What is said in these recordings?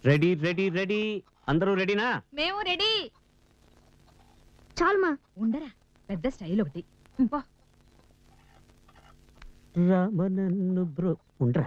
Ready ready ready అందరూ రెడీనా మేము రెడీ చాలుమా ఉండరా పెద్ద స్టైల్ ఒకటి పో. రామనన్ను బ్రో ఉండరా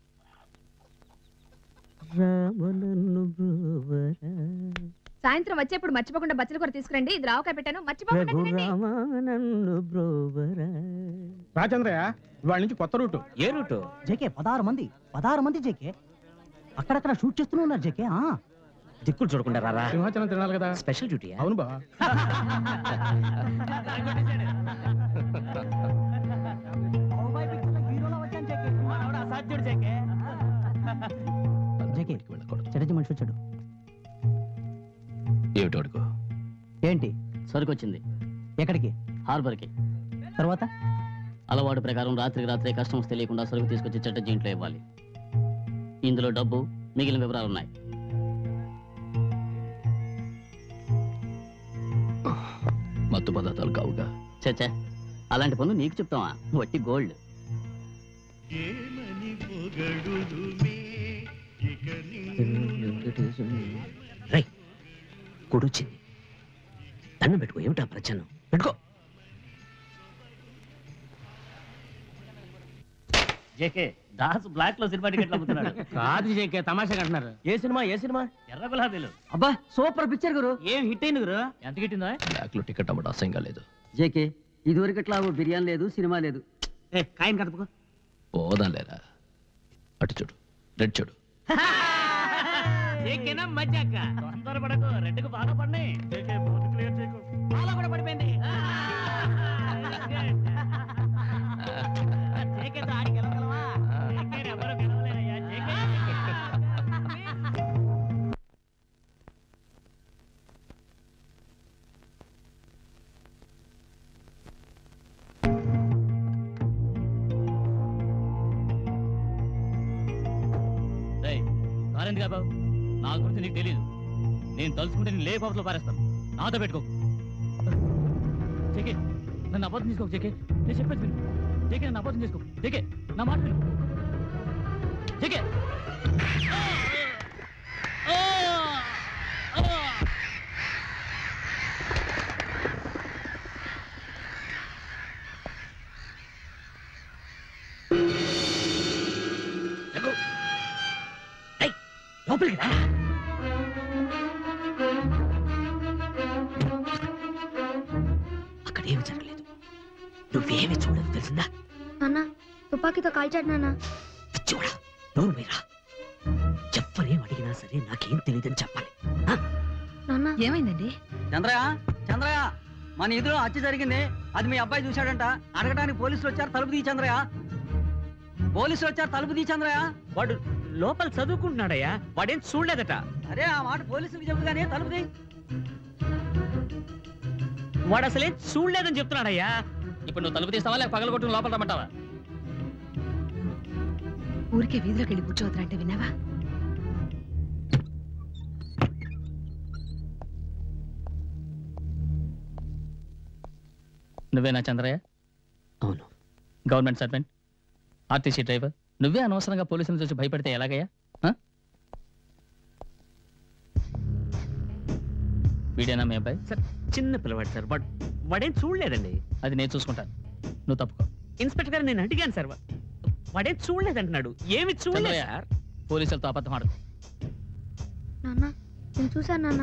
రామనన్ను బ్రోవరా సాయంత్రం వచ్చేప్పుడు మర్చిపోకుండా బచ్చల కూర తీసుకురండి ఇది రావకాయ పెట్టాను మర్చిపోకుండా తినండి. రఘురామనన్ను బ్రోవరా రాజేంద్రయ్య ఇవాళ నుంచి కొత్త రూటు ఏ రూటు జేకే పదహారు మంది పదహారు మంది జేకే అక్కడక్కడ షూట్ చేస్తూనే ఉన్నారు జేకే ఆ. దిక్కులు చూడకుండా రారా సింహాచలం తినాలి కదా స్పెషల్ డ్యూటీ అవును బా జేకే చటర్జీ మనిషి వచ్చాడు ఏమిటి అడుగు ఏంటి సరుకు వచ్చింది ఎక్కడికి హార్బర్కి తర్వాత అలవాటు ప్రకారం రాత్రికి రాత్రే కస్టమర్స్ తెలియకుండా సరుకు తీసుకొచ్చి చట్టజీ ఇంట్లో ఇవ్వాలి ఇందులో డబ్బు మిగిలిన వివరాలు ఉన్నాయి మత్తు పదార్థాలు కావుగా చచ్చా అలాంటి పనులు నీకు చెప్తావా వట్టి గోల్డ్ రై కొడొచ్చింది దండం పెట్టుకో ఏమిటా ప్రచన్నం పెట్టుకో జేకే దాస్ బ్లాక్ లో సినిమా టికెట్లు అమ్ముతున్నాడు కాదు జేకే తమాషా అంటున్నారు ఏ సినిమా ఏ సినిమా ఎర్ర గులాబీలు అబ్బా సూపర్ పిక్చర్ గురు ఏం హిట్ అయింది గురు ఎంత గిట్టిందో బ్లాక్ లో టికెట్ అమ్మడం అసహ్యంగా లేదు జేకే ఇదివరకు ఇట్లా బిర్యానీ లేదు సినిమా లేదు కాయన్ కదపకు పోదాం లేరా అటు చూడు రెడ్ చూడు జేకేనా మజ్జాక తొందర పడకు రెడ్డుకు బాగా పడినాయి జేకే బోర్డు క్లియర్ చేయకు బాగా కూడా పడిపోయింది జేకేతో ఆడి గెలవగలవా జేకేని ఎవరు గెలవలేరయ్యా జేకే రేయ్, కారెందుకు ఆపావు? నా గురించి నీకు తెలియదు నేను తలుచుకుంటే నేను లేపాపలో పారేస్తాను నాతో పెట్టుకో చెకే నన్ను అబద్ధం చేసుకోకు చెకే నేను చెప్పేది విను చెకే నన్ను అబద్ధం చేసుకో చెకే నా మాట విను చెకే లోపలికి రా అక్కడ ఏమి జరగలేదు నువ్వేమి చూడదు తెలిసిందా నాన్న తుపాకీతో కాల్చాడు నాన్న చూడా నోరు మీరా ఎవ్వరేం అడిగినా సరే నాకేం తెలియదని చెప్పాలి నాన్న ఏమైందండి చంద్రయ్య చంద్రయ్య మన ఎదురు హత్య జరిగింది అది మీ అబ్బాయి చూశాడంట అడగడానికి పోలీసులు వచ్చారు తలుపు తీ చంద్రయ్య పోలీసులు వచ్చారు తలుపు తీ చంద్రయ్య వాడు లోపల చదువుకుంటున్నాడయ్యా వాడేం చూడలేదట అరే ఆ మాట పోలీసులకు చెబుతానే తలుపు తీ వాడు అసలేం చూడలేదని చెప్తున్నాడయ్యా ఇప్పుడు నువ్వు తలుపు తీస్తావా లేక పగల కొట్టుకుని లోపల రమ్మంటావా ఊరికే వీధిలోకి వెళ్ళి కూర్చోవద్దురా అంటే విన్నావా నువ్వేనా చంద్రయ్య అవును గవర్నమెంట్ సర్వెంట్ ఆర్టీసీ డ్రైవర్ నువ్వే అనవసరంగా పోలీసులను చూసి భయపడితే ఎలాగయ్యా ఆ? వీడేనా మీ అబ్బాయి సార్ చిన్న పిల్లవాడు సార్ వాడు వాడేం చూడలేదండి అది నేను చూసుకుంటాను నువ్వు తప్పుకో ఇన్స్పెక్టర్ గారు నేను అడిగాను సార్ వా- వాడేం చూడలేదంటున్నాడు ఏమి చూడలేదు చంద్రయ్య. సార్ పోలీసులతో అబద్ధం ఆడు నాన్న నేను చూశాను నాన్న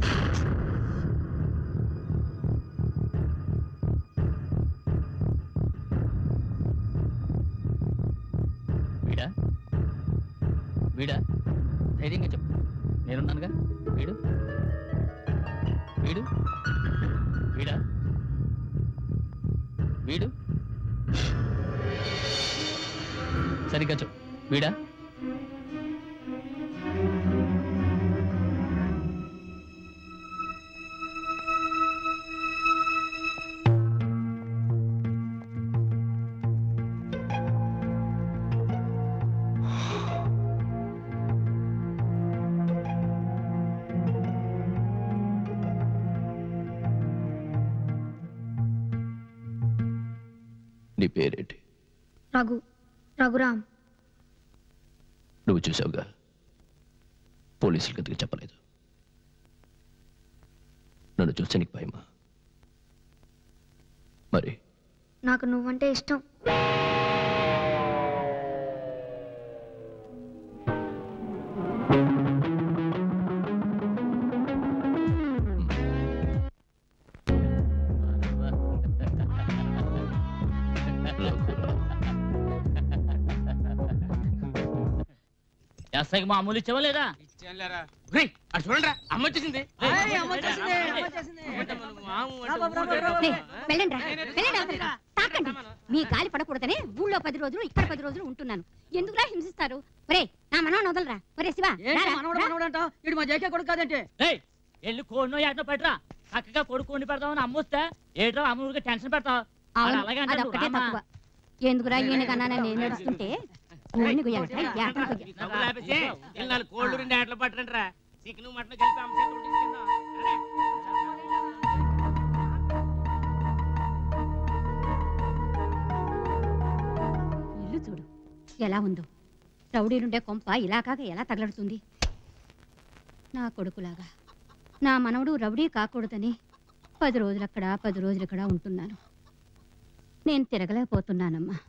వీడా వీడా ధైర్యంగా చెప్పు నేనున్నానుగా వీడు వీడు వీడా వీడు సరిగ్గా చెప్పు వీడా నీ పేరేంటి రఘు రఘురామ్ నువ్వు చూసావుగా పోలీసులకు ఎందుకు చెప్పలేదు నన్ను చూస్తే నీకు భయమా మరి నాకు నువ్వంటే ఇష్టం రఘురామ్ ఎస్ఐకి మామూలు ఇచ్చావా లేదా రేయ్, అటు చూడండి అమ్మ వచ్చేసింది ఏయ్, అమ్మ వచ్చేసింది, అమ్మ వచ్చేసింది. రా బాబు, రా బాబు, రా బాబు. వెళ్ళండి రా, వెళ్ళండి అవతలికి. తాకండి మీ గాలి పడకూడదనే ఊళ్ళో పది రోజులు ఇక్కడ పది రోజులు ఉంటున్నాను ఎందుకురా హింసిస్తారు ఒరే నా మనవని వదలరా ఒరే శివ ఏంటి రారా, మనవడు రా. మనవడు అంటావు ఇటు మా జేకే కొడుకు కాదంటే ఏయ్ వెళ్ళి కోడినో ఎట్నో పెట్టరా చక్కగా కొడుకు వండి పెడతామని అమ్మొస్తే ఏట్రా అమ్మ ఊరికి టెన్షన్ పెడతావు అవును, అలాగే అంటాడు, అదొక్కటే రామా. తక్కువ ఎందుకురా ఈయన కన్నా నేను నడుస్తుంటే ఊరిని గుయ్యాలట యాటను గుయ్య. డబ్బులు ఆపేసి వెళ్ళి నాలుగు కోళ్ళు రెండు ఆటలు పట్టండి రా చికెన్ మటన్ కలిపి అమ్మ చేత వండించి తిందాం. అరే. ఇల్లు చూడు ఎలా ఉందో రౌడీలుండే కొంప ఇలా కాక ఎలా తగలడుతుంది నా కొడుకులాగా నా మనవడు రౌడీ కాకూడదని పది రోజులక్కడ పది రోజులక్కడ ఉంటున్నాను నేను తిరగలేకపోతున్నానమ్మా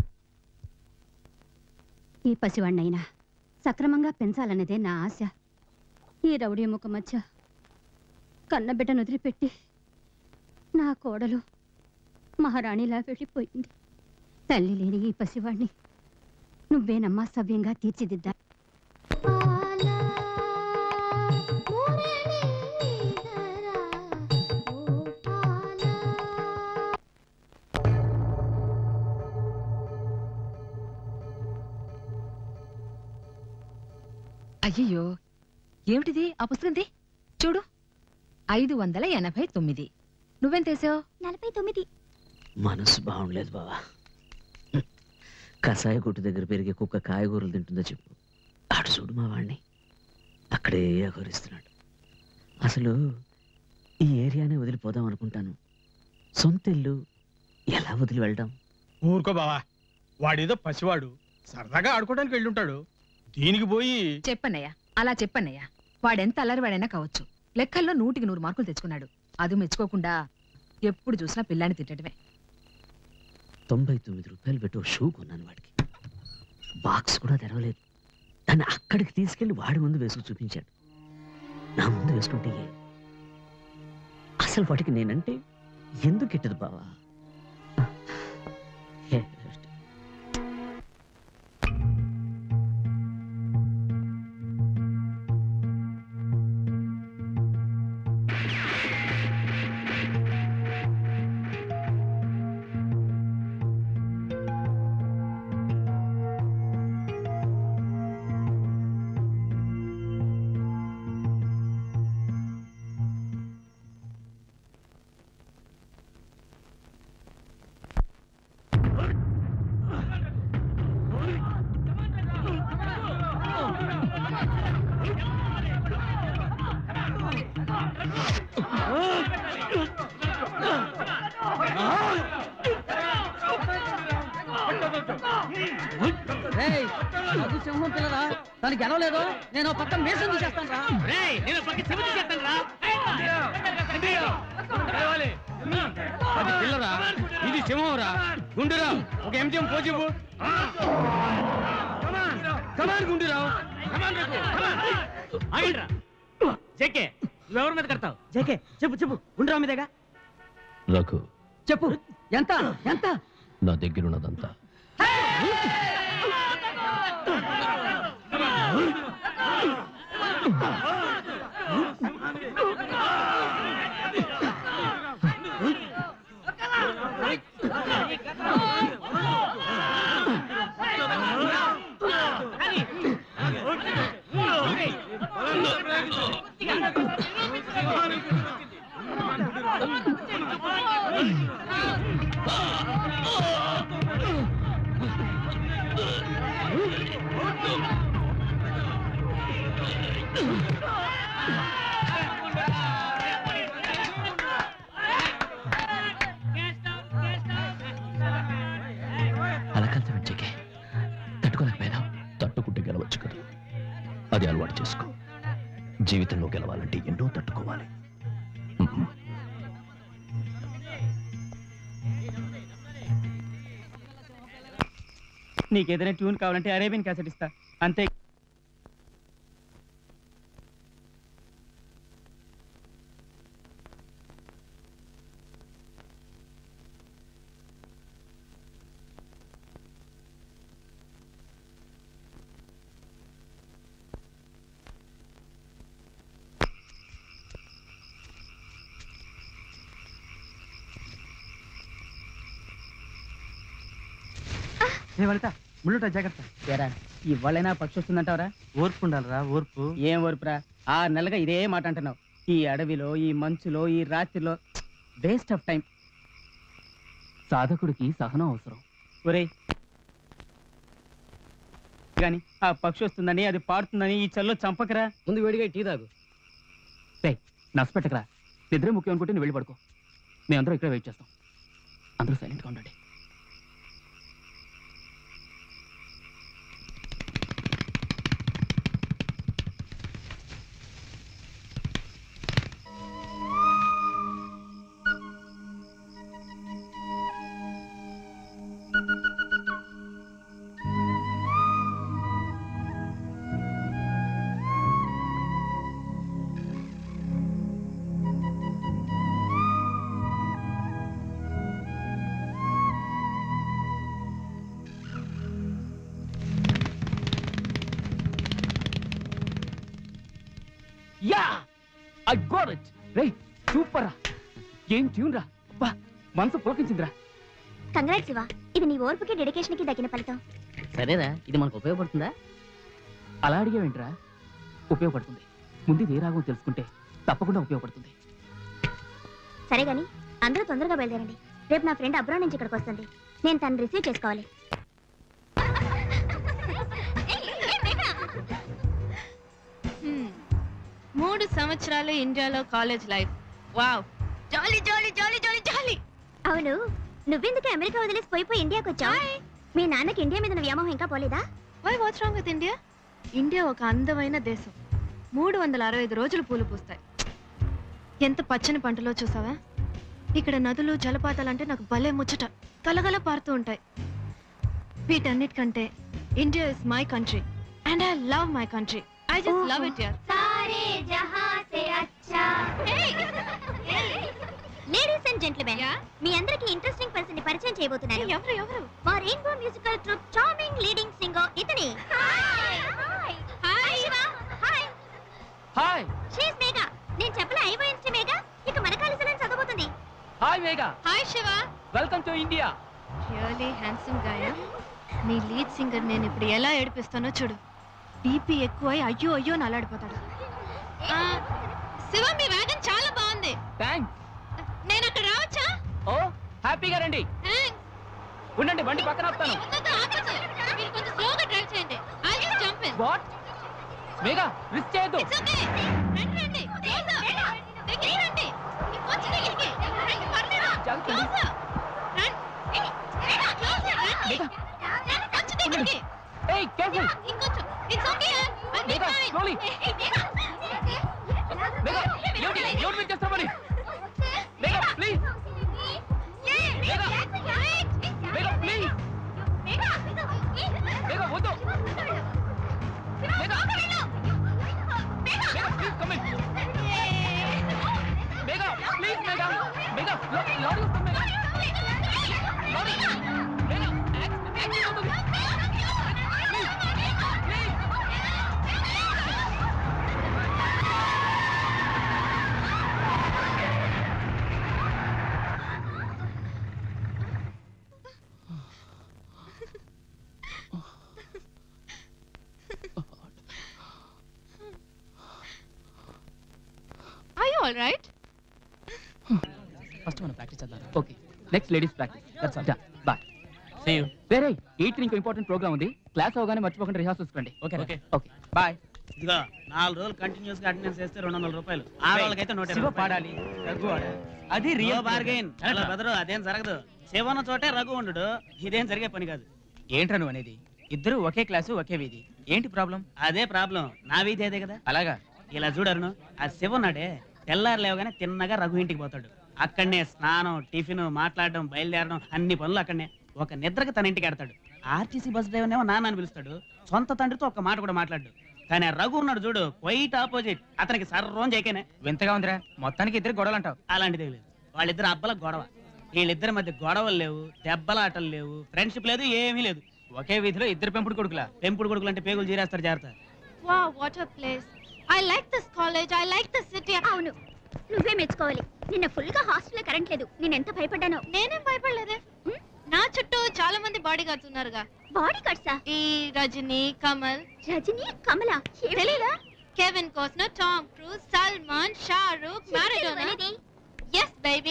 ఈ పసివాణ్ణైనా సక్రమంగా పెంచాలన్నదే నా ఆశ ఈ రౌడీ ముఖ మధ్య కన్నబిడ్డను వదిలిపెట్టి నా కోడలు మహారాణిలా వెళ్ళిపోయింది తల్లి లేని ఈ పసివాణ్ణి నువ్వేనమ్మా సవ్యంగా తీర్చిదిద్దా అయ్యయ్యో ఏమిటిది ఆ పుస్తకంది చూడు ఐదు వందల ఎనభై తొమ్మిది నువ్వెంతేసావు నలభై తొమ్మిది మనసు బాగుండలేదు బావా హ్మ్. కషాయ కొట్టు దగ్గర పెరిగే కుక్క కాయగూరలు తింటుందో చెప్పు అటు చూడు మా వాణ్ణి అక్కడే అఘోరిస్తున్నాడు అసలు ఈ ఏరియానే వదిలిపోదాం అనుకుంటాను సొంత ఇల్లు ఎలా వదిలి వెళ్దాం ఊరుకో బావా వాడేదో పసివాడు సరదాగా ఆడుకోవడానికి వెళ్ళుంటాడు దీనికి పోయి చెప్పన్నయ్య అలా చెప్పన్నయ్య వాడెంత అల్లరివాడైనా కావచ్చు లెక్కల్లో నూటికి నూరు మార్కులు తెచ్చుకున్నాడు అది మెచ్చుకోకుండా ఎప్పుడు చూసినా పిల్లాన్ని తిట్టడమే తొంభై తొమ్మిది రూపాయలు పెట్టి ఓ షూ కొన్నాను వాడికి బాక్స్ కూడా తెరవలేదు దాన్ని అక్కడికి తీసుకెళ్లి వాడి ముందు వేసుకు చూపించాడు నా ముందు వేసుకుంటే ఏ? అసలు వాడికి నేనంటే ఎందుకు ఎట్టదు బావా ఏ, రేయ్, అది సింహం పిల్లరా దానికి గెలవలేదు నేను ఓ పక్కన మేసం తీసేస్తాను రా రేయ్, నేను పక్క చెవి తీసేస్తాను రా. అది పిల్లరా ఇది సింహం రా గుండురా ఒక ఎంజిఎం పోజివు కమాన్ గుండురావు ఆగండ్రా చెక్కే నువ్వెవరి మీద కడతావు జేకే చెప్పు చెప్పు ఉండరా మీదేగా రఘు చెప్పు ఎంత ఎంత నా దగ్గరున్నదంతా అలా కలిసి వెంచకే తట్టుకోలేకపోయినా తట్టుకుంటే గెలవచ్చు కదా అది అలవాటు చేసుకో జీవితంలో గెలవాలంటే ఎన్నో తట్టుకోవాలి మ్మ్. నీకు ఏదైనా ట్యూన్ కావాలంటే అరేబియన్ క్యాసెట్ ఇస్తా అంతే ఏ వనిత ముళ్ళుట జాగ్రత్త ఏరా ఇవాళైనా పక్షి వస్తుందంటావరా ఓర్పు ఉండాలిరా ఓర్పు ఏం ఓర్పురా ఆ నెలగా ఇదే మాట అంటున్నావు ఈ అడవిలో ఈ మంచులో ఈ రాత్రిలో వేస్ట్ ఆఫ్ టైం సాధకుడికి సహనం అవసరం ఒరేయ్ కానీ ఆ పక్షి వస్తుందని అది పాడుతుందని ఈ చల్లో చంపకరా ముందు వేడిగా టీ తాగు రే నష్టపెట్టకరా నిద్ర ముఖ్యం అనుకుంటే నువ్వు వెళ్ళి పడుకో మేమందరం ఇక్కడ వెయిట్ చేస్తాం అందరూ సైలెంట్గా ఉండండి యా ఐ గోట్ ఇట్ రే సూపర్ రా ఏం ట్యూన్ రా బా మనసు పోకించిందిరా కంగ్రాట్స్ శివ ఇది నీ ఓర్పుకి డెడికేషన్ కి దక్కిన ఫలితం సరేరా ఇది మనకు ఉపయోగపడుతుందా అలా అడిగేవేంట్రా ఉపయోగపడుతుంది ముందు ఇది ఏ రాగం తెలుసుకుంటే తప్పకుండా ఉపయోగపడుతుంది సరే గాని అందరూ తొందరగా బయలుదేరండి రేపు నా ఫ్రెండ్ అబ్రా నుంచి ఇక్కడికి వస్తుంది నేను తను రిసీవ్ చేసుకోవాలి మూడు సంవత్సరాలు ఇండియాలో college life wow jolly jolly jolly jolly jolly అవును నువ్వెందుకు అమెరికా వదిలేసి పోయిపోయి ఇండియాకి వచ్చావు మీ నాన్నకి ఇండియా మీద ఉన్న వ్యామోహం ఇంకా పోలేదా why what's wrong with India India ఒక అందమైన దేశం మూడు వందల అరవై ఐదు రోజులు పూలు పూస్తాయి ఎంత పచ్చని పంటలో చూసావా ఇక్కడ నదులు జలపాతాలు అంటే నాకు భలే ముచ్చట కలగల పారుతూ ఉంటాయి వీటన్నిటికంటే India is my country and I love my country I just love it your ladies and gentlemen మీ అందరికి ఇంట్రెస్టింగ్ పర్సన్ ని పరిచయం చేయబోతున్నాను ఎవరు ఎవరు మా rainbow musical troupe charming leading singer ఇతని hi Shiva hi hi she's Megha నేను చెప్పలే అయిపోయింది మేఘా ఇక మన కాలేజీలో చదవబోతుంది hi Megha hi Siva welcome to India really handsome guy నీ లీడ్ సింగర్ నేను ఇప్పుడు ఎలా ఏడిపిస్తానో చూడు బీపీ ఎక్కువై అయ్యో అయ్యో నలాడిపోతాడు ఆ, శివ మీ వ్యాగన్ చాలా బాగుంది థ్యాంక్స్ నేను అక్కడ రావచ్చా ఓ హ్యాపీగా రండి థ్యాంక్స్ ఉండండి బండి పక్కన వస్తాను వద్దొద్దు, ఆపొద్దు. మీరు కొంచెం స్లోగా డ్రైవ్ చేయండి I just jump in what Megha risk చేయొద్దు ఇట్స్ ఓకే రండి రండి క్లోజర్ దగ్గరికి రండి ఇంకొంచెం దగ్గరికి రండి పర్లేదు జాగ్రత్త. క్లోజర్ రండి క్లోజర్ రండి కొంచెం దగ్గరికి ఏయ్ కేర్ఫుల్ ఇంకొంచెం it's okay I be Megha, fine slowly. Megha ఏమిటి ఏమిటి మీరు చేస్తాం మరి మేఘా ప్లీజ్ మేఘా మేఘా ప్లీజ్ మేఘా వద్దు Megha Megha please come in Megha please Megha Megha lorry lorry వస్తుంది మేఘా లారీ మేఘా యాక్సిడెంట్ అవుతుంది are you all right first మనం ప్రాక్టీస్ చేద్దాం okay next ladies practice that's all boy see you వేరే ఎయిట్ ఇంకో ఇంపార్టెంట్ ప్రోగ్రామ్ ఉంది క్లాస్ అవగానే మర్చిపోకుండా రిహార్సల్స్ రండి ఓకే ఓకే ఓకే బాయ్ ఇదిగో నాలుగు రోజులు కంటిన్యూస్ గా అటెండెన్స్ చేస్తే రెండు వందల రూపాయలు ఆడవాళ్ళకైతే నూట శివ పాడాలి రఘు అది రియల్ బార్గెన్ అలా బెదరు అదేం జరగదు శివన్న చోటే రఘు ఉండు ఇదేం జరిగే పని కాదు ఏంట్రా నువ్వు అనేది ఇద్దరు ఒకే క్లాసు ఒకే వీధి ఏంటి ప్రాబ్లం అదే ప్రాబ్లం నా వీధి అదే కదా అలాగా ఇలా చూడరును ఆ శివ ఉన్నాడే తెల్లారు లేవగానే తిన్నగా రఘు ఇంటికి పోతాడు అక్కడనే స్నానం టిఫిన్ మాట్లాడడం బయలుదేరడం అన్ని పనులు అక్కడనే ఒక నిద్రకి తన ఇంటికి ఎడతాడు ఆర్టీసీ బస్ డ్రైవర్ ఏమో నాన్న అని పిలుస్తాడు సొంత తండ్రితో ఒక మాట కూడా మాట్లాడు కానీ ఆ రఘు ఉన్నాడు చూడు క్వైట్ ఆపోజిట్ అతనికి సర్వం చేయకనే వింతగా ఉందిరా మొత్తానికి ఇద్దరు గొడవలు అంటావు అలాంటిది లేదు వాళ్ళిద్దరు అబ్బల గొడవ వీళ్ళిద్దరి మధ్య గొడవలు లేవు దెబ్బలాటలు లేవు ఫ్రెండ్షిప్ లేదు ఏమీ లేదు ఒకే వీధిలో ఇద్దరు పెంపుడు కొడుకులా పెంపుడు కొడుకులు అంటే పేగులు జీరేస్తారు జాగ్రత్త వా what a place I like this college I like this city అవును నువ్వే మెచ్చుకోవాలి నిన్న ఫుల్ గా హాస్టల్ కరెంట్ లేదు నేను ఎంత భయపడ్డానో నేనేం భయపడలేదే నా చుట్టూ చాలా మంది బాడీ గార్డ్స్ ఉన్నారుగా బాడీ కట్సా ఈ రజనీ కమల్ రజనీ కమల తెలీదా Kevin Costner Tom Cruise Salman Shahrukh Maradona yes baby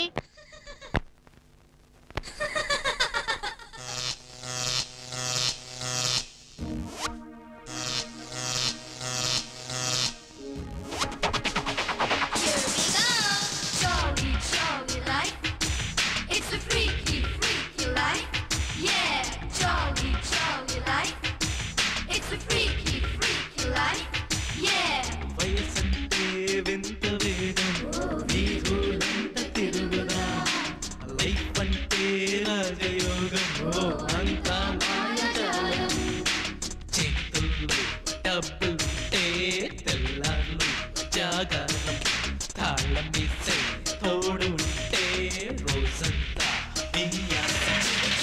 Jolly, jolly life. It's a freaky, freaky life. Yeah, jolly, jolly life. It's a freaky, freaky life. Yeah. వయసంటే వింత వేగం వీధులంత తిరుగుదా లైఫ్ అంటే రాజయోగం ఓ అంతా మాయాజాలం చేతుల్లో డబ్బులుంటే తెల్లార్లు జాగారం తాళం వేసే తోడు ఉంటే రోజంతా విన్యాసం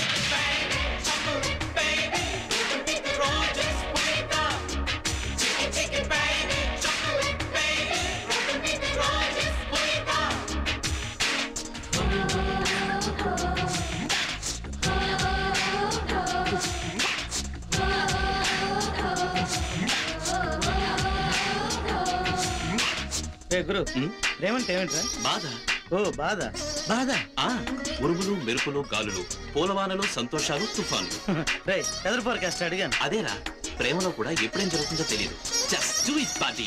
ఏ గురు రేమంటే ఏమిట్రా బాధ ఓ బాధ బాధ ఆ ఉరుములు మెరుపులు గాలులు పూలవానలు సంతోషాలు తుఫాన్లు రే వెదర్ ఫోర్కాస్ట్ అడిగాను అదేరా ప్రేమలో కూడా ఎప్పుడేం జరుగుతుందో తెలియదు జస్ట్ డూ ఇట్ పార్టీ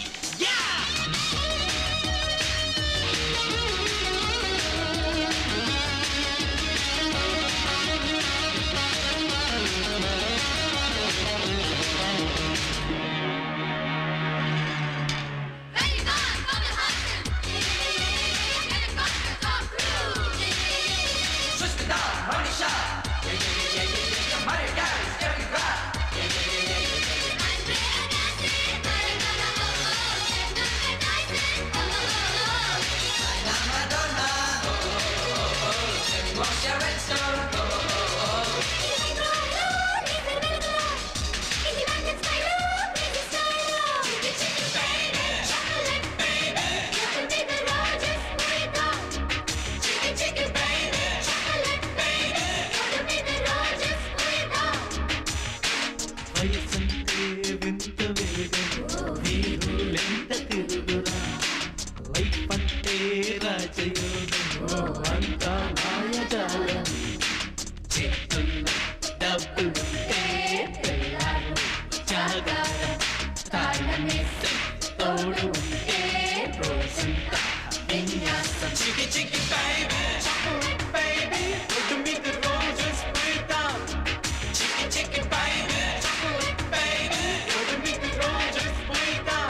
వయసంటే వింత వేగం వీరులెంత తిరుగురా లైఫ్ అంటే రాజయోగం ఓ అంతా మాయాజాలం చేతుల్లో డబ్బులుంటే తెల్లారు జాగారం తాళమేస్తే తోడు ఉంటే రోజంతా విన్యాసం చికి చికి baby chocolate baby road మీద రోజెస్ పెడతాం చికి చికి baby chocolate baby road మీద రోజెస్ పెడతాం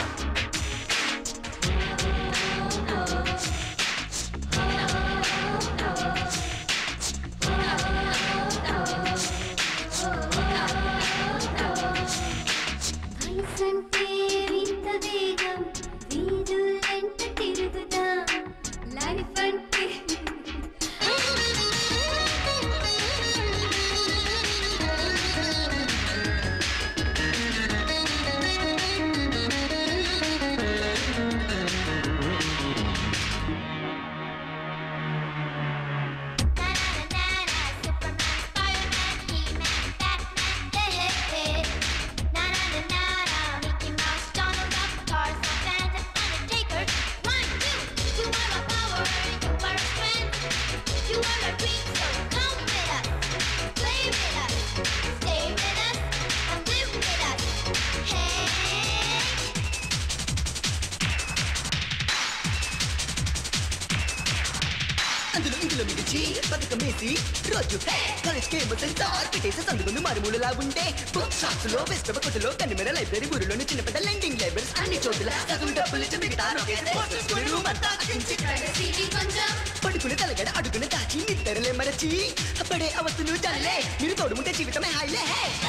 వయసంటే వింత వేగం వీధులెంట తిరుగుదా లైఫ్ అంటే అందులో ఇందులో మిగిల్చి బతుకమేసి రోజు కాలేజ్ కేమస్ స్టార్ పెట్టేసి సందుకుందు మారుమూలలా ఉంటే బుక్ షాప్స్ లో బెస్ట్ కొట్టులో కనిమెర లైబ్రరీ ఊరిలోని చిన్న పెద్ద లెండింగ్ లైబ్రరీస్ అన్ని చోట్ల సగం డబ్బులు ఇచ్చి మిగతా రొక్కేసి రూమ్ అంతా అతికించి పడుకుని తలగడ అడుగున దాచి నిద్రలే మరచి పడే అవస్థలు చల్లే మీరు తోడుముంటే జీవితమే హాయిలే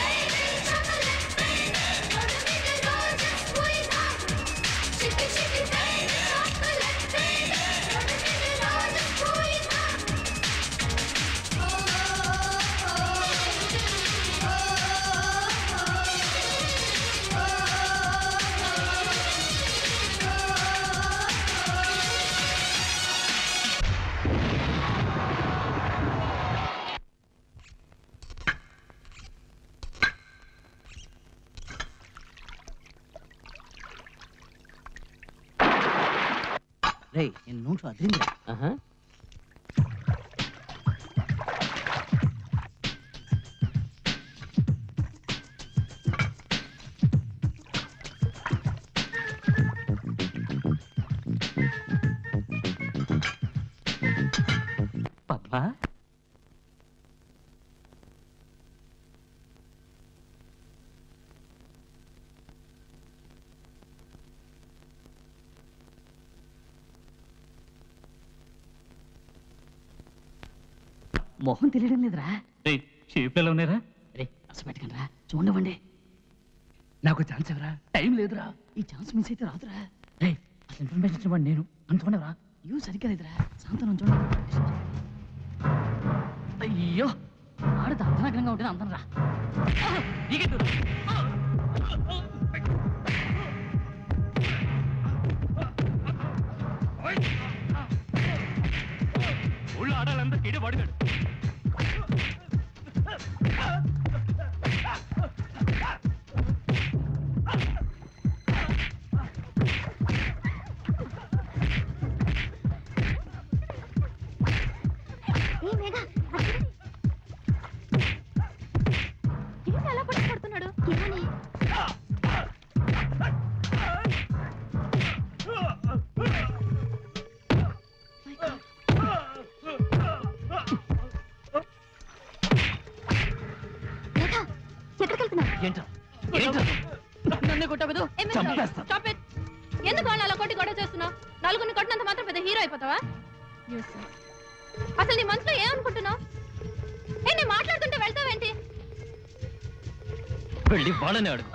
రే నేను నోట్లో అదిరింది పద్మా మొహం తెలియడం లేదురా షేప్లలో ఉన్నారా రే అసలు పెట్టకండి రా చూడవండి నాకు ఛాన్స్ ఎవరా టైం లేదురా ఈ ఛాన్స్ మిస్ అయితే రాదురా రే అసలు ఇన్ఫర్మేషన్ ఇచ్చినవాడు నేను నన్ను చూడవరా యూ సరిగ్గా లేదురా శాంతం చూడండి అయ్యో ఆడది అర్ధనగ్నంగా ఉంటే అందరం రా ఊళ్ళో ఆడాలంతా కిడే పడిగాడు ఏ మేఘ ఏంటి అలా పట్టుకుంటున్నాడు ఏమని మేఘ ఎక్కడికి వెళ్తున్నావు ఏంటో ఏంటో నన్ను కొట్టవదు చంపేస్తా Stop it. ఎందుకు వాళ్ళు అలా కొట్టి గొడవ చేస్తున్నావు నలుగురిని కొట్టినంత మాత్రం పెద్ద హీరో అయిపోతావా అసలు నీ మనసులో ఏమనుకుంటున్నావు ఏ నేను మాట్లాడుతుంటే వెళ్తావేంటి వెళ్ళి వాళ్ళని అడుగు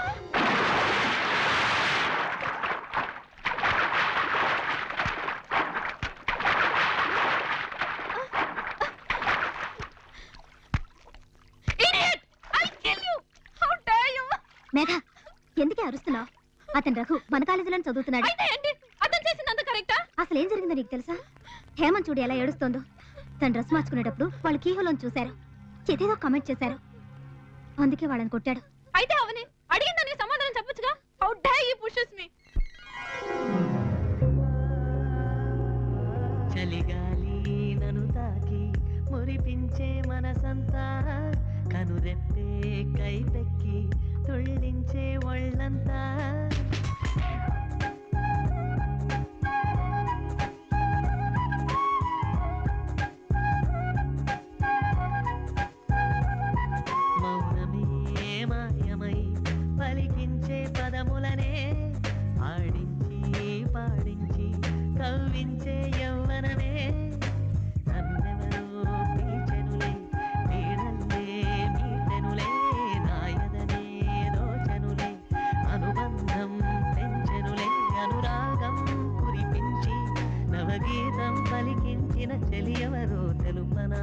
Idiot! I'll kill you! How dare you! మేఘ ఎందుకే అరుస్తున్నావు అతను రఘు మన కాలేజీలో చదువుతున్నాడు అయితే ఏంటి అతను చేసినంత కరెక్టా అసలు ఏం జరిగిందో నీకు తెలుసా హేమంత్ చూడు ఎలా ఏడుస్తోందో తన డ్రెస్ మార్చుకునేటప్పుడు వాళ్ళు కీహోలోని చూశారు ఏదేదో కమెంట్ చేశారు అందుకే వాళ్ళని కొట్టాడు అయితే అవని అడిగిన దానికి సమాధానం చెప్పొచ్చుగా how dare you pushes me చలిగాలి నన్ను తాకి మురిపించే మనసంతా కనురెప్పే కైపెక్కి తుళ్ళించే ఒళ్ళంతా మౌనమే మాయమై పలికించే పదములనే ఆడించి పాడించి కవ్వించే యవ్వనమే నన్నెవరో పీచెనులే వీడల్లే మీటెనులే నాయదనే దోచెనులే అనుబంధం పెంచెనులే అనురాగం కురిపించి నవగీతం పలికించిన చెలియవరో తెలుపనా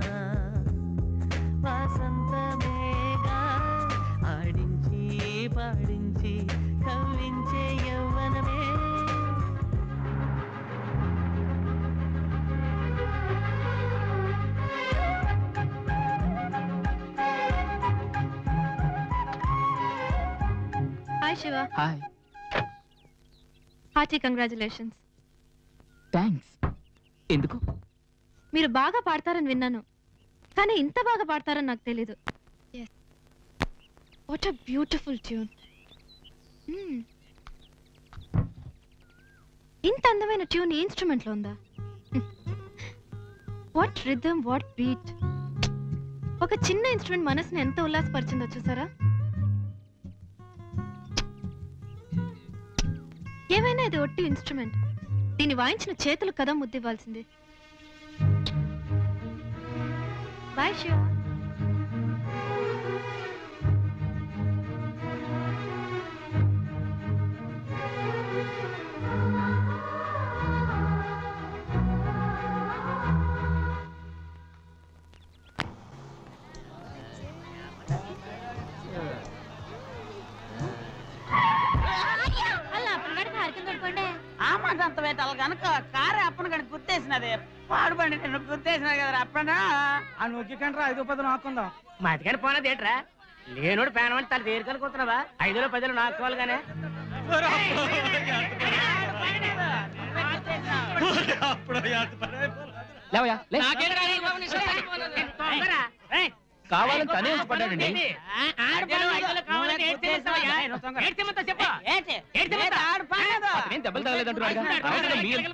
వాసంతమేగా ఆడించి పాడించి కవ్వించే యవ్వనమే hi Shiva hi hearty congratulations thanks ఎందుకు మీరు బాగా పాడతారని విన్నాను కానీ ఇంత బాగా పాడతారని నాకు తెలీదు వాట్ అ బ్యూటిఫుల్ ట్యూన్ ఇంత అందమైన ట్యూన్ ఈ ఇన్స్ట్రుమెంట్లో ఉందా వాట్ రిథమ్ వాట్ బీట్ ఒక చిన్న ఇన్స్ట్రుమెంట్ మనసుని ఎంత ఉల్లాసపరిచిందో చూసారా ఏమైనా ఇది ఒట్టి ఇన్స్ట్రుమెంట్ దీన్ని వాయించిన చేతులు కదా ముద్దివ్వాల్సింది బాయ్ శివ ఆ మాట అంత పెట్టాలి కనుక కారే అప్పన కనుక గుర్తేసినది పాడుబండి నేను గుర్తేసినది కదా అప్పన ఆ నొక్కికండి రా ఐదు పది నాకుందాం మాటికని పోనది ఏంట్రా లేనోడు పేన వంటి తల దేరికలు కూతున్నావా ఐదులో పదిలో నాకోవాలి కానీ లేవయ్యా లే కావాలని తనే వచ్చి పడ్డాడండి అతనేం దెబ్బలు తగలేదంటున్నాడుగా అవసరం మీరు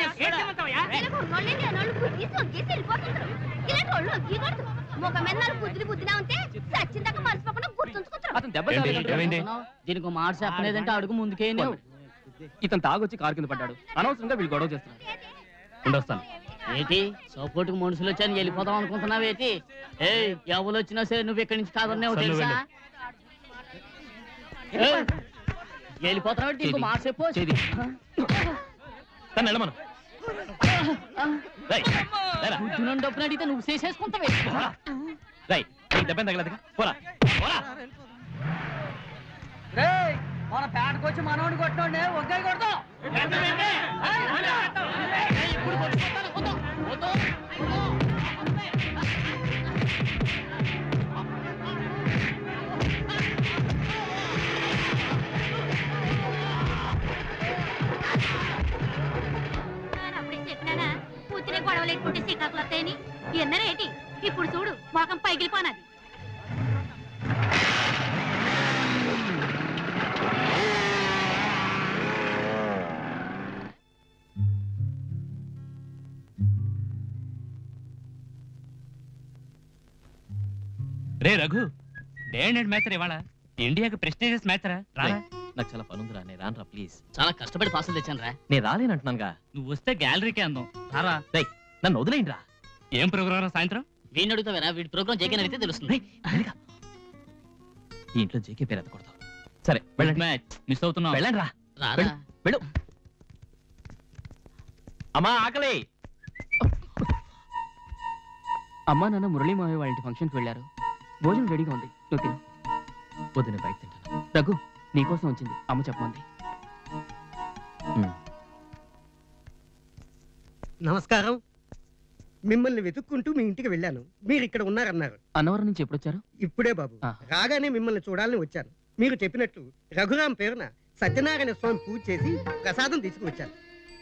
అతను దెబ్బలు తగలేదంటున్నాడు దీనికి ఒక మాట చెప్పలేదంటే అడుగు ముందుకే ఇతను తాగొచ్చి కారు కింద పడ్డాడు అనవసరంగా వీళ్ళు గొడవ చేస్తున్నారు ఉండొస్తాను ఏంటి సపోర్ట్ మనుషులు వచ్చాను వెళ్ళిపోదాం అనుకుంటున్నావు ఏంటి ఏ ఎవరు వచ్చినా సరే నువ్వు ఇక్కడి నుంచి కాదన్నావు సరే, తెలుసా వెళ్ళు. ఏయ్, వెళ్ళిపోతున్నావు ఏంటి? ఇంకో మాట చెప్పు చేది. తను వెళ్ళమను రేయ్, లేరా. బుద్ధి డబ్బులు అడిగితే నువ్వు చేసేసుకుంటావే రేయ్, నీకు దెబ్బేం తగలేదుగా పోరా పోరా మన పేటకొచ్చి మనోడిని కొట్టండి ఒగ్గాయి కొడతాం ఇప్పుడు కొట్టుకుంటాను కొద్దాం కొద్దాం అప్పుడే చెప్పినానా కూతురే గొడవలు ఎట్టుకుంటే శ్రీకాకులు వస్తాయని ఎన్నరేటి ఇప్పుడు చూడు మొఖం పగిలిపోనది రే రఘు డే అండ్ మ్యాచ్ ఇవాళ ఇండియాకి ప్రెస్టీజియస్ మ్యాచ్ రా రారా. నాకు చాలా పని ఉందిరా నేను రానురా ప్లీజ్ చాలా కష్టపడి పాసులు తెచ్చాను రా నేను రాలేనంటున్నానుగా నువ్వు వస్తే గ్యాలరీకే అందాం రారా రేయ్ నన్ను వదిలేయండి రా ఏం ప్రోగ్రామ్ సాయంత్రం వీడిని అడుగుతావేనా వీడి ప్రోగ్రామ్ జేకే అడిగితే తెలుస్తుంది ఈ ఇంట్లో జేకే పేరు ఎత్తకూడదు సరే వెళ్ళండి మ్యాచ్ మిస్ అవుతున్నావు వెళ్ళండి రా రారా వెళ్ళు, వెళ్ళు అమ్మా ఆకలి అమ్మా నాన్న మురళీ మావయ్య వాళ్ళ ఇంటి ఫంక్షన్కి వెళ్ళారు భోజనం రెడీగా ఉంది నువ్వు తిను వద్దు బయట తింటాను రఘు నీకోసం వచ్చింది అమ్మ చెప్పమంది నమస్కారం మిమ్మల్ని వెతుక్కుంటూ మీ ఇంటికి వెళ్ళాను మీరు ఇక్కడ ఉన్నారన్నారు అన్నవరం నుంచి ఎప్పుడు వచ్చారు ఇప్పుడే బాబు రాగానే మిమ్మల్ని చూడాలని వచ్చాను మీరు చెప్పినట్టు రఘురాం పేరున సత్యనారాయణ స్వామి పూజ చేసి ప్రసాదం తీసుకువచ్చాను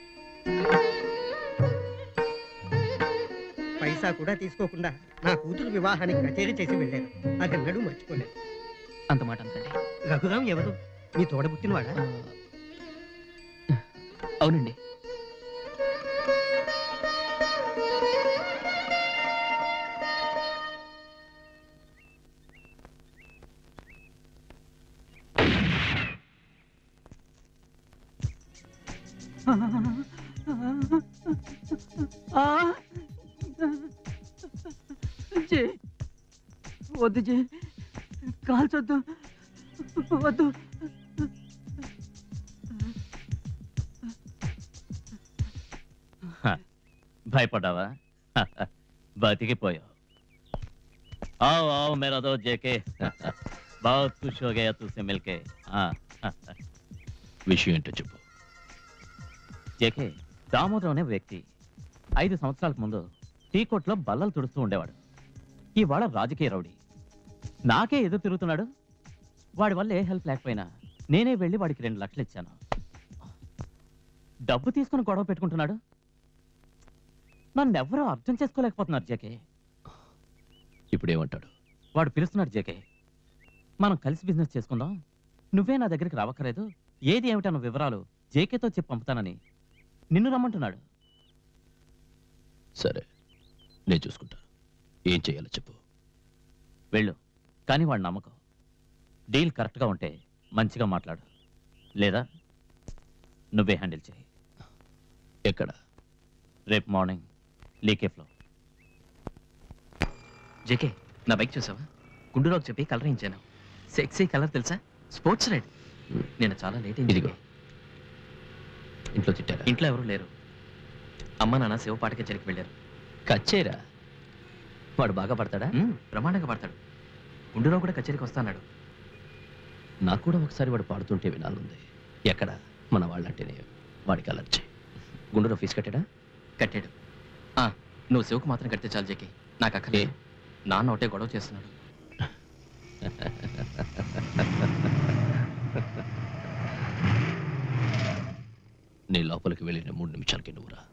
పైసా కూడా తీసుకోకుండా నా కూతురు వివాహానికి కచేరీ చేసి వెళ్ళారు అదెన్నడూ మర్చిపోలేదు అంత మాట అనకండి రఘురాం ఎవరు మీ తోడబుట్టినవాడా అవునండి జే వద్దు జే కాల్చొద్దు వద్దు భయపడ్డావా బతికిపోయావు आओ आओ मेरा दोस्त जेके बहुत खुश हो गया तुझसे मिलके हाँ విషయం ఏంటో చెప్పు జేకే దామోదరం అనే వ్యక్తి ఐదు సంవత్సరాల ముందు టీ కొట్లో బల్లలు తుడుస్తూ ఉండేవాడు ఇవాళ రాజకీయ రౌడీ నాకే ఎదురు తిరుగుతున్నాడు వాడి వల్ల ఏ హెల్ప్ లేకపోయినా నేనే వెళ్ళి వాడికి రెండు లక్షలు ఇచ్చాను డబ్బు తీసుకుని గొడవ పెట్టుకుంటున్నాడు నన్ను ఎవరూ అర్థం చేసుకోలేకపోతున్నారు జేకే ఇప్పుడు ఏమంటాడు వాడు పిలుస్తున్నాడు జేకే మనం కలిసి బిజినెస్ చేసుకుందాం నువ్వే నా దగ్గరికి రావక్కర్లేదు ఏది ఏమిటన్న వివరాలు జేకేతో చెప్పి పంపుతానని నిన్ను రమ్మంటున్నాడు సరే నేను చూసుకుంటాను ఏం చేయాలో చెప్పు వెళ్ళు కానీ వాడి నమ్మకం డీల్ కరెక్ట్గా ఉంటే మంచిగా మాట్లాడు లేదా నువ్వే హ్యాండిల్ చేయి ఎక్కడ రేపు మార్నింగ్ లీకేఫ్లో జేకే నా బైక్ చూసావా గుండురాకు చెప్పి కలర్ వేయించాను సెక్సీ కలర్ తెలుసా స్పోర్ట్స్ రైడ్ నేను చాలా లేట్ అయింది ఇదిగో. ఇంట్లో తిట్టారా ఇంట్లో ఎవరు లేరు అమ్మ నాన్న శివ పాటకి చెరికి వెళ్ళారు కచ్చేరా వాడు బాగా పడతాడా మ్మ్, బ్రహ్మాండంగా పడతాడు గుండురావు కూడా కచేరీకి వస్తాన్నాడు నాకు కూడా ఒకసారి వాడు పాడుతుంటే వినాలంది ఎక్కడ మన వాళ్ళంటేనే వాడికి అలర్జీ గుండురావు ఫీజు కట్టాడా కట్టాడు ఆ, నువ్వు శివకు మాత్రం కడితే చాలు జేకి నాకు అక్కడే నాన్న ఒకటే గొడవ చేస్తున్నాడు నీ లోపలికి వెళ్ళిన మూడు నిమిషాలకి నువ్వురా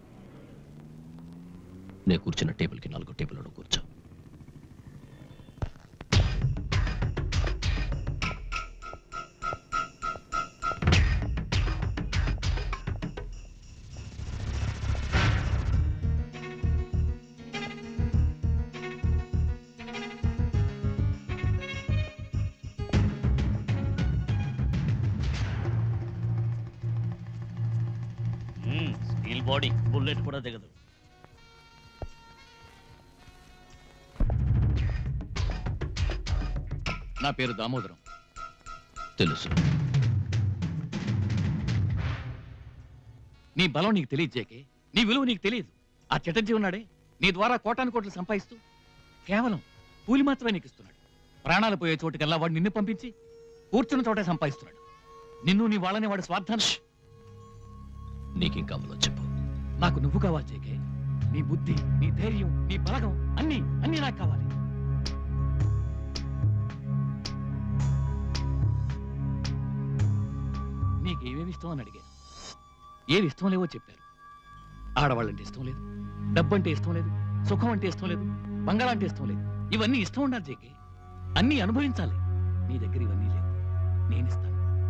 నేను కూర్చున్న టేబుల్కి నాలుగు టేబుల్ కూర్చో స్టీల్ బాడీ బుల్లెట్ కూడా దిగదు నా పేరు దామోదరం తెలుసు నీ బలం నీకు తెలియదు జేకే నీ విలువ నీకు తెలియదు ఆ చటర్జీ ఉన్నాడే నీ ద్వారా కోటాను కోట్లు సంపాదిస్తూ కేవలం కూలి మాత్రమే నీకు ఇస్తున్నాడు ప్రాణాలు పోయే చోటుకల్లా వాడు నిన్ను పంపించి కూర్చున్న చోటే సంపాదిస్తున్నాడు నిన్ను నీ వాళ్ళని వాడు స్వార్థాన్ని నీకేం కావాలో చెప్పు నాకు నువ్వు కావాలి జేకే నీ బుద్ధి నీ ధైర్యం నీ బలగం అన్ని అన్ని నాకు కావాలి నీకేమేమి ఇష్టం అని అడిగాను ఏవి ఇష్టం లేవో చెప్పారు ఆడవాళ్ళంటే ఇష్టం లేదు డబ్బు అంటే ఇష్టం లేదు సుఖం అంటే ఇష్టం లేదు బంగాళా అంటే ఇష్టం లేదు ఇవన్నీ ఇష్టం ఉండాలి జేకే అన్నీ అనుభవించాలి నీ దగ్గర ఇవన్నీ లేవు నేను ఇస్తాను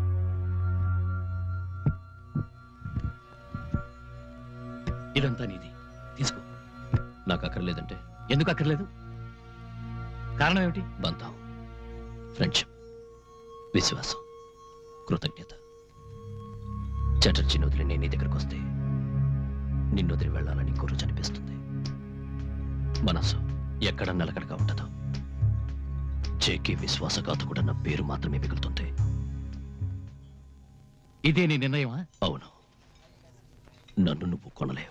ఇదంతా నీది తీసుకో నాకు అక్కర్లేదంటే ఎందుకు అక్కర్లేదు కారణం ఏమిటి బంధం ఫ్రెండ్షిప్ విశ్వాసం కృతజ్ఞత చటర్జీని వదిలి నేను నీ దగ్గరకు వస్తే నిన్ను వదిలి వెళ్ళాలని ఇంకో రోజు అనిపిస్తుంది మనసు ఎక్కడ నిలకడగా ఉండదు జేకే విశ్వాసఘాతకుడు అన్న పేరు మాత్రమే మిగులుతుంది ఇదే నీ నిర్ణయమా అవును నన్ను నువ్వు కొనలేవు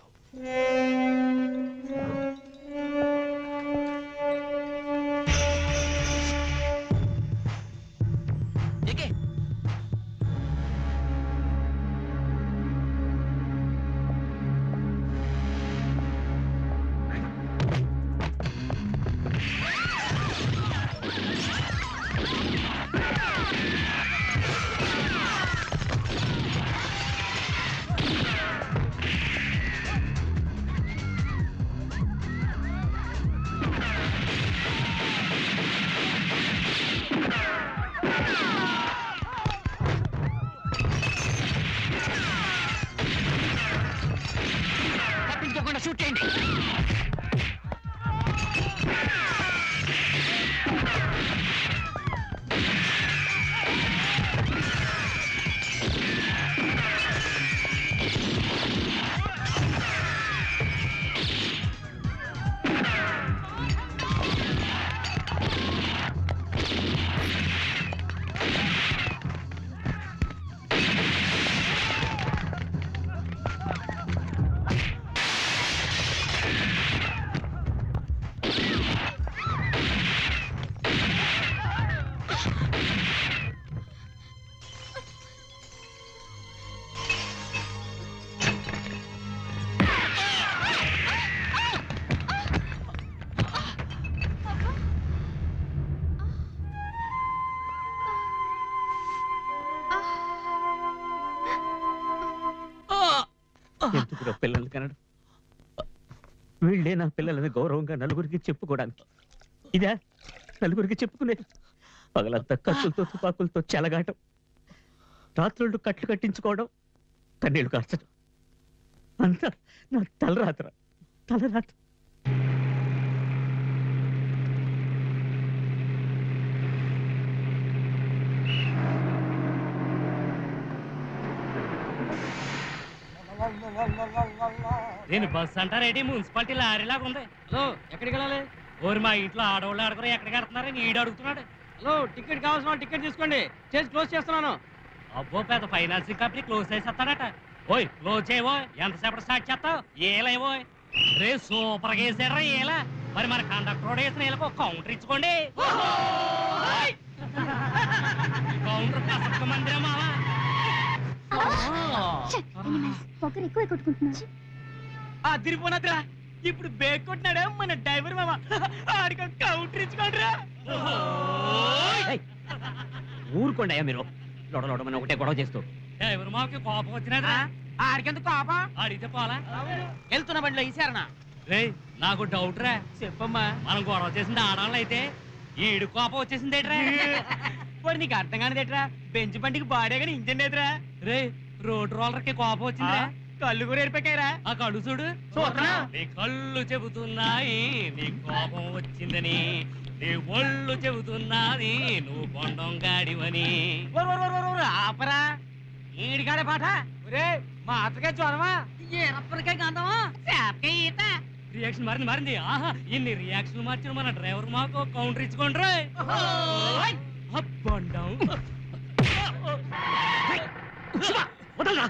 తప్పించకుండా షూట్ చేయండి ఎందుకురా పిల్లలు కనడు వీళ్ళే నా పిల్లలని గౌరవంగా నలుగురికి చెప్పుకోవడానికి ఇదా నలుగురికి చెప్పుకునేది పగలంతా కత్తులతో తుపాకులతో చెలగాటం రాత్రుళ్ళు కట్లు కట్టించుకోవడం కన్నీళ్లు కార్చడం అంతా నా తలరాత్ర తలరాత్ర నేను బస్ అంటారేటి మున్సిపాలిటీ లారీలాగా ఉంది హలో ఎక్కడికి వెళ్ళాలి ఓరి మా ఇంట్లో ఆడవాళ్ళు ఆడుకుని ఎక్కడికి వెళ్తున్నారని ఈడు అడుగుతున్నాడు హలో టికెట్ కావాల్సిన వాళ్ళు టికెట్ తీసుకోండి చేసి క్లోజ్ చేస్తున్నాను అబ్బో పెద్ద ఫైనాన్సింగ్ కంపెనీ క్లోజ్ చేసేస్తాడట ఓయ్ క్లోజ్ చేయవో ఎంతసేపటి స్టార్ట్ చేస్తావు ఏలేవో రే సూపర్ గా వేసారా ఏలా మరి మన కండక్టర్ వేసిన వీళ్ళకు కౌంటర్ ఇచ్చుకోండి కౌంటర్ కసక్క మందిరం మావా పొగరు ఎక్కువ కొట్టుకుంటున్నా అదిరిపోనద్రా ఇప్పుడు బేక్ కొట్టినాడా మన డ్రైవర్ మామ ఆడికి కౌంటర్ ఇచ్చుకోండిరా ఊరుకోండి అయ్యా మీరు లొడ లొడమని ఒకటే గొడవ చేస్తూ ఎవరు మాకు కోపం వచ్చినదా ఆడికెందుకు కోపం అడిగితే పోలా వెళ్తున్న బండిలో ఈసారనా రే నాకు డౌట్ రా చెప్పమ్మా మనం గొడవ చేసింది ఆడాళ్ళు అయితే ఈడు కోపం వచ్చేసింది ఏంట్రా మరి నీకు అర్థం కానిదేట్రా బెంచ్ బండికి బాడే కానీ ఇంజన్ లేదురా రే రోడ్ రోలర్ కి కోపం వచ్చిందిరా కళ్ళు కూడా ఏరిపోయారా ఆ కళ్ళు చూడు చూడరా? నీ కళ్ళు చెబుతున్నాయి నీ కోపం వచ్చిందని నీ ఒళ్ళు చెబుతున్నది నువ్వు బొండం గాడివని ఆపరా ఈడికాడే పాట ఒరే మా అత్తగా చూడమా ఏ రప్పనికాయ కాందమా చేపకాయ ఈత రియాక్షన్ మారింది మారింది ఆహా ఇన్ని రియాక్షన్ మార్చిన మన డ్రైవర్ మాకు కౌంటర్ ఇచ్చుకోండి రే బొండం వదలరా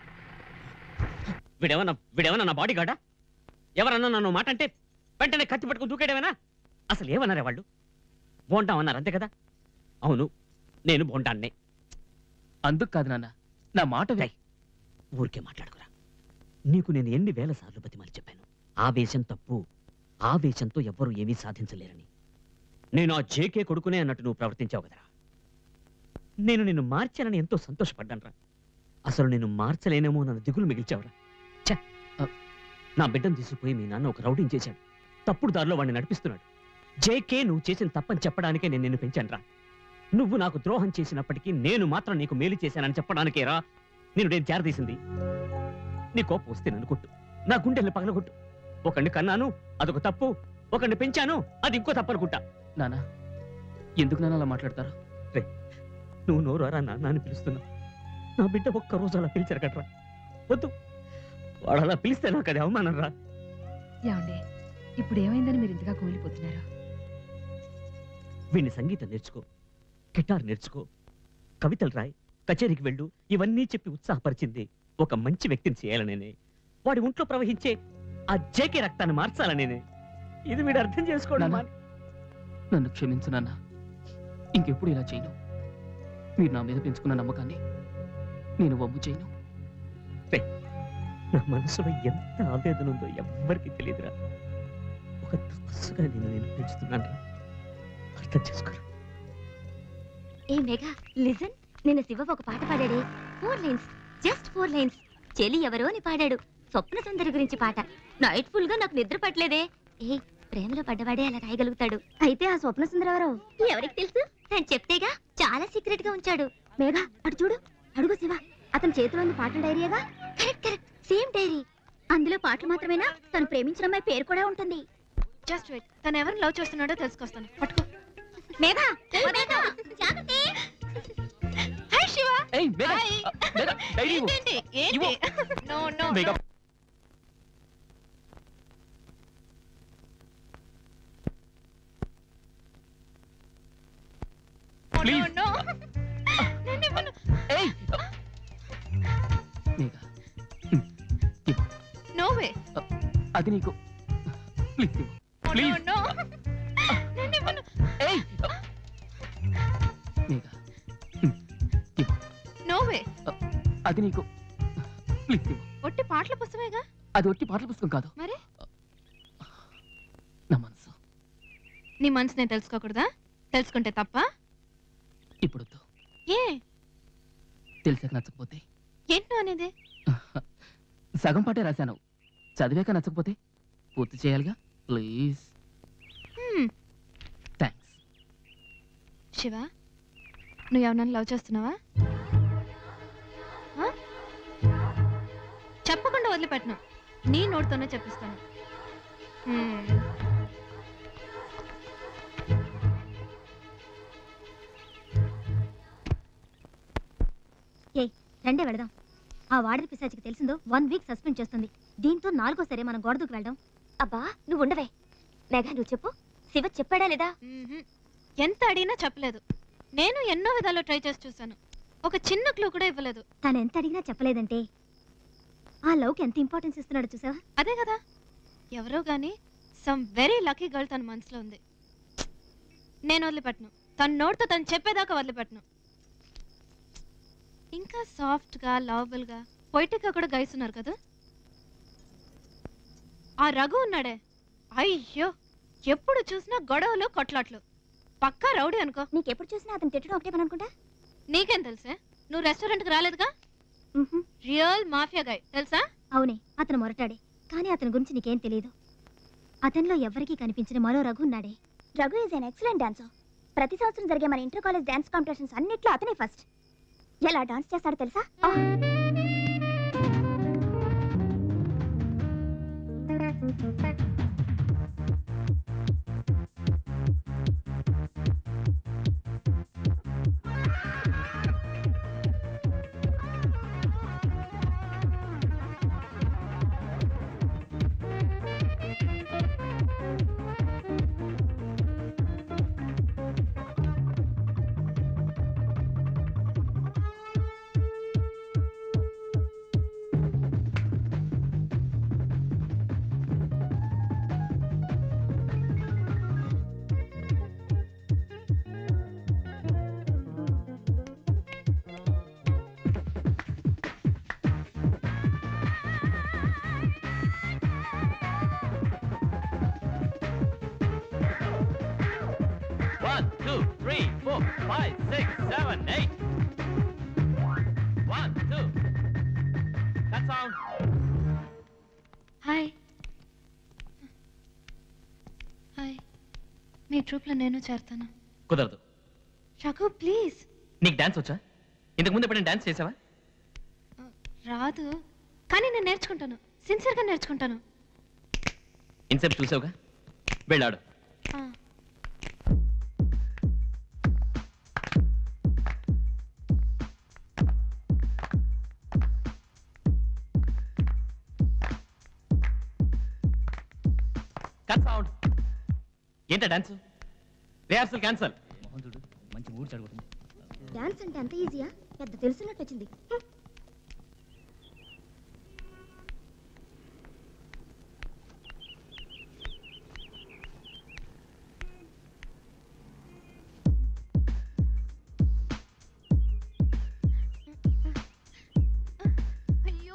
వీడేమన్నా వీడేమన్నా నా బాడీ గార్డా ఎవరన్నా నన్ను మాట అంటే వెంటనే కత్తి పట్టుకుని దూకేయడమేనా అసలు ఏమన్నారే వాళ్ళు బోంటాం అన్నారు అంతే కదా అవును నేను బోంటాన్నే అందుకు కాదు నాన్న నా మాట విను. ఊరికే మాట్లాడుకురా నీకు నేను ఎన్ని వేల సార్లు బతిమాలి చెప్పాను ఆవేశం తప్పు ఆవేశంతో ఎవ్వరూ ఏమీ సాధించలేరని నేను ఆ జేకే కొడుకునే అన్నట్టు నువ్వు ప్రవర్తించావు కదరా నేను నిన్ను మార్చానని ఎంతో సంతోషపడ్డానురా అసలు నేను మార్చలేనేమో నన్ను దిగులు మిగిల్చావురా ఛ! ఆ, నా బిడ్డను తీసుకుపోయి మీ నాన్న ఒక రౌడింగ్ చేశాడు తప్పుడు దారిలో వాడిని నడిపిస్తున్నాడు జేకే నువ్వు చేసిన తప్పని చెప్పడానికే నేను నిన్ను పెంచానురా నువ్వు నాకు ద్రోహం చేసినప్పటికీ నేను మాత్రం నీకు మేలు చేశానని చెప్పడానికేరా నేను నేను చేరదీసింది నీ కోపం వస్తే నన్ను కొట్టు నా గుండెల్ని పగలగొట్టు ఒకడిని కన్నాను అదొక తప్పు ఒకడిని పెంచాను అది ఇంకో తప్పు అనుకుంటా నాన్న ఎందుకు నాన్న అలా మాట్లాడతారు రే నువ్వు నోరారా నాన్న అని పిలుస్తున్నావు నా బిడ్డ ఒక్క రోజు అలా పిలిచారు కట్రా వద్దు వాడు అలా పిలిస్తే నాకు అది అవమానం రా ఏమండి ఇప్పుడు ఏమైందని మీరు ఇంతగా కుమిలిపోతున్నారు వీడిని సంగీతం నేర్చుకో గిటార్ నేర్చుకో కవితలు రాయ్ కచేరీకి వెళ్ళు ఇవన్నీ చెప్పి ఉత్సాహపరిచింది ఒక మంచి వ్యక్తిని చేయాలనేనే వాడి ఒంట్లో ప్రవహించే ఆ జేకే రక్తాన్ని మార్చాలనేనే ఇది వీడు అర్థం చేసుకోవడం నాన్న, నన్ను క్షమించు నాన్న ఇంకెప్పుడు ఇలా చేయను మీరు నా మీద పెంచుకున్న నమ్మకాన్ని నేను వమ్ము చేయను రే, నా మనసులో ఎంత ఆవేదన ఉందో ఎవ్వరికి తెలియదురా ఒక తపస్సుగా నేను నేను పెంచుతున్నాను రా. అర్థం చేసుకోరా ఏ మెగా లిజన్ నిన్న శివ ఒక పాట పాడాడే four lines just four lines చెలి ఎవరో అని పాడాడు స్వప్న సుందరి గురించి పాట నైట్ ఫుల్ గా నాకు నిద్ర పట్టలేదే ఏ ప్రేమలో పడ్డవాడే అలా రాయగలుగుతాడు అయితే ఆ స్వప్న సుందరి ఎవరో ఎవరికి తెలుసు నేను చెప్తేగా చాలా సీక్రెట్ గా ఉంచాడు మేఘా అటు చూడు అడుగు శివ అతని చేతిలో ఉంది పాటల డైరీగా కరెక్ట్ కరెక్ట్ సేమ్ డైరీ అందులో పాటలు మాత్రమేనా తను ప్రేమించిన అమ్మాయి పేరు కూడా ఉంటుంది జస్ట్ వెయిట్ తను ఎవరిని లవ్ చేస్తున్నాడో తెలుసుకొస్తాను పట్టుకో మేఘా మేఘా జాగ్రత్త హాయ్ శివ ఏయ్, మేఘా, హాయ్. ఆ, మేఘా, డైరీ ఇవ్వు. ఏంటి ఏంటి no no Megha. No no నేను ఇవ్వను మేఘా నో వే అది నీకు ప్లీజ్ ఇవ్వు. నో ప్లీజ్ నో నేను ఇవ్వను మేఘా నో వే అది నీకు ప్లీజ్ ఇవ్వు. ఒట్టి పాటల పుస్తకమేగా అది ఒట్టి పాటల పుస్తకం కాదు మరి నా మనసు నీ మనసు నేను తెలుసుకోకూడదా తెలుసుకుంటే తప్ప ఇప్పుడు వద్దు. ఏ తెలిసాక నచ్చకపోతే ఏంటో అనేది సగం పాటే రాశాను చదివాక నచ్చకపోతే పూర్తి చేయాలిగా ప్లీజ్ హ్మ్. థ్యాంక్స్ శివ నువ్వు ఎవరన్నా లవ్ చేస్తున్నావా ఆ? చెప్పకుండా వదిలిపెట్టను నీ నోటితోనే చెప్పిస్తాను హ్మ్. ఏ రండి వెళదాం ఆ వాడని పిశాచికి తెలిసిందో వన్ వీక్ సస్పెండ్ చేస్తుంది దీంతో నాలుగో సరే మనం గోడ దూకి వెళ్ళడం అబ్బా నువ్వు ఉండవే మేఘా నువ్వు చెప్పు శివ చెప్పాడా లేదా ఎంత అడిగినా చెప్పలేదు నేను ఎన్నో విధాలు ట్రై చేసి చూశాను ఒక చిన్న క్లూ కూడా ఇవ్వలేదు తను ఎంత అడిగినా చెప్పలేదంటే ఆ లవ్కి ఎంత ఇంపార్టెన్స్ ఇస్తున్నాడు చూసావా అదే కదా ఎవరో గాని సమ్ వెరీ లక్కీ గర్ల్ తన మనసులో ఉంది నేను వదిలిపెట్టను తన నోటితో తను చెప్పేదాకా వదిలిపెట్టను ఇంకా సాఫ్ట్గా లవబుల్గా పొయిటిక్గా కూడా గైస్ ఉన్నారు కదా ఆ రఘు ఉన్నాడే అయ్యో ఎప్పుడు చూసినా గొడవలు కొట్లాట్లు పక్కా రౌడీ అనుకో నీకెప్పుడు చూసినా అతను తిట్టడం ఒకటే పని అనుకుంటా నీకేం తెలుసే నువ్వు రెస్టారెంట్కి రాలేదుగా రియల్ మాఫియా గై తెలుసా అవునే అతను మొరటాడే కానీ అతని గురించి నీకేం తెలియదు అతనిలో ఎవరికీ కనిపించిన మరో రఘు ఉన్నాడే Raghu is an excellent dancer ప్రతి సంవత్సరం జరిగే మన ఇంటర్ కాలేజ్ డాన్స్ కాంపిటీషన్స్ అన్నిట్లో అతనే ఫస్ట్ ఎలా డాన్స్ చేస్తాడో తెలుసా ఆహ్! One, two, three, four, five, six, seven, eight. One, two. That sound. Hi hi మీ ట్రూప్లో నేను చేరతాను కుదరదు రఘు ప్లీజ్ నీకు డాన్స్ వచ్చా ఇంతకు ముందు ఎప్పుడైనా డాన్స్ చేసావా రాదు కానీ నేను నేర్చుకుంటాను సిన్సియర్గా నేర్చుకుంటాను ఇంతసేపు చూసావుగా వెళ్ళాడు ఆ. కట్ సౌండ్ ఏంటా డాన్స్ రిహార్సల్ క్యాన్సల్ మంచి మూడు చెడగొట్టింది డాన్స్ అంటే అంత ఈజీయా పెద్ద తెలిసినట్టు వచ్చింది హ్మ్. అయ్యో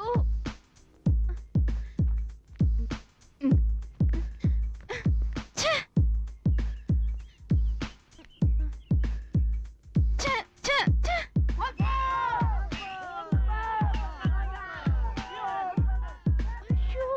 ఛే! ఛే, ఛే, ఛే! అయ్యో!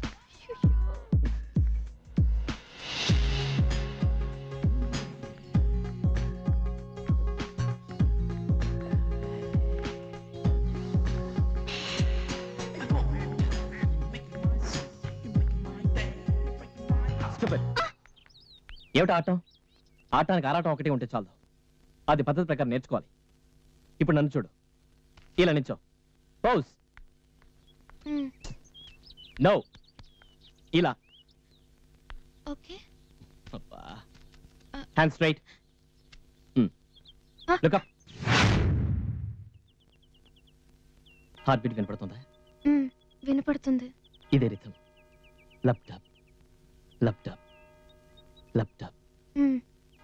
Stupid. ఏమిటి ఆటం ఆటానికి ఆరాటం ఒకటి ఉంటే చాలు అది పద్ధతి ప్రకారం నేర్చుకోవాలి ఇప్పుడు నన్ను చూడు ఇలా నించో పౌస్ మ్, నో ఇలా okay hand straight look up heart beat వినపడుతుందా మ్, వినపడుతుంది ఇదే రిథం లప్ టప్ లప్ టప్ లప్ టప్ మ్,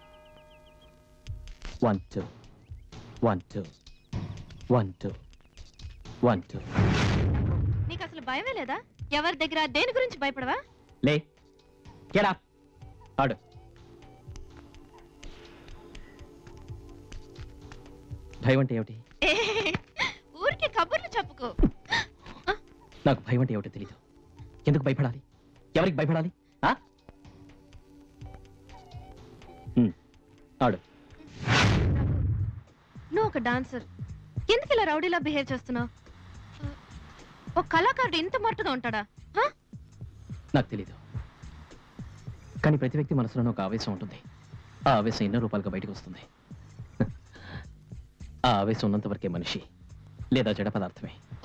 one two one two one two one two నీకు అసలు భయమే లేదా ఎవరి దగ్గర దేని గురించి భయపడవా లే గెట్ అప్ ఆడు భయం అంటే ఏమిటి ఏ, ఊరికే కబుర్లు చెప్పుకో నాకు భయం అంటే ఏమిటో తెలీదు ఎందుకు భయపడాలి ఎవరికి భయపడాలి ఆ? హ్మ్. ఆడు నువ్వు ఒక డాన్సర్ ఎందుకు ఇలా రౌడీలా బిహేవ్ చేస్తున్నావు ఒక కళాకారుడు ఇంత మొరటుగా ఉంటాడా హ? నాకు తెలీదు కానీ ప్రతి వ్యక్తి మనసులోనూ ఒక ఆవేశం ఉంటుంది ఆ ఆవేశం ఎన్నో రూపాలుగా బయటకు వస్తుంది ఆ ఆవేశం ఉన్నంత వరకే మనిషి లేదా జడ పదార్థమే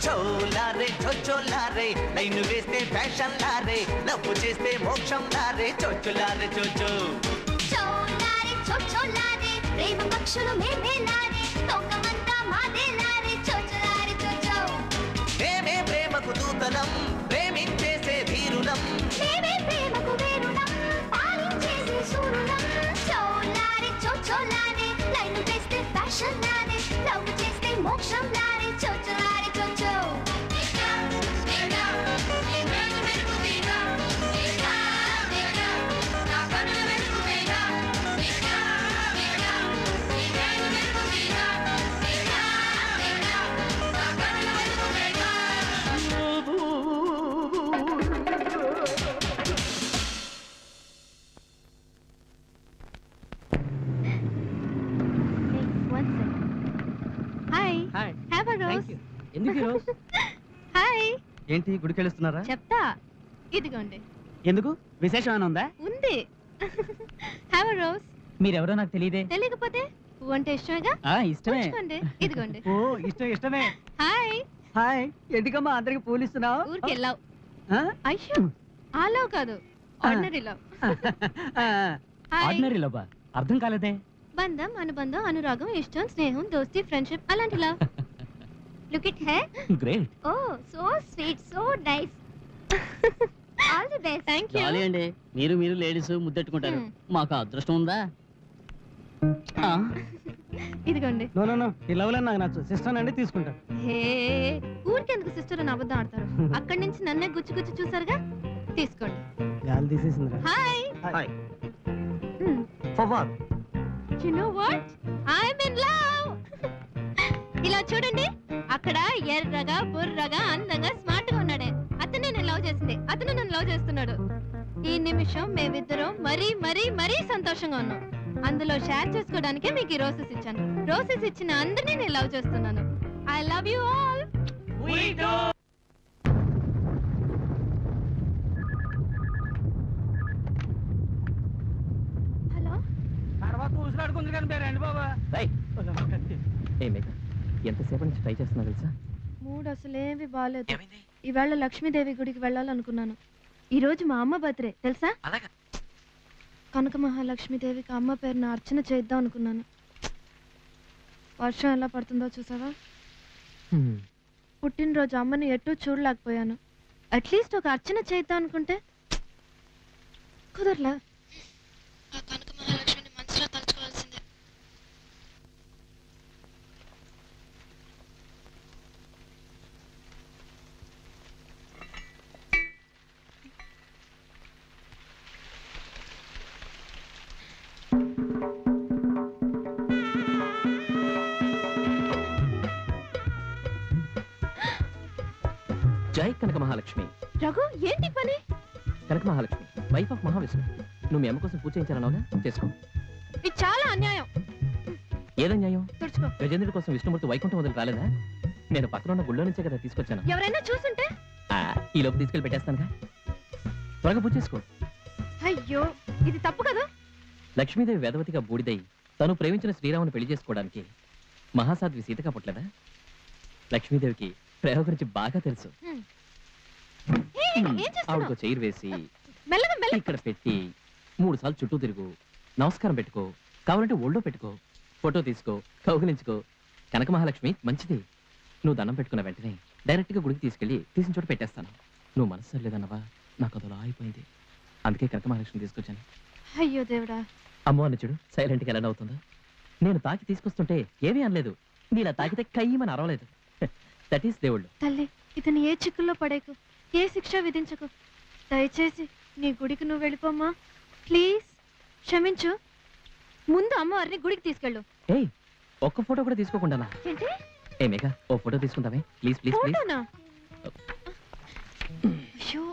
చోలారే చొచ్చోలారే లైన్ వేస్తే ఫ్యాషన్ లారే లవ్వు చేస్తే మోక్షం లారే చొచ్చులారే చొచ్చు చోలారే చోచోలారే ప్రేమ పక్షులు మేమేలారే లోకమంతా మాదేలారే చోచలారే చోచో మేమే ప్రేమకు దూతలం ప్రేమించేసే ధీరులం మేమే ప్రేమకు వేరులం పాలించేసే శూరులం చోలారే చోచోలారే లైన్ వేస్తే ఫ్యాషన్ లారే లవ్ చేస్తే మోక్షం లారే చోచలారే చోచో hi hi have a rose ఎందుకు ఈ రోజు హాయ్ ఏంటి గుడికి వెళ్తున్నారా చెప్తా ఇదిగోండి ఎందుకు విశేషం ఏమైనా ఉందా ఉంది హ్యావ్ అ రోజ్ మీరెవరో నాకు తెలియదే తెలియకపోతే పువ్వు అంటే ఇష్టమేగా ఆ, ఇష్టమే. ఉంచుకోండి. ఇదిగోండి ఓ ఇష్టం ఇష్టమే హాయ్ హాయ్ ఎందుకమ్మా అందరికి పూలు ఇస్తున్నావు ఊరికి వెళ్ళావు అయ్యో ఆ లవ్ కాదు ఆర్డినరీ లవ్ హాయ్ ఆర్డినరీ లవ్వా అర్థం కాలేదే బంధం అనుబంధం అనురాగం ఇష్టం స్నేహం దోస్తి ఫ్రెండ్షిప్ అలాంటి love look it hey great oh so sweet so nice all the best thank you jolly అండి మీరు మీరు లేడీస్ ముద్దెట్టుకుంటారు Hmm. మాకు అదృష్టం ఉందా ఇదిగోండి నో నో నో ఈ లవ్ నాకు నచ్చు సిస్టర్ అండి తీసుకుంటా హే ఊరికి ఎందుకు సిస్టర్ అని అబద్ధం ఆడతారు అక్కడి నుంచి నన్నే గుచ్చి గుచ్చి చూసారుగా తీసుకోండి గాలి తీసేసిందిరా హాయ్ హాయ్ ఫవాద్ you know what I'm in love ఇలా చూడండి అక్కడ ఎర్రగా బుర్రగా అందంగా స్మార్ట్ గా ఉన్నాడే అతనే నేను లవ్ చేసింది అతను నన్ను లవ్ చేస్తున్నాడు ఈ నిమిషం మేమిద్దరం మరీ మరీ మరీ సంతోషంగా ఉన్నాం అందులో షేర్ చేసుకోవడానికే మీకు ఈ రోసెస్ ఇచ్చాను రోసెస్ ఇచ్చిన అందరినీ నేను లవ్ చేస్తున్నాను I love you all hello తర్వాత ఊసులాడుకుంది కానీ మీరు రండి బాబా ఏ మేఘ ఎంతసేపటి నుంచి ట్రై చేస్తున్నా తెలుసా మూడు అసలేమి బాగాలేదు ఈవేళ లక్ష్మీదేవి గుడికి వెళ్ళాలనుకున్నాను ఈ రోజు మా అమ్మ బర్త్డే తెలుసా కనక మహాలక్ష్మీదేవికి అమ్మ పేరున అర్చన చేద్దాం అనుకున్నాను వర్షం ఎలా పడుతుందో చూసావా పుట్టినరోజు అమ్మని ఎటూ చూడలేకపోయాను అట్లీస్ట్ ఒక అర్చన చేద్దాం అనుకుంటే కుదరలా ఆ కనక మహాలక్ష్మిని మనసులో తలుచుకోవాల్సిందే జై కనక మహాలక్ష్మి రఘు ఏంటి పని కనక మహాలక్ష్మి వైఫ్ ఆఫ్ మహావిష్ణు నువ్వు మీ అమ్మ కోసం పూజ చేయించాలన్నావుగా చేసుకో ఇది చాలా అన్యాయం ఏదన్యాయం తుడుచుకో గజేంద్రుడి కోసం విష్ణుమూర్తి వైకుంఠం వదిలి రాలేదా నేను పక్కన ఉన్న గుళ్ళో నుంచే కదా తీసుకొచ్చాను ఎవరైనా చూసుంటే ఆ, ఈ లోపు తీసుకెళ్ళి పెట్టేస్తానుగా త్వరగా పూజ చేసుకో అయ్యో ఇది తప్పు కదా లక్ష్మీదేవి వేదవతిగా బూడిదై తను ప్రేమించిన శ్రీరాముని పెళ్లి చేసుకోవడానికి మహాసాధ్వి సీతగా పుట్టలేదా లక్ష్మీదేవికి ప్రేమ గురించి బాగా తెలుసు హ్మ్. ఏయ్, ఏం చేస్తున్నావు ఆవిడకు చైర్ వేసి మెల్లగా మెల్ల ఇక్కడ పెట్టి మూడు సార్లు చుట్టూ తిరుగు నమస్కారం పెట్టుకో కావాలంటే ఒళ్ళో పెట్టుకో ఫోటో తీసుకో కౌగిలించుకో కనక మహాలక్ష్మి మంచిది నువ్వు దండం పెట్టుకున్న వెంటనే డైరెక్ట్ గా గుడికి తీసుకెళ్లి తీసిన చోట పెట్టేస్తాను నువ్వు మనసు లేదన్నవా నాకు అదలా అయిపోయింది అందుకే కనక మహాలక్ష్మి తీసుకొచ్చాను అయ్యో దేవుడా అమ్మో అని చూడు సైలెంట్ గా ఎలా అవుతుందో నేను తాకి తీసుకొస్తుంటే ఏమీ అనలేదు నీలా తాకితే కయ్యమని అరవలేదు దట్ ఈస్ దేవుళ్ళు తల్లి ఇతను ఏ చిక్కుల్లో పడేకు ఏ శిక్ష విధించకు దయచేసి నీ గుడికి నువ్వు వెళ్ళిపోమ్మా ప్లీజ్ క్షమించు ముందు అమ్మవారిని గుడికి తీసుకెళ్ళు ఏయ్ ఒక్క ఫోటో కూడా తీసుకోకుండానా ఏంటి ఏ మేఘ ఓ ఫోటో తీసుకుందామే ప్లీజ్ ప్లీజ్ ప్లీజ్ ఫోటోనా అయ్యో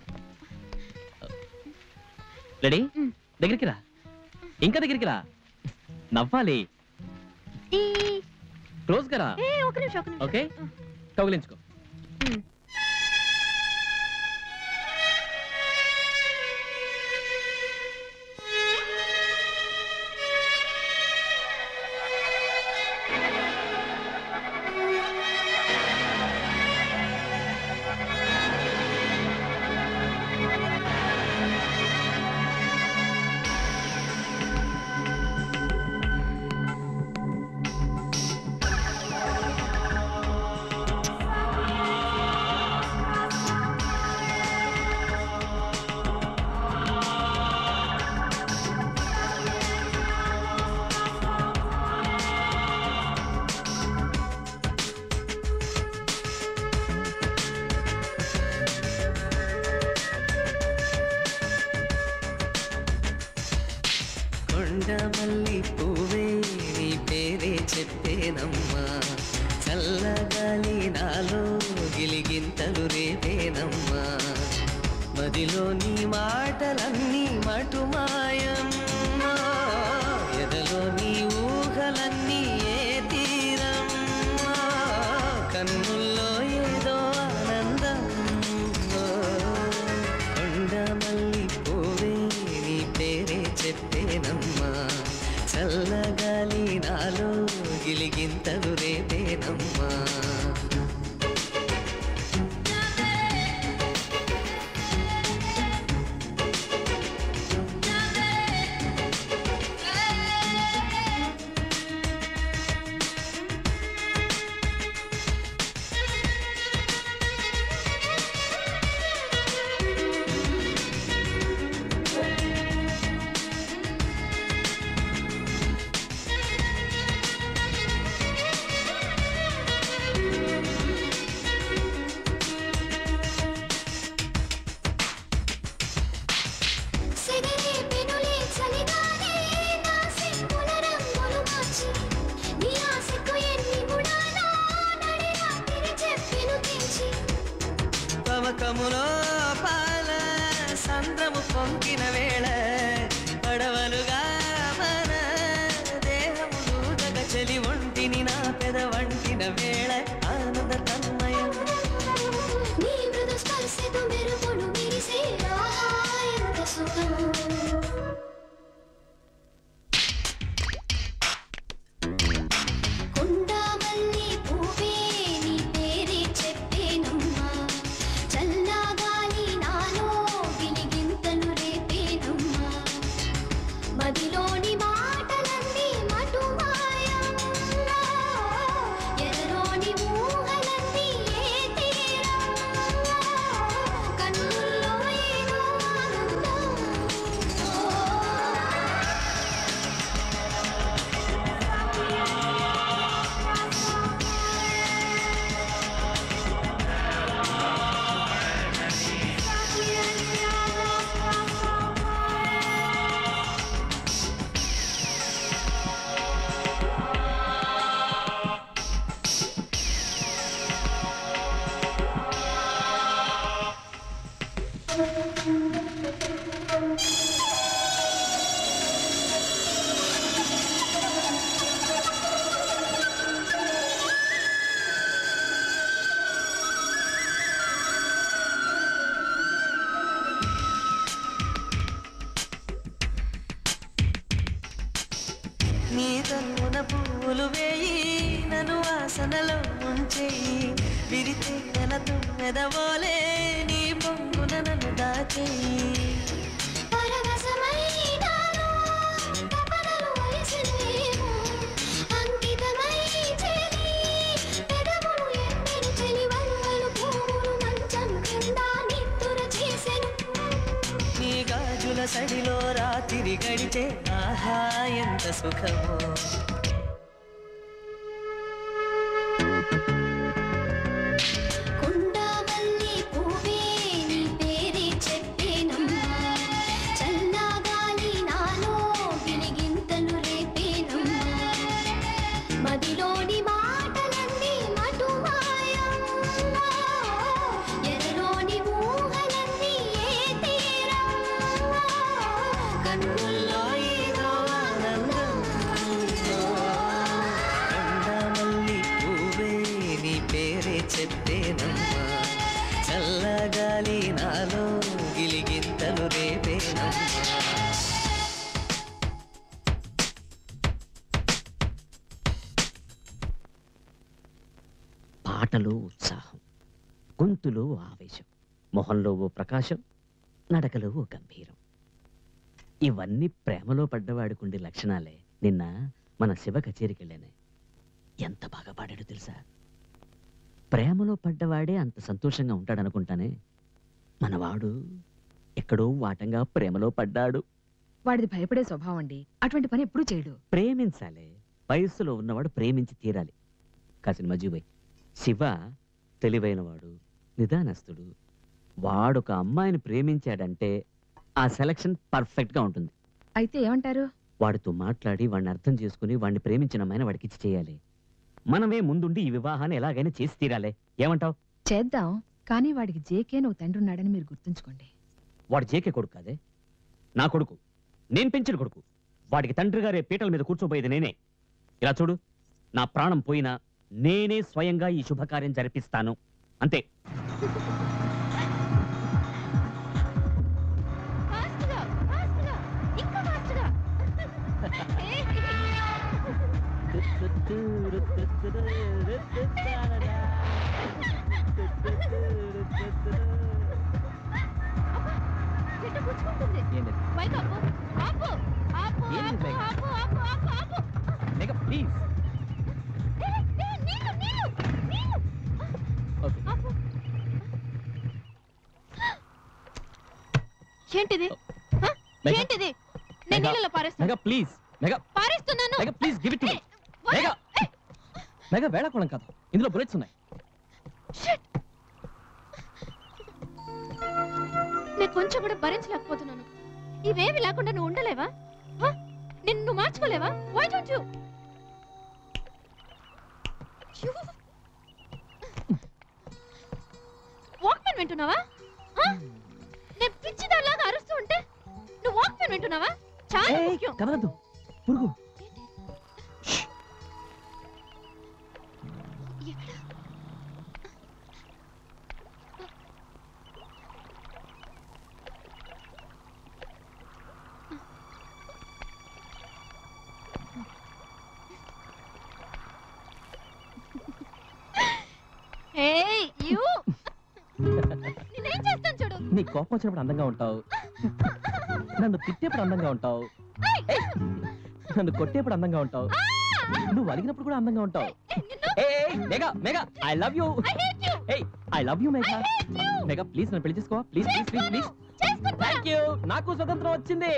రెడీ దగ్గరికి రా ఇంకా దగ్గరికి రా నవ్వాలి ఈ క్లోజ్ గా రా ఏ ఒక నిమిషం ఒక నిమిషం ఓకే కౌగిలించుకో ఉమ్. గిలిగింతలు రేపేనమ్మా సెగరే పెనులే చలిగానే నా సిక్కుల రంగులు మార్చి నీ ఆశకు ఎన్ని గుణాలో నడి రాత్రి చెప్పెను తెంచి తమకములో పాల సంద్రము పొంకిన వేళ పడవలుగా మన దేహములు జగ చెలి ఒంటిని నా పెద వంటిన వేళ ఆనంద తన్మయం నీ మృదు స్పర్శతో మెరుపులు మెరిసే ఆహా ఎంత సుఖం కుండామల్లి పువ్వే నీ పేరే చెప్పేనమ్మా చల్లగాలి నాలో గిలిగింతలు రేపేనమ్మా మదిలోని మాటలన్నీ మటుమాయం ఎదలోని ఊహలన్నీ ఏ తీరం కన్నుల్లో ఏదో ఆనందం నీ తన్నున పూలు వేయి నన్ను వాసనలో ముంచేయి విరితే నెలతో మెదవోలే నీ పొంగున నన్ను దాచేయి పరవశమైనాను, తపనలు వయసులేమో, అంకితమై చేరి, పెదవులు ఎండెను చెలివల్లలు పువ్వులు మంచం క్రింద నిద్దుర చేసెను. నీ గాజుల సడిలో రాత్రి గడిచే ఆహా ఎంత సుఖమో కుండామల్లి పువ్వే నీ పేరే చెప్పేనమ్మా, చల్లగాలి నాలో గిలిగింతలు రేపేనమ్మా. మదిలోని మాటలన్నీ మటుమాయం ఎదలోని ఊహలన్నీ ఏ తీరం కన్నుల్లో ఏదో ఆనందం కొండమల్లి పువ్వే నీ పేరే చెప్పేనమ్మా చల్లగాలి నాలో గిలిగింతలు రేపేనమ్మా పాటలో ఉత్సాహం గొంతులో ఆవేశం మొహంలో ఓ ప్రకాశం నడకలో ఓ గంభీరం ఇవన్నీ ప్రేమలో పడ్డవాడికుండే లక్షణాలే నిన్న మన శివ కచేరికి వెళ్ళానే ఎంత బాగా పాడాడో తెలుసా ప్రేమలో పడ్డవాడే అంత సంతోషంగా ఉంటాడనుకుంటానే మనవాడు ఎక్కడో వాటంగా ప్రేమలో పడ్డాడు వాడిది భయపడే స్వభావం అండి అటువంటి పని ఎప్పుడూ చేయడు ప్రేమించాలి వయస్సులో ఉన్నవాడు ప్రేమించి తీరాలి కాసిన మజీబాయ్ శివ తెలివైనవాడు నిదానస్తుడు వాడొక అమ్మాయిని ప్రేమించాడంటే ఆ సెలక్షన్ పర్ఫెక్ట్ గా ఉంటుంది అయితే ఏమంటారు వాడితో మాట్లాడి వాడిని అర్థం చేసుకుని వాడిని ప్రేమించిన అమ్మాయిని వాడికి ఇచ్చి చేయాలి మనమే ముందుండి ఈ వివాహాన్ని ఎలాగైనా చేసి తీరాలి ఏమంటావ్ చేద్దాం కానీ వాడికి జేకే అని ఒక తండ్రి ఉన్నాడని మీరు గుర్తుంచుకోండి వాడు జేకే కొడుకు కాదే నా కొడుకు నేను పెంచిన కొడుకు వాడికి తండ్రి గారే పీటల మీద కూర్చోబోయేది నేనే ఇలా చూడు నా ప్రాణం పోయినా నేనే స్వయంగా ఈ శుభకార్యం జరిపిస్తాను అంతే ఫాస్ట్గా ఫాస్ట్గా ఇంకా ఫాస్ట్గా చెట్టు గుచ్చుకుంటుంది ఏంటి పైకి ఆపు ఆపు ఆపు ఏంది ఆపు మేఘ? ఆపు ఆపు ఆపు ఆపు మేఘ ప్లీజ్ ఏ, ఏ, నీళ్ళు నీళ్ళు నీళ్ళు ఓకే ఆపు ఏంటిది హ? మేఘ. ఏంటిది నేను మేఘ. నీళ్ళలో పారేస్తాను mega please mega పారేస్తున్నాను mega please give it to me mega mega వేళకోళం కాదు ఇందులో బుల్లెట్స్ ఉన్నాయి నేను కొంచెం కూడా భరించలేకపోతున్నాను ఇవేమి లేకుండా నువ్వు ఉండలేవా హ? నిన్ను నువ్వు మార్చుకోలేవా వై డోంట్ యు వాక్మెన్ వింటున్నావా హ? నేను పిచ్చిదానిలాగా అరుస్తూ ఉంటే నువ్వు వాక్మెన్ వింటున్నావా చాలా ఏయ్, ముఖ్యం కదలద్దు పురుగు ఏయ్ యు నేనేం చేస్తాను చూడు నీ కోపం వచ్చినప్పుడు అందంగా ఉంటావు నన్ను తిట్టేప్పుడు అందంగా ఉంటావు ఏయ్, నన్ను కొట్టేప్పుడు అందంగా ఉంటావు నువ్వు అలిగినప్పుడు కూడా అందంగా ఉంటావు Megha Megha I love you ఏయ్ I love you Megha Megha please నన్ను పెళ్లి చేసుకోవా please please please please thank you నాకు స్వతంత్రం వచ్చింది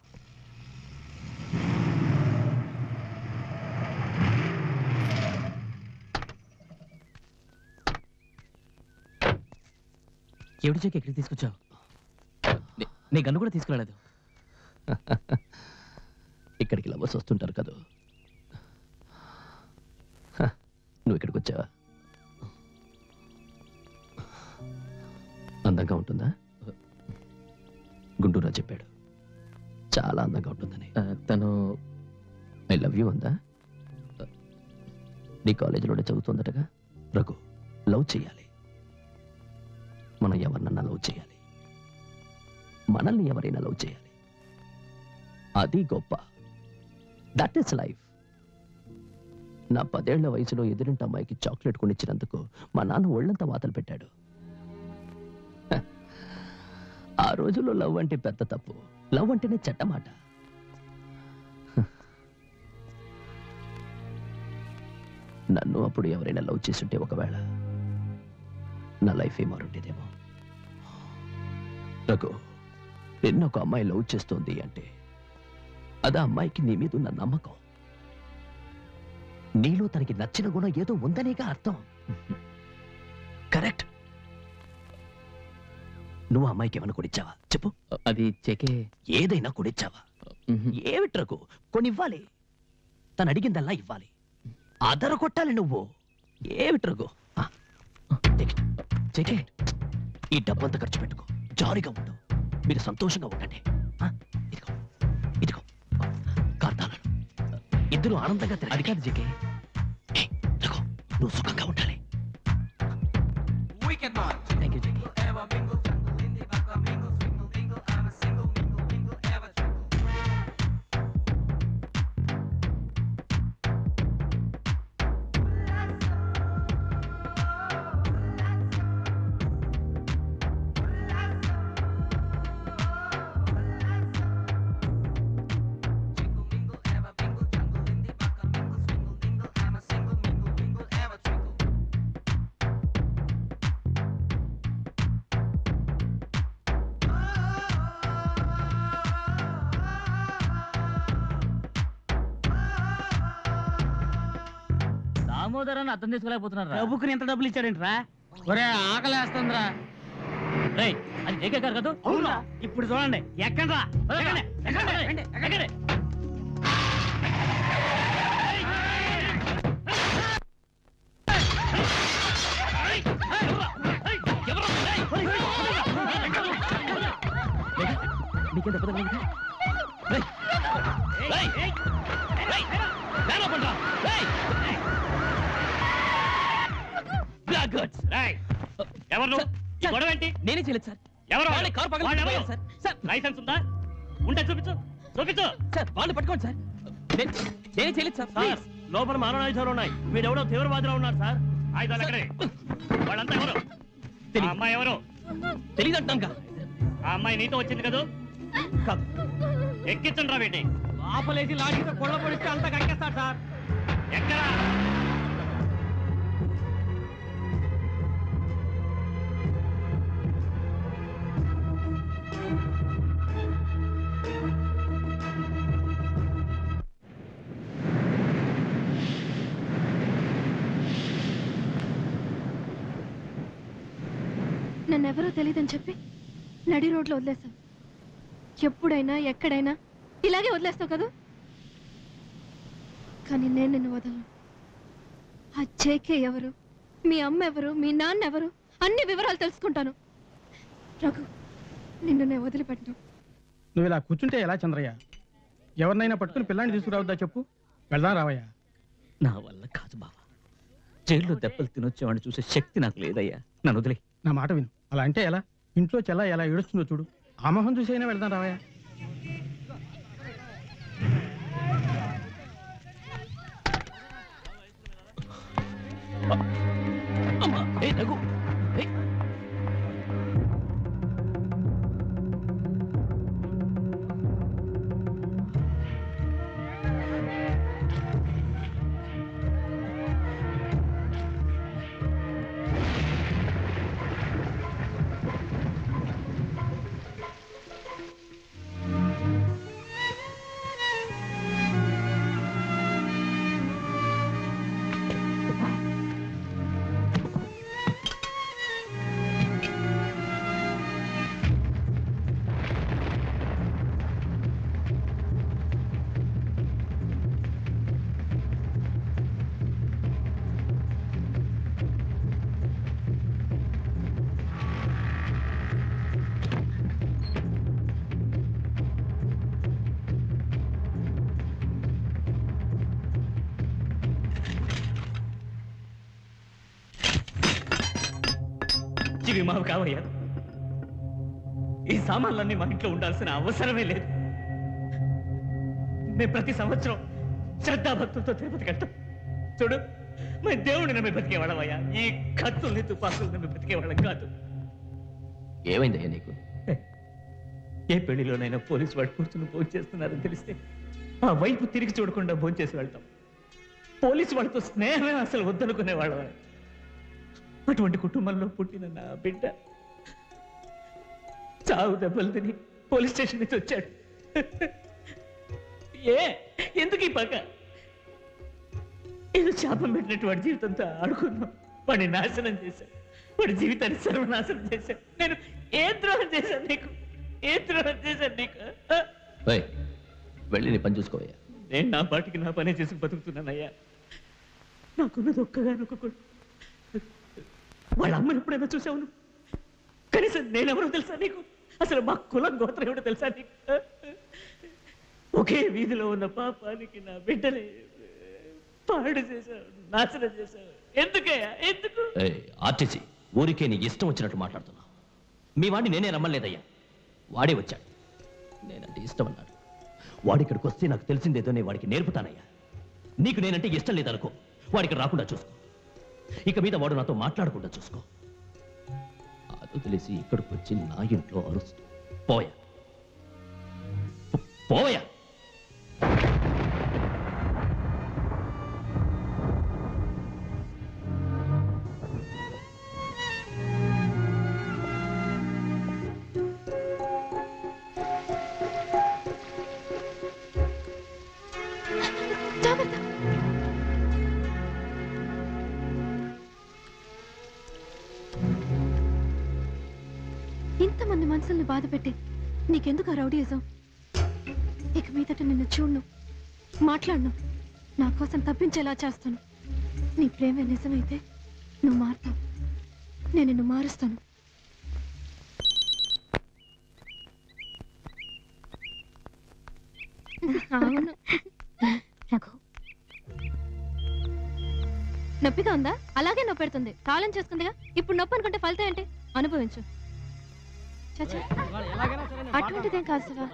ఎవడి చెక్ ఎక్కడికి తీసుకొచ్చావు నే- నీ గన్ను కూడా తీసుకురాలేదు ఇక్కడికి లవర్స్ వస్తుంటారు కదా హ, నువ్వు ఇక్కడికి వచ్చావా అందంగా ఉంటుందా గుంటూరా చెప్పాడు చాలా అందంగా ఉంటుందని తను ఐ లవ్ యూ అందా నీ కాలేజీలోనే చదువుతుందటగా రఘు లవ్ చేయాలి మనం ఎవరినన్నా లవ్ చేయాలి మనల్ని ఎవరైనా లవ్ చేయాలి అది గొప్ప దట్ ఈస్ లైఫ్ నా పదేళ్ల వయసులో ఎదురింటి అమ్మాయికి చాక్లెట్ కొనిచ్చినందుకు మా నాన్న ఒళ్ళంతా వాతలు పెట్టాడు హ, ఆ రోజుల్లో లవ్ అంటే పెద్ద తప్పు లవ్ అంటేనే చెట్టమాట నన్ను అప్పుడు ఎవరైనా లవ్ చేసుంటే ఒకవేళ నా లైఫ్ ఏ మారుండేదేమో రఘు నిన్న ఒక అమ్మాయి లవ్ చేస్తోంది అంటే అది ఆ అమ్మాయికి నీ మీద ఉన్న నమ్మకం నీలో తనకి నచ్చిన గుణం ఏదో ఉందనేగా అర్థం కరెక్ట్ నువ్వు ఆ అమ్మాయికి ఏమైనా కొనిచ్చావా చెప్పు అది చెకే ఏదైనా కొనిచ్చావా ఏమిటి రఘు కొనివ్వాలి తను అడిగిందల్లా ఇవ్వాలి అదర కొట్టాలి నువ్వు ఏమిటి రఘు ఆ, take it. Take it. ఈ డబ్బంతా ఖర్చు పెట్టుకో జాలీగా ఉండు మీరు సంతోషంగా ఉండండి ఆ, ఇదిగో ఇదిగో కార్తాలను ఇద్దరు ఆనందంగా అది కాదు జకే రఘు నువ్వు సుఖంగా ఉండాలి థ్యాంక్ యూ జకే దామోదరాన్ని అర్థం చేసుకోలేకపోతున్నారా డబ్బుకుని ఎంత డబ్బులు ఇచ్చాడేంట్రా ఒరే ఆకలేస్తుందిరా రేయ్ అది జేకే గారు కదా అవునా ఇప్పుడు చూడండి ఎక్కండ్రా ఎక్కండి, ఎక్కండి, ఎక్కండి, ఎక్కండి. నీకేం దెబ్బ తగలిందా? Blackguards. రేయ్, ఎవరు నువ్వు? ఈ గొడవ ఏంటి నేనే చేయలేదు సార్ ఎవరు వాళ్ళే కారు పగలు వాళ్ళు ఎవరు? కొట్టిపోయారు సార్. సార్ లైసెన్స్ ఉందా ఉంటే చూపించు చూపించు సార్ వాళ్ళు పట్టుకోండి సార్ నేను- నేనే చేయలేదు సార్ సార్ లోపల మారణాయుధాలు ఉన్నాయి వీడెవడో తీవ్రవాదిలో ఉన్నాడు సార్ ఆయుధాలు ఎక్కడే వాళ్ళంతా ఎవరు ఆ అమ్మాయి ఎవరు తెలియదంటాంక ఆ అమ్మాయి నీతో వచ్చింది కదా ఎక్కించండి రా వీటిని ఆపలేసి లాఠీతో కొళ్ళ పొడిస్తే అంతా కక్కేస్తాడు సార్ ఎక్కడా నన్నెవరో తెలియదని చెప్పి నడి రోడ్లో వదిలేసావు ఎప్పుడైనా ఎక్కడైనా ఇలాగే వదిలేస్తావు కదా కానీ నేను నిన్ను వదలను ఆ జేకే ఎవరు మీ అమ్మ ఎవరు మీ నాన్న ఎవరు అన్ని వివరాలు తెలుసుకుంటాను రఘు నిన్ను నేను వదిలిపెట్టను నువ్వు ఇలా కూర్చుంటే ఎలా చంద్రయ్య ఎవరినైనా పట్టుకుని పిల్లాన్ని తీసుకురావద్దా చెప్పు వెళ్దాం రావయ్యా నా వల్ల కాదు బావా జైల్లో దెబ్బలు తినొచ్చేవాడిని చూసే శక్తి నాకు లేదయ్యా నన్ను వదిలే నా మాట విను అలా అంటే ఎలా ఇంట్లో చెల్ల ఎలా ఏడుస్తుందో చూడు ఆ మొహం చూసైనా వెళ్దాం రావయ్యా అమ్మా ఏ రఘు ఏయ్. ఇవి మావు కావయ్యా ఈ సామాన్లన్నీ మా ఇంట్లో ఉండాల్సిన అవసరమే లేదు మేము ప్రతి సంవత్సరం శ్రద్ధాభక్తులతో తిరుపతికి వెళ్తాం చూడు మేము దేవుడిని నమ్మి బతికేవాళ్ళమయ్యా ఈ కత్తుల్ని తుపాకులు నమ్మి బతికేవాళ్ళం కాదు ఏమైందయ్యా నీకు ఏ పెళ్లిలోనైనా పోలీసు వాడు కూర్చుని భోజనం చేస్తున్నారని తెలిస్తే ఆ వైపు తిరిగి చూడకుండా భోజనం చేసి వెళ్తాం పోలీసు వాళ్ళతో స్నేహమే అసలు వద్దనుకునే వాళ్ళం అటువంటి కుటుంబంలో పుట్టిన నా బిడ్డ చావు దెబ్బలు తిని పోలీస్ స్టేషన్ నుంచి వచ్చాడు ఏ ఎందుకు ఈ పక్క ఏదో శాపం పెట్టినట్టు వాడి జీవితంతో ఆడుకున్నాం వాడిని నాశనం చేశాం వాడి జీవితాన్ని సర్వనాశనం చేశాం నేను ఏ ద్రోహం చేశాను నీకు ఏ ద్రోహం చేశాను నీకు ఆ? ఏయ్, వెళ్ళి నీ పని చూసుకోవయ్యా నేను నా పాటికి నా పనే చేసి బతుకుతున్నానయ్యా నాకున్నది ఒక్కగానొక్క కొడుకు వాళ్ళ అమ్మని ఎప్పుడైనా చూసావు నువ్వు కనీసం నేనెవరో తెలుసా నీకు అసలు మా కులం గోత్రం ఏమిటో తెలుసా నీకు ఒకే వీధిలో ఉన్న పాపానికి నా బిడ్డని పాడు చేశావు నాశనం చేశావు ఎందుకయ్యా ఎందుకు ఏయ్, ఆర్టీసీ ఊరికే నీ ఇష్టం వచ్చినట్టు మాట్లాడుతున్నా మీ వాడిని నేనే రమ్మలేదయ్యా వాడే వచ్చాడు నేనంటే ఇష్టం అన్నాడు వాడి ఇక్కడికి వస్తే నాకు తెలిసిందేదో నేను వాడికి నేర్పుతానయ్యా నీకు నేనంటే ఇష్టం లేదనుకో వాడికి రాకుండా చూసుకో ఇక మీద వాడు నాతో మాట్లాడకుండా చూసుకో అది తెలిసి ఇక్కడికి వచ్చి నా ఇంట్లో అరుస్తూ పోయా పో- పోయా ఇంతమంది మనసుల్ని బాధ పెట్టి నీకెందుకు ఆ రౌడీయిజం ఇక మీదట నిన్ను చూడను మాట్లాడను నా కోసం తప్పించేలా చేస్తాను నీ ప్రేమే నిజమైతే నువ్వు మారుతావు నేను నిన్ను మారుస్తాను అవును రఘు నొప్పిగా ఉందా అలాగే నొప్పి పెడుతుంది కాలం చేసుకుందిగా ఇప్పుడు నొప్పి అనుకుంటే ఫలితం ఏంటి అనుభవించు చచ్చా అటువంటిదేం కాదు శివ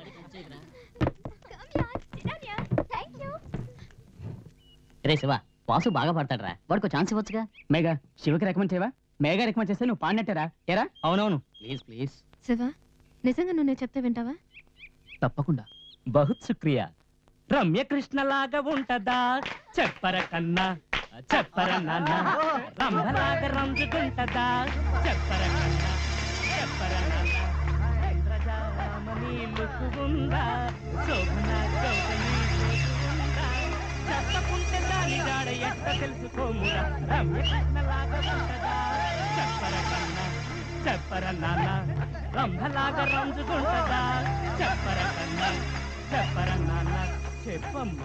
రే శివ వాసు బాగా పాడతాడరా వాడికి ఛాన్స్ ఇవ్వచ్చుగా మేఘా శివకి రికమెండ్ చేయవా మేఘా రికమెండ్ చేస్తే నువ్వు పాడినట్టేరా ఏరా అవునవును ప్లీజ్ ప్లీజ్ శివ నిజంగా నువ్వు నేను చెప్తే వింటావా తప్పకుండా బహుత్ శుక్రియా రమ్య కృష్ణలాగా ఉంటదా చెప్పర కన్నా చెప్పర నాన్న రంభలాగా రంజుకుంటదా చెప్పర కన్నా చెప్పర నాన్న ఇంద్రజామని లుక్కు ఉందా శోభన గౌతమి లుక్కు ఉందా చెప్పకుంటే దాని జాడ ఎట్ట తెలుసుకోమురా రమ్య కృష్ణలాగా ఉంటదా చెప్పర కన్నా చెప్పర నాన్న రంభలాగా రంజుకుంటదా చెప్పర కన్నా చెప్పర నాన్న చెప్పమ్మా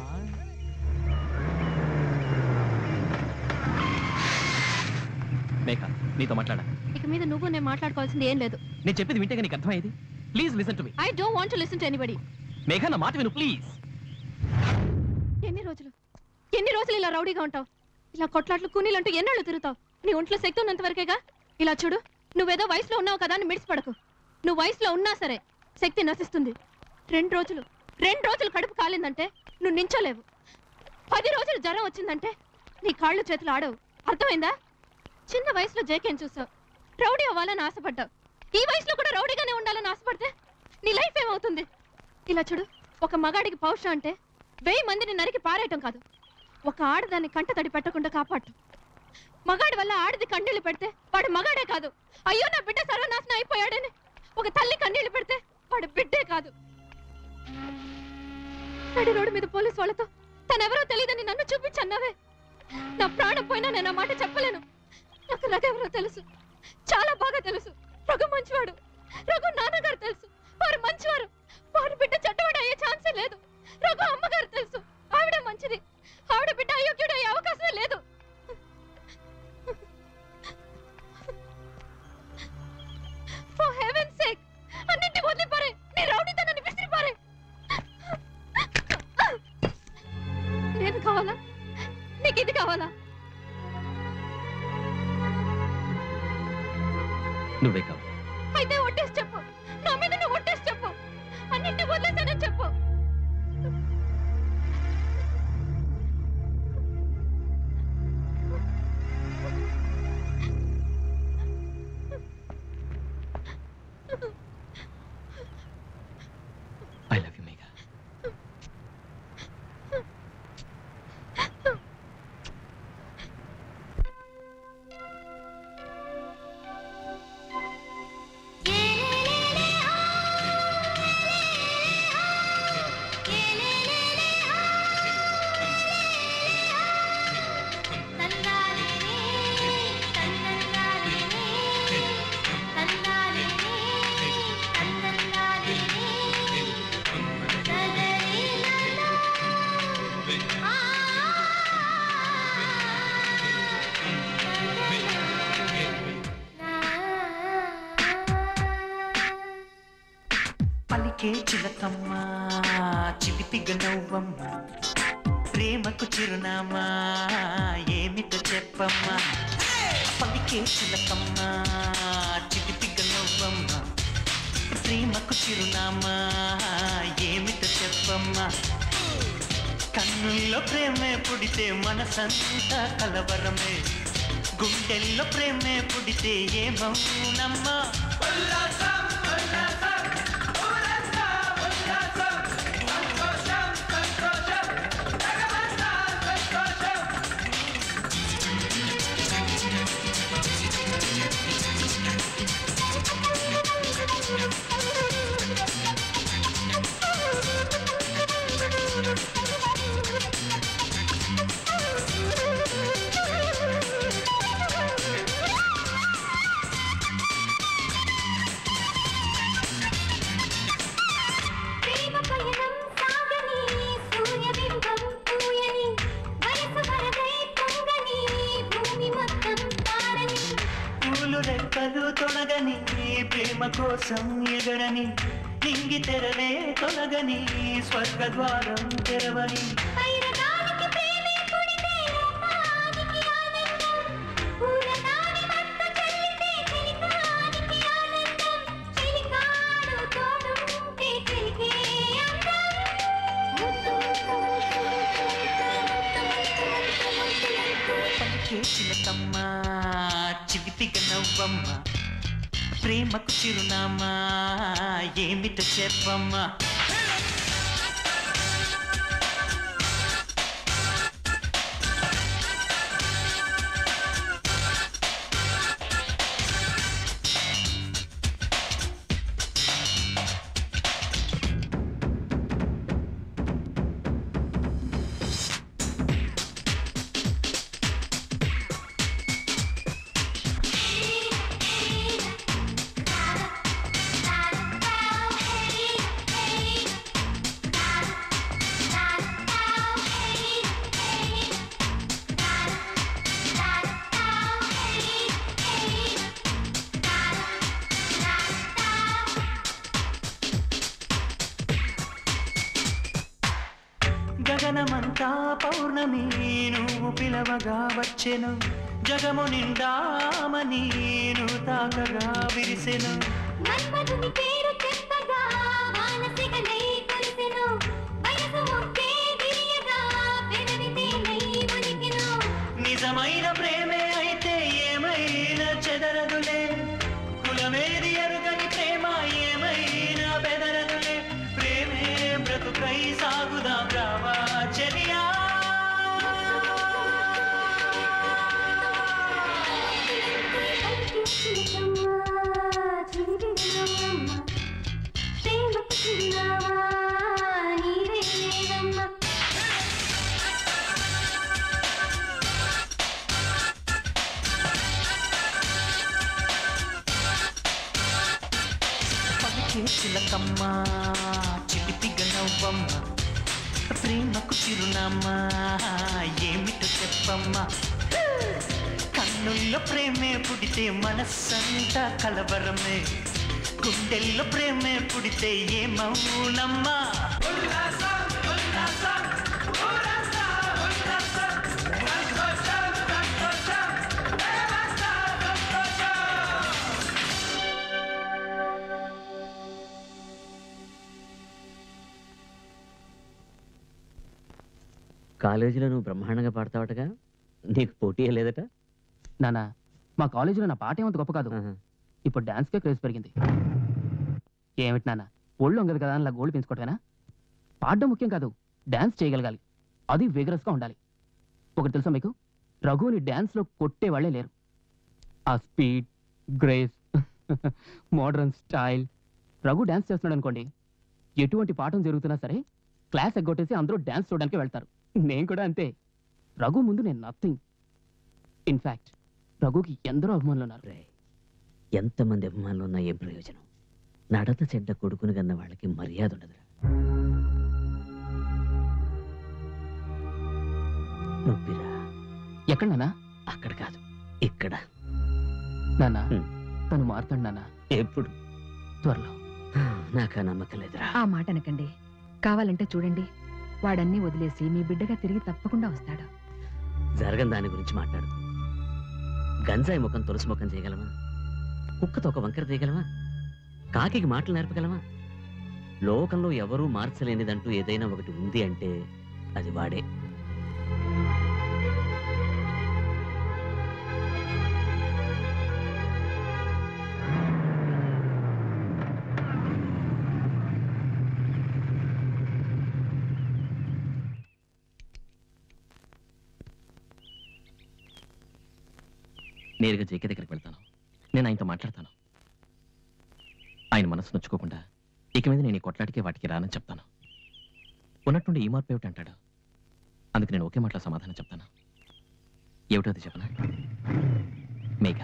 మేఘ నీతో మాట్లాడా ఇక మీద నువ్వు నేను మాట్లాడుకోవాల్సింది ఏం లేదు నేను చెప్పేది వింటే నీకు అర్థమైంది please listen to me I don't want to listen to anybody Megha నా మాట విను ప్లీజ్ ఎన్ని రోజులు ఎన్ని రోజులు ఇలా రౌడీగా ఉంటావు ఇలా కొట్లాట్లు కూనీలంటూ ఎన్నాళ్ళు తిరుగుతావు నీ ఒంట్లో శక్తి ఉన్నంత వరకేగా ఇలా చూడు నువ్వేదో వయసులో ఉన్నావు కదా అని మిడిసిపడకు నువ్వు వయసులో ఉన్నా సరే శక్తి నశిస్తుంది రెండు రోజులు రెండు రోజులు కడుపు కాలిందంటే నువ్వు నించోలేవు పది రోజులు జ్వరం వచ్చిందంటే నీ కాళ్ళు చేతులు ఆడవు అర్థమైందా చిన్న వయసులో జేకేం చూసావు రౌడీ అవ్వాలని ఆశపడ్డావు ఈ వయసులో కూడా రౌడీగానే ఉండాలని ఆశపడితే నీ లైఫ్ ఏమవుతుంది ఇలా చూడు ఒక మగాడికి పౌరుషం అంటే వెయ్యి మందిని నరికి పారేయటం కాదు ఒక ఆడదాన్ని కంట తడి పెట్టకుండా కాపాడు మగాడి వల్ల ఆడది కన్నీళ్లు పెడితే వాడు మగాడే కాదు అయ్యో నా బిడ్డ సర్వనాశనం అయిపోయాడని ఒక తల్లి కన్నీళ్లు పెడితే వాడు బిడ్డే కాదు నడి రోడ్డు మీద పోలీస్ వాళ్ళతో తనెవరో తెలియదని నన్ను చూపించన్నావే నా ప్రాణం పోయినా నేను ఆ మాట చెప్పలేను నాకు రఘు ఎవరో తెలుసు చాలా బాగా తెలుసు రఘు మంచివాడు రఘు నాన్నగారు తెలుసు వారు మంచివారు వారి బిడ్డ చెడ్డవాడు అయ్యే ఛాన్సే లేదు రఘు అమ్మగారు తెలుసు ఆవిడ మంచిది ఆవిడ బిడ్డ అయోగ్యుడు అయ్యే అవకాశమే లేదు For heaven's sake, అన్నింటి వదిలిపారే నీ రౌడీతనాన్ని విసిరిపారే నేను కావాలా నీకు ఇది కావాలా నువ్వే కావు అయితే ఒట్టేసి చెప్పు నా మీద నువ్వు ఒట్టేసి చెప్పు అన్నింటి వదిలేసానని చెప్పు ఐ లవ్ యూ మేఘ పలికే చిలకమ్మ చిలిపిగ నవ్వమ్మ ప్రేమకు చిరునామా ఏమిటో చెప్పమ్మా పలికే చిలకమ్మ చిలిపిగ నవ్వమ్మ ప్రేమకు చిరునామా ఏమిటో చెప్పమ్మా కన్నుల్లో ప్రేమే పుడితే మనసంతా కలవరమే గుండెల్లో ప్రేమే పుడితే ఏమవునమ్మా ప్రేమ పయనం సాగని సూర్యబింబం పూయని వయసు వరదై పొంగని భూమి మొత్తం పారని పూలు రెక్కలు తొలగని ప్రేమ కోసం ఎగరని నింగి తెరలే తొలగని స్వర్గ ద్వారం తెరవని పైరగాలికి ప్రేమే పుడితే లోకానికి ఆనందం పూలదాని మత్తు చెల్లితే చెలికానికి ఆనందం చెలికాడు తోడుంటే చెలికే అందం పలికే చిలకమ్మ చిలిపిగ నవ్వమ్మ ప్రేమకు చిరునామా ఏమిటో చెప్పమ్మా గగనమంతా పౌర్ణమి నువ్వు పిలవగా వచ్చెను జగము నిండామని నువ్వు తాకగా విరిసెను మన్మధుని పేరు చెప్పగా మానసికలై కురిసెను వయసు ముట్టే విరియగా పెదవితే నై మునిగెను నిజమైన ప్రేమే అయితే ఏమైనా చెదరదులే కులమేది ఎరుగని ప్రేమ ఏమైనా బెదరదులే ప్రేమే బ్రతుకై సాగుదాం రావా చెలియా ప్రేమకు చిరునామా నీవే లేదమ్మా పలికే చిలకమ్మ చిలిపిగ నవ్వమ్మ ప్రేమకు చిరునామా ఏమిటో చెప్పమ్మా కన్నుల్లో ప్రేమే పుడితే మనస్సంతా కలవరమే గుండెల్లో ప్రేమే పుడితే ఏమవునమ్మా కాలేజీలో నువ్వు బ్రహ్మాండంగా పాడతావటగా నీకు పోటీ లేదట నానా మా కాలేజీలో నా పాట ఏమంత గొప్ప కాదు ఇప్పుడు డాన్స్కే క్రేజ్ పెరిగింది ఏమిటి నాన్న ఒళ్ళు ఉండదు కదా అలా గోల్డ్ పెంచుకోవటమేనా పాడడం ముఖ్యం కాదు డాన్స్ చేయగలగాలి అది vigorous గా ఉండాలి ఒకటి తెలుసా మీకు రఘుని డాన్స్లో కొట్టే వాళ్ళే లేరు ఆ speed grace modern style Raghu dance చేస్తున్నాడు అనుకోండి ఎటువంటి పాఠం జరుగుతున్నా సరే క్లాస్ ఎగ్గొట్టేసి అందరూ డాన్స్ చూడడానికి వెళ్తారు నేను కూడా అంతే రఘు ముందు నేను నథింగ్ ఇన్ఫాక్ట్ రఘుకి ఎందరో అభిమానులు ఉన్నారు ఎంతమంది అభిమానులు ఉన్నా ఏం ప్రయోజనం నడత చెడ్డ కొడుకుని కన్న వాళ్ళకి మర్యాద ఉండదురా నొప్పిరా ఎక్కడ నాన్న అక్కడ కాదు ఇక్కడ నాన్న తను మారుతాడు నాన్న ఎప్పుడు త్వరలో నాకు ఆ నమ్మకం లేదురా ఆ మాట అనకండి కావాలంటే చూడండి వాడన్నీ వదిలేసి మీ బిడ్డగా తిరిగి తప్పకుండా వస్తాడు జరగని దాని గురించి మాట్లాడు గంజాయి ముఖం తులసి ముఖం చేయగలమా కుక్కతో ఒక వంకర తీయగలమా కాకికి మాటలు నేర్పగలమా లోకంలో ఎవరూ మార్చలేనిదంటూ ఏదైనా ఒకటి ఉంది అంటే అది వాడే నేరుగా జేకే దగ్గరికి వెళ్తాను నేను ఆయనతో మాట్లాడతాను ఆయన మనసు నొచ్చుకోకుండా ఇక మీద నేను ఈ కొట్లాటికి వాటికి రానని చెప్తాను ఉన్నట్టుండి ఈ మార్పు ఏమిటి అంటాడు అందుకు నేను ఒకే మాటలో సమాధానం చెప్తాను ఏమిటో అది చెప్పనా మేఘ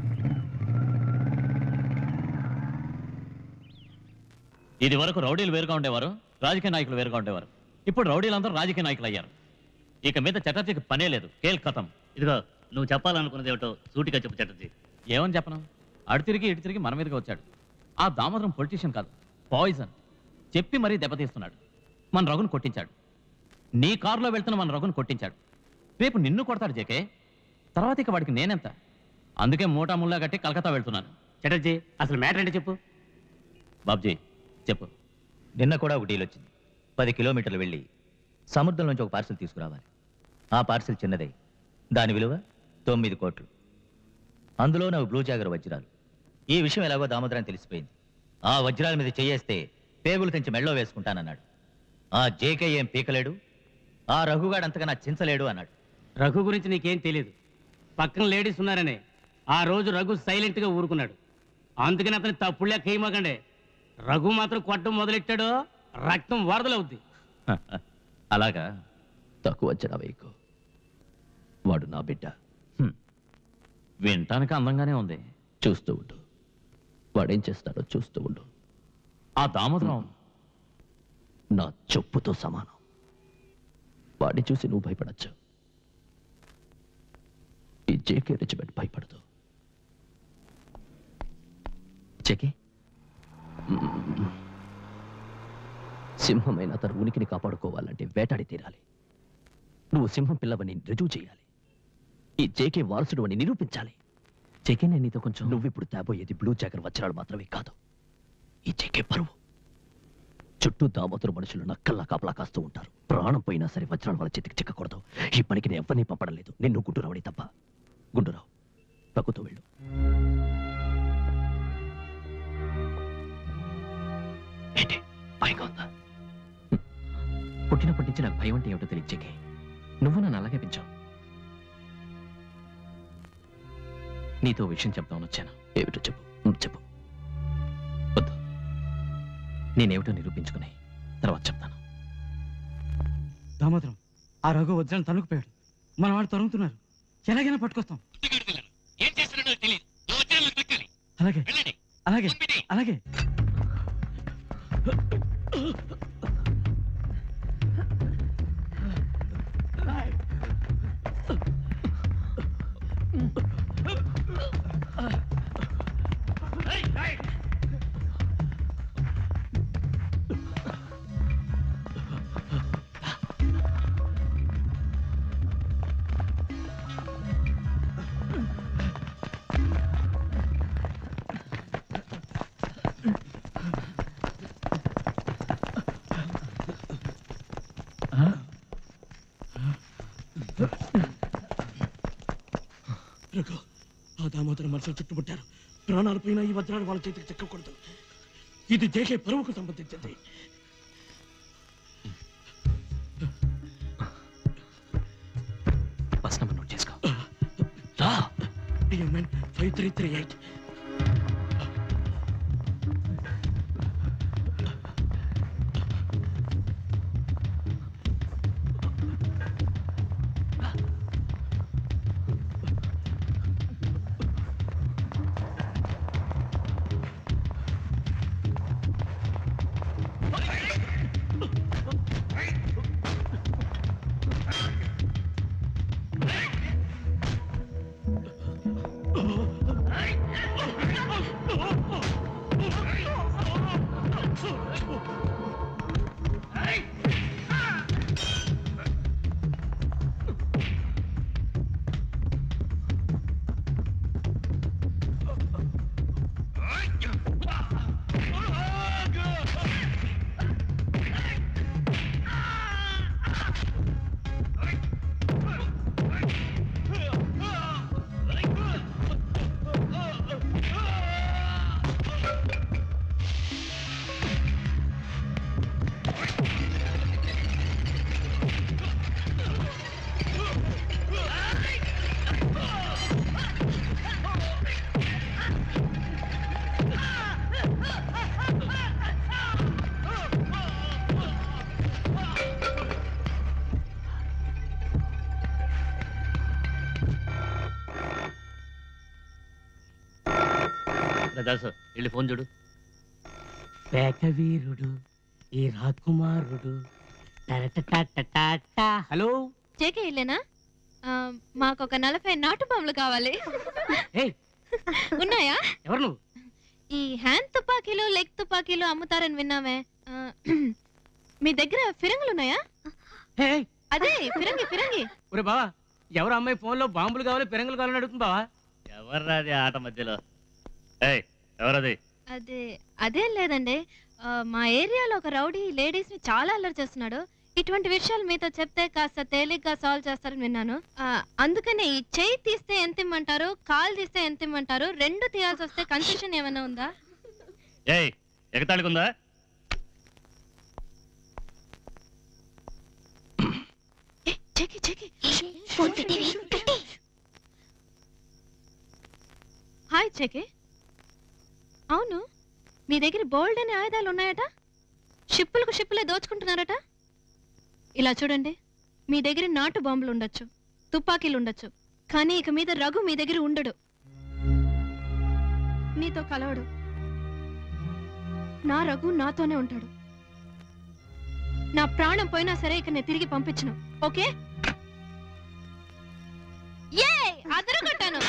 ఇది వరకు రౌడీలు వేరుగా ఉండేవారు రాజకీయ నాయకులు వేరుగా ఉండేవారు ఇప్పుడు రౌడీలందరూ రాజకీయ నాయకులు అయ్యారు ఇక మీద చటర్జీకి పనే లేదు కేల్ కథం ఇదిగో నువ్వు చెప్పాలనుకున్నది ఏమిటో సూటిగా చెప్పు చటర్జీ ఏమని చెప్పను అడు తిరిగి ఇటు తిరిగి మన మీదకి వచ్చాడు ఆ దామోదరం పొలిటీషియన్ కాదు పాయిజన్ చెప్పి మరీ దెబ్బతీస్తున్నాడు మన రఘును కొట్టించాడు నీ కారులో వెళ్తున్న మన రఘును కొట్టించాడు రేపు నిన్ను కొడతాడు జేకే తర్వాత ఇక వాడికి నేనెంత అందుకే మూటా ముల్లా కట్టి కలకత్తా వెళ్తున్నాను చటర్జీ అసలు మ్యాటర్ ఏంటి చెప్పు బాబ్జీ చెప్పు నిన్న కూడా ఒక డీల్ వచ్చింది పది కిలోమీటర్లు వెళ్ళి సముద్రం నుంచి ఒక పార్సిల్ తీసుకురావాలి ఆ పార్సిల్ చిన్నదే దాని విలువ తొమ్మిది కోట్లు అందులో నవ్వు బ్లూ జాగర్ వజ్రాలు ఈ విషయం ఎలాగో దామోదరాన్ని తెలిసిపోయింది ఆ వజ్రాల మీద చేయేస్తే పేగులు తెంచి మెళ్ళో వేసుకుంటానన్నాడు ఆ జేకే ఏం పీకలేడు ఆ రఘుగాడు అంతగా నా చించలేడు అన్నాడు రఘు గురించి నీకేం తెలియదు పక్కన లేడీస్ ఉన్నారనే ఆ రోజు రఘు సైలెంట్ గా ఊరుకున్నాడు అందుకని అతని తప్పులే కేయమాకండే రఘు మాత్రం కొట్టడం మొదలెట్టాడో రక్తం వరదలవుద్ది అలాగా తక్కువ అంచనా వేయకు వాడు నా బిడ్డ వినటానికి అందంగానే ఉంది చూస్తూ ఉండు వాడేం చేస్తాడో చూస్తూ ఉండు ఆ దామోదరం నా చెప్పుతో సమానం వాడిని చూసి నువ్వు భయపడచ్చు ఈ జేకే రెజిమెంట్ భయపడదు జేకే మ్మ్. సింహమైన తన ఉనికిని కాపాడుకోవాలంటే వేటాడి తీరాలి నువ్వు సింహం పిల్లవని రుజువు చేయాలి ఈ జేకే వారసుడు అని నిరూపించాలి జేకే నేను నీతో కొంచెం నువ్వు ఇప్పుడు తేబోయేది బ్లూ జాగర్ వజ్రాలు మాత్రమే కాదు ఈ జేకే పరువు చుట్టూ దామోదరు మనుషులు నక్కల్లా కాపలా కాస్తూ ఉంటారు ప్రాణం పోయినా సరే వజ్రాలు వాళ్ళ చేతికి చిక్కకూడదు ఈ పనికి నేను ఎవరిని పంపడం లేదు నిన్ను గుండురావుని తప్ప గుండురావు తగ్గుతూ వెళ్ళు ఏంటి భయంగా ఉందా హ్మ్. పుట్టినప్పటి నుంచి నాకు భయం అంటే ఏమిటో తెలియజేకే నువ్వు నన్ను అలాగే పెంచావు నీతో ఓ విషయం చెప్దామని వచ్చాను ఏమిటో చెప్పు హ్మ్, చెప్పు వద్దు నేనేమిటో నిరూపించుకుని తర్వాత చెప్తాను దామోదరం ఆ రఘు వజ్రాన్ని తనుకుపోయాడు మన వాడు తరుగుతున్నారు ఎలాగైనా పట్టుకొస్తాం ఏం చేస్తున్నాడో తెలియదు నువ్వు వచ్చి నన్ను దొక్కాలి అలాగే వెళ్ళండి అలాగే అలాగే రఘు ఆ దామోదర మనుషులు చుట్టుముట్టారు ప్రాణాలు పోయినా ఈ వజ్రాలు వాళ్ళ చేతికి చెక్కకూడదు ఇది జేకే పరువుకు సంబంధించింది బస్ నెంబర్ నోట్ చేసుకో రా DMN five three three eight Dasu వెళ్ళి ఫోన్ చూడు పేకవీరుడు ఈ రాకుమారుడు హలో జేకే ఇల్లేనా ఆ, మాకొక నలభై నాటు బాంబులు కావాలి ఏయ్ ఉన్నాయా ఎవరు నువ్వు ఈ హ్యాండ్ తుపాకీలు లెగ్ తుపాకీలు అమ్ముతారని విన్నామే ఆ, మీ దగ్గర ఫిరంగులు ఉన్నాయా ఏయ్ అదే ఫిరంగి ఫిరంగి ఒరే బావా ఎవరు అమ్మాయి ఫోన్లో బాంబులు కావాలి పెరంగులు కావాలని అడుగుతుంది బావా ఎవర్రాది ఆట మధ్యలో ఏయ్ ఎవరది అదే అదేం లేదండి ఆ, మా ఏరియాలో ఒక రౌడీ లేడీస్ ని చాలా అల్లరి చేస్తున్నాడు ఇటువంటి విషయాలు మీతో చెప్తే కాస్త తేలిగ్గా సాల్వ్ చేస్తారని విన్నాను ఆ, అందుకనే ఈ చేయి తీస్తే ఎంత ఇమ్మంటారు కాలు తీస్తే ఎంత ఇమ్మంటారు రెండు తీయాల్సి వస్తే కన్ఫ్యూషన్ ఏమైనా ఉందా ఏయ్ ఎగతాళికుందా చెకి చెకి ఫోన్ పెట్టేవి పెట్టే హాయ్ చెకి అవును మీ దగ్గర బోల్డ్ అనే ఆయుధాలు ఉన్నాయట షిప్పులకు షిప్పులే దోచుకుంటున్నారట ఇలా చూడండి మీ దగ్గర నాటు బాంబులు ఉండొచ్చు తుపాకీలు ఉండొచ్చు కానీ ఇక మీద రఘు మీ దగ్గర ఉండడు నీతో కలవడు నా రఘు నాతోనే ఉంటాడు నా ప్రాణం పోయినా సరే ఇక నేను తిరిగి పంపించను ఓకే ఏ అదరగొట్టాను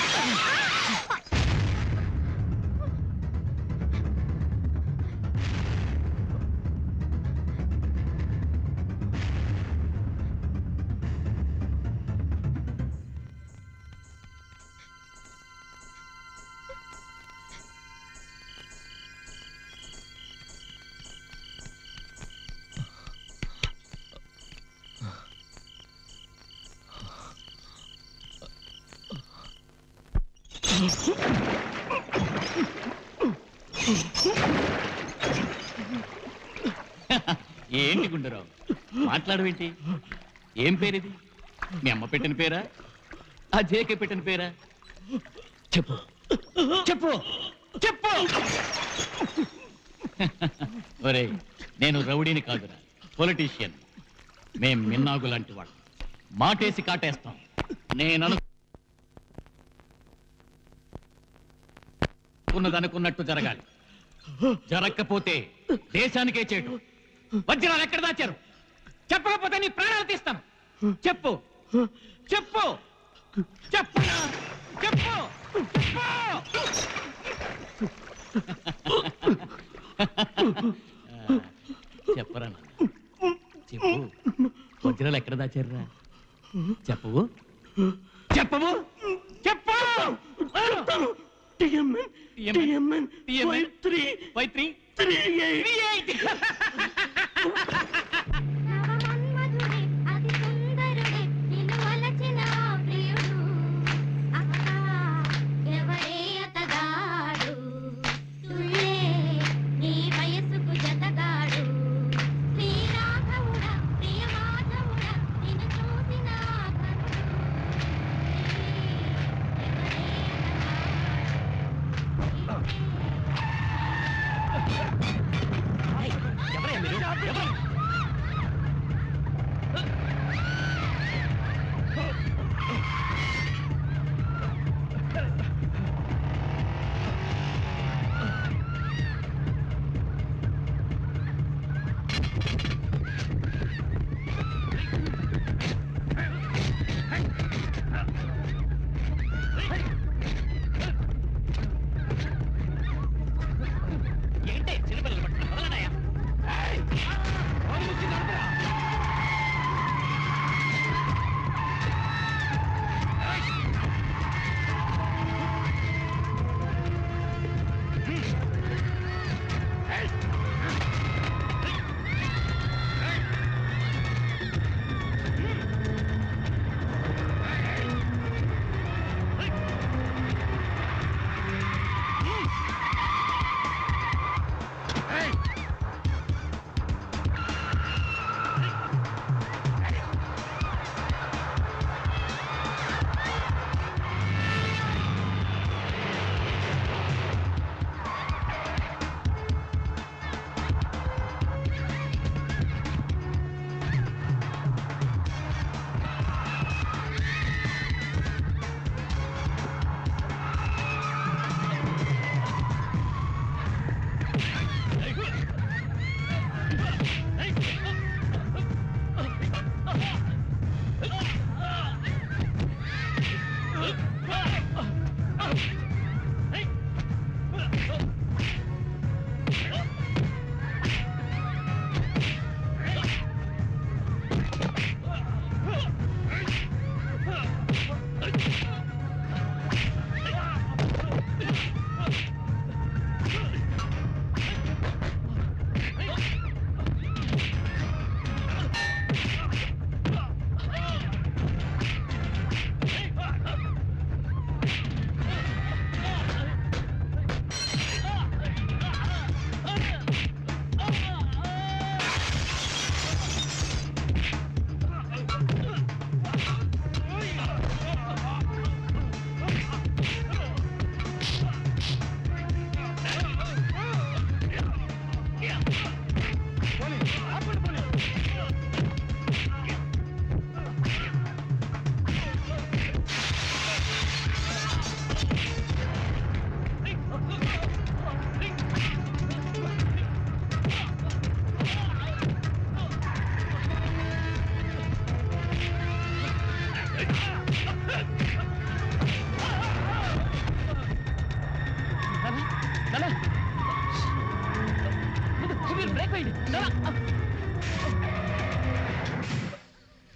ఏంటి గుండెరావు మాట్లాడవేంటి ఏం పేరిది మీ అమ్మ పెట్టిన పేరా ఆ జేకే పెట్టిన పేరా చెప్పు చెప్పు చెప్పు ఒరే నేను రౌడీని కాదురా పొలిటీషియన్ మేం మిన్నాగు లాంటి వాడు మాటేసి కాటేస్తాం నేను అనుకున్నదనుకున్నట్టు జరగాలి జరగకపోతే దేశానికే చేటు వజ్రాలు ఎక్కడ దాచారు చెప్పకపోతే నీ ప్రాణాలు తీస్తాను చెప్పు చెప్పు చెప్పు చెప్పు చెప్పరా నాన్న. చెప్పు వజ్రాలు ఎక్కడ దాచారురా చెప్పు చెప్పవు చెప్పు TMN TMN TMN? Three five three three three eight ఏంటి చిన్నపిల్లలు పట్టుకుని వదలనాయా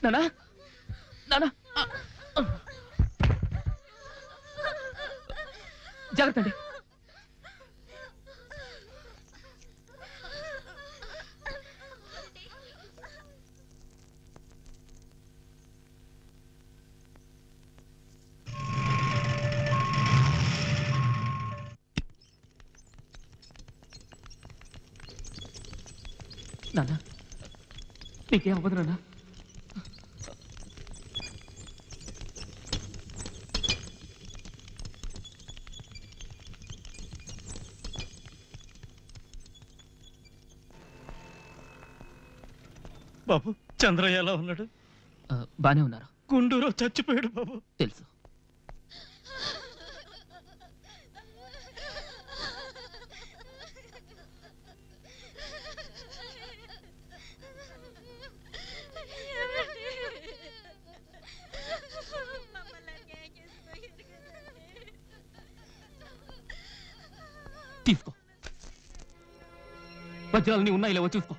నానా నానా జాగ్రత్త అండి నాన్న నీకేం అవ్వదు నాన్న బాబు చంద్రయ్య ఎలా ఉన్నాడు బానే ఉన్నారు గుండూరు చచ్చిపోయాడు బాబు తెలుసు తీసుకో వజ్రాలు నీ ఉన్నాయి లేవో చూసుకో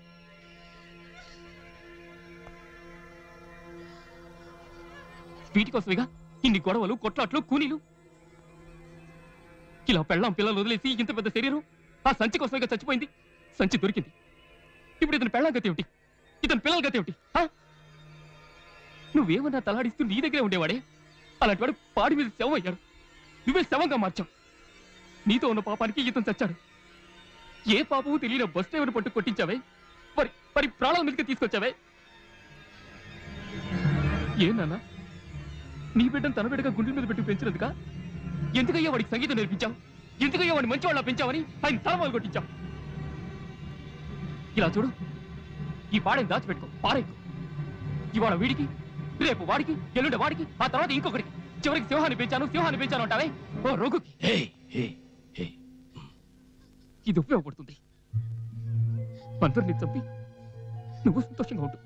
వీటి కోసమేగా ఇన్ని గొడవలు కొట్లాట్లు కూనీలు ఇలా పెళ్ళాం పిల్లలు వదిలేసి ఇంత పెద్ద శరీరం ఆ సంచి కోసమేగా చచ్చిపోయింది సంచి దొరికింది ఇప్పుడు ఇతని పెళ్ళాం గతి ఏమిటి ఇతని పిల్లల గతి ఏమిటి ఆ? నువ్వేమన్నా తలాడిస్తూ నీ దగ్గరే ఉండేవాడే అలాంటి వాడు పాడి మీద శవం అయ్యాడు నువ్వే శవంగా మార్చావు నీతో ఉన్న పాపానికి ఇతను చచ్చాడు ఏ పాపము తెలియని బస్ డ్రైవర్ పట్టు కొట్టించావే మరి మరి ప్రాణాల మీదకి తీసుకొచ్చావే ఏ నాన్న నీ బిడ్డను తన బిడ్డగా గుండెల మీద పెట్టి పెంచినందుక ఎందుకయ్యా వాడికి సంగీతం నేర్పించావు ఎందుకయ్యా వాడిని మంచి వాళ్ళ పెంచావని ఆయన తలమాలు కొట్టించావు ఇలా చూడు ఈ పాడని దాచిపెట్టుకో పారేకు ఇవాళ వీడికి రేపు వాడికి ఎల్లుండి వాడికి ఆ తర్వాత ఇంకొకరికి చివరికి సింహాన్ని పెంచాను సింహాన్ని పెంచాను అంటావే ఓ రోగుకి ఇది ఉపయోగపడుతుంది అందరిని చంపి నువ్వు సంతోషంగా ఉంటు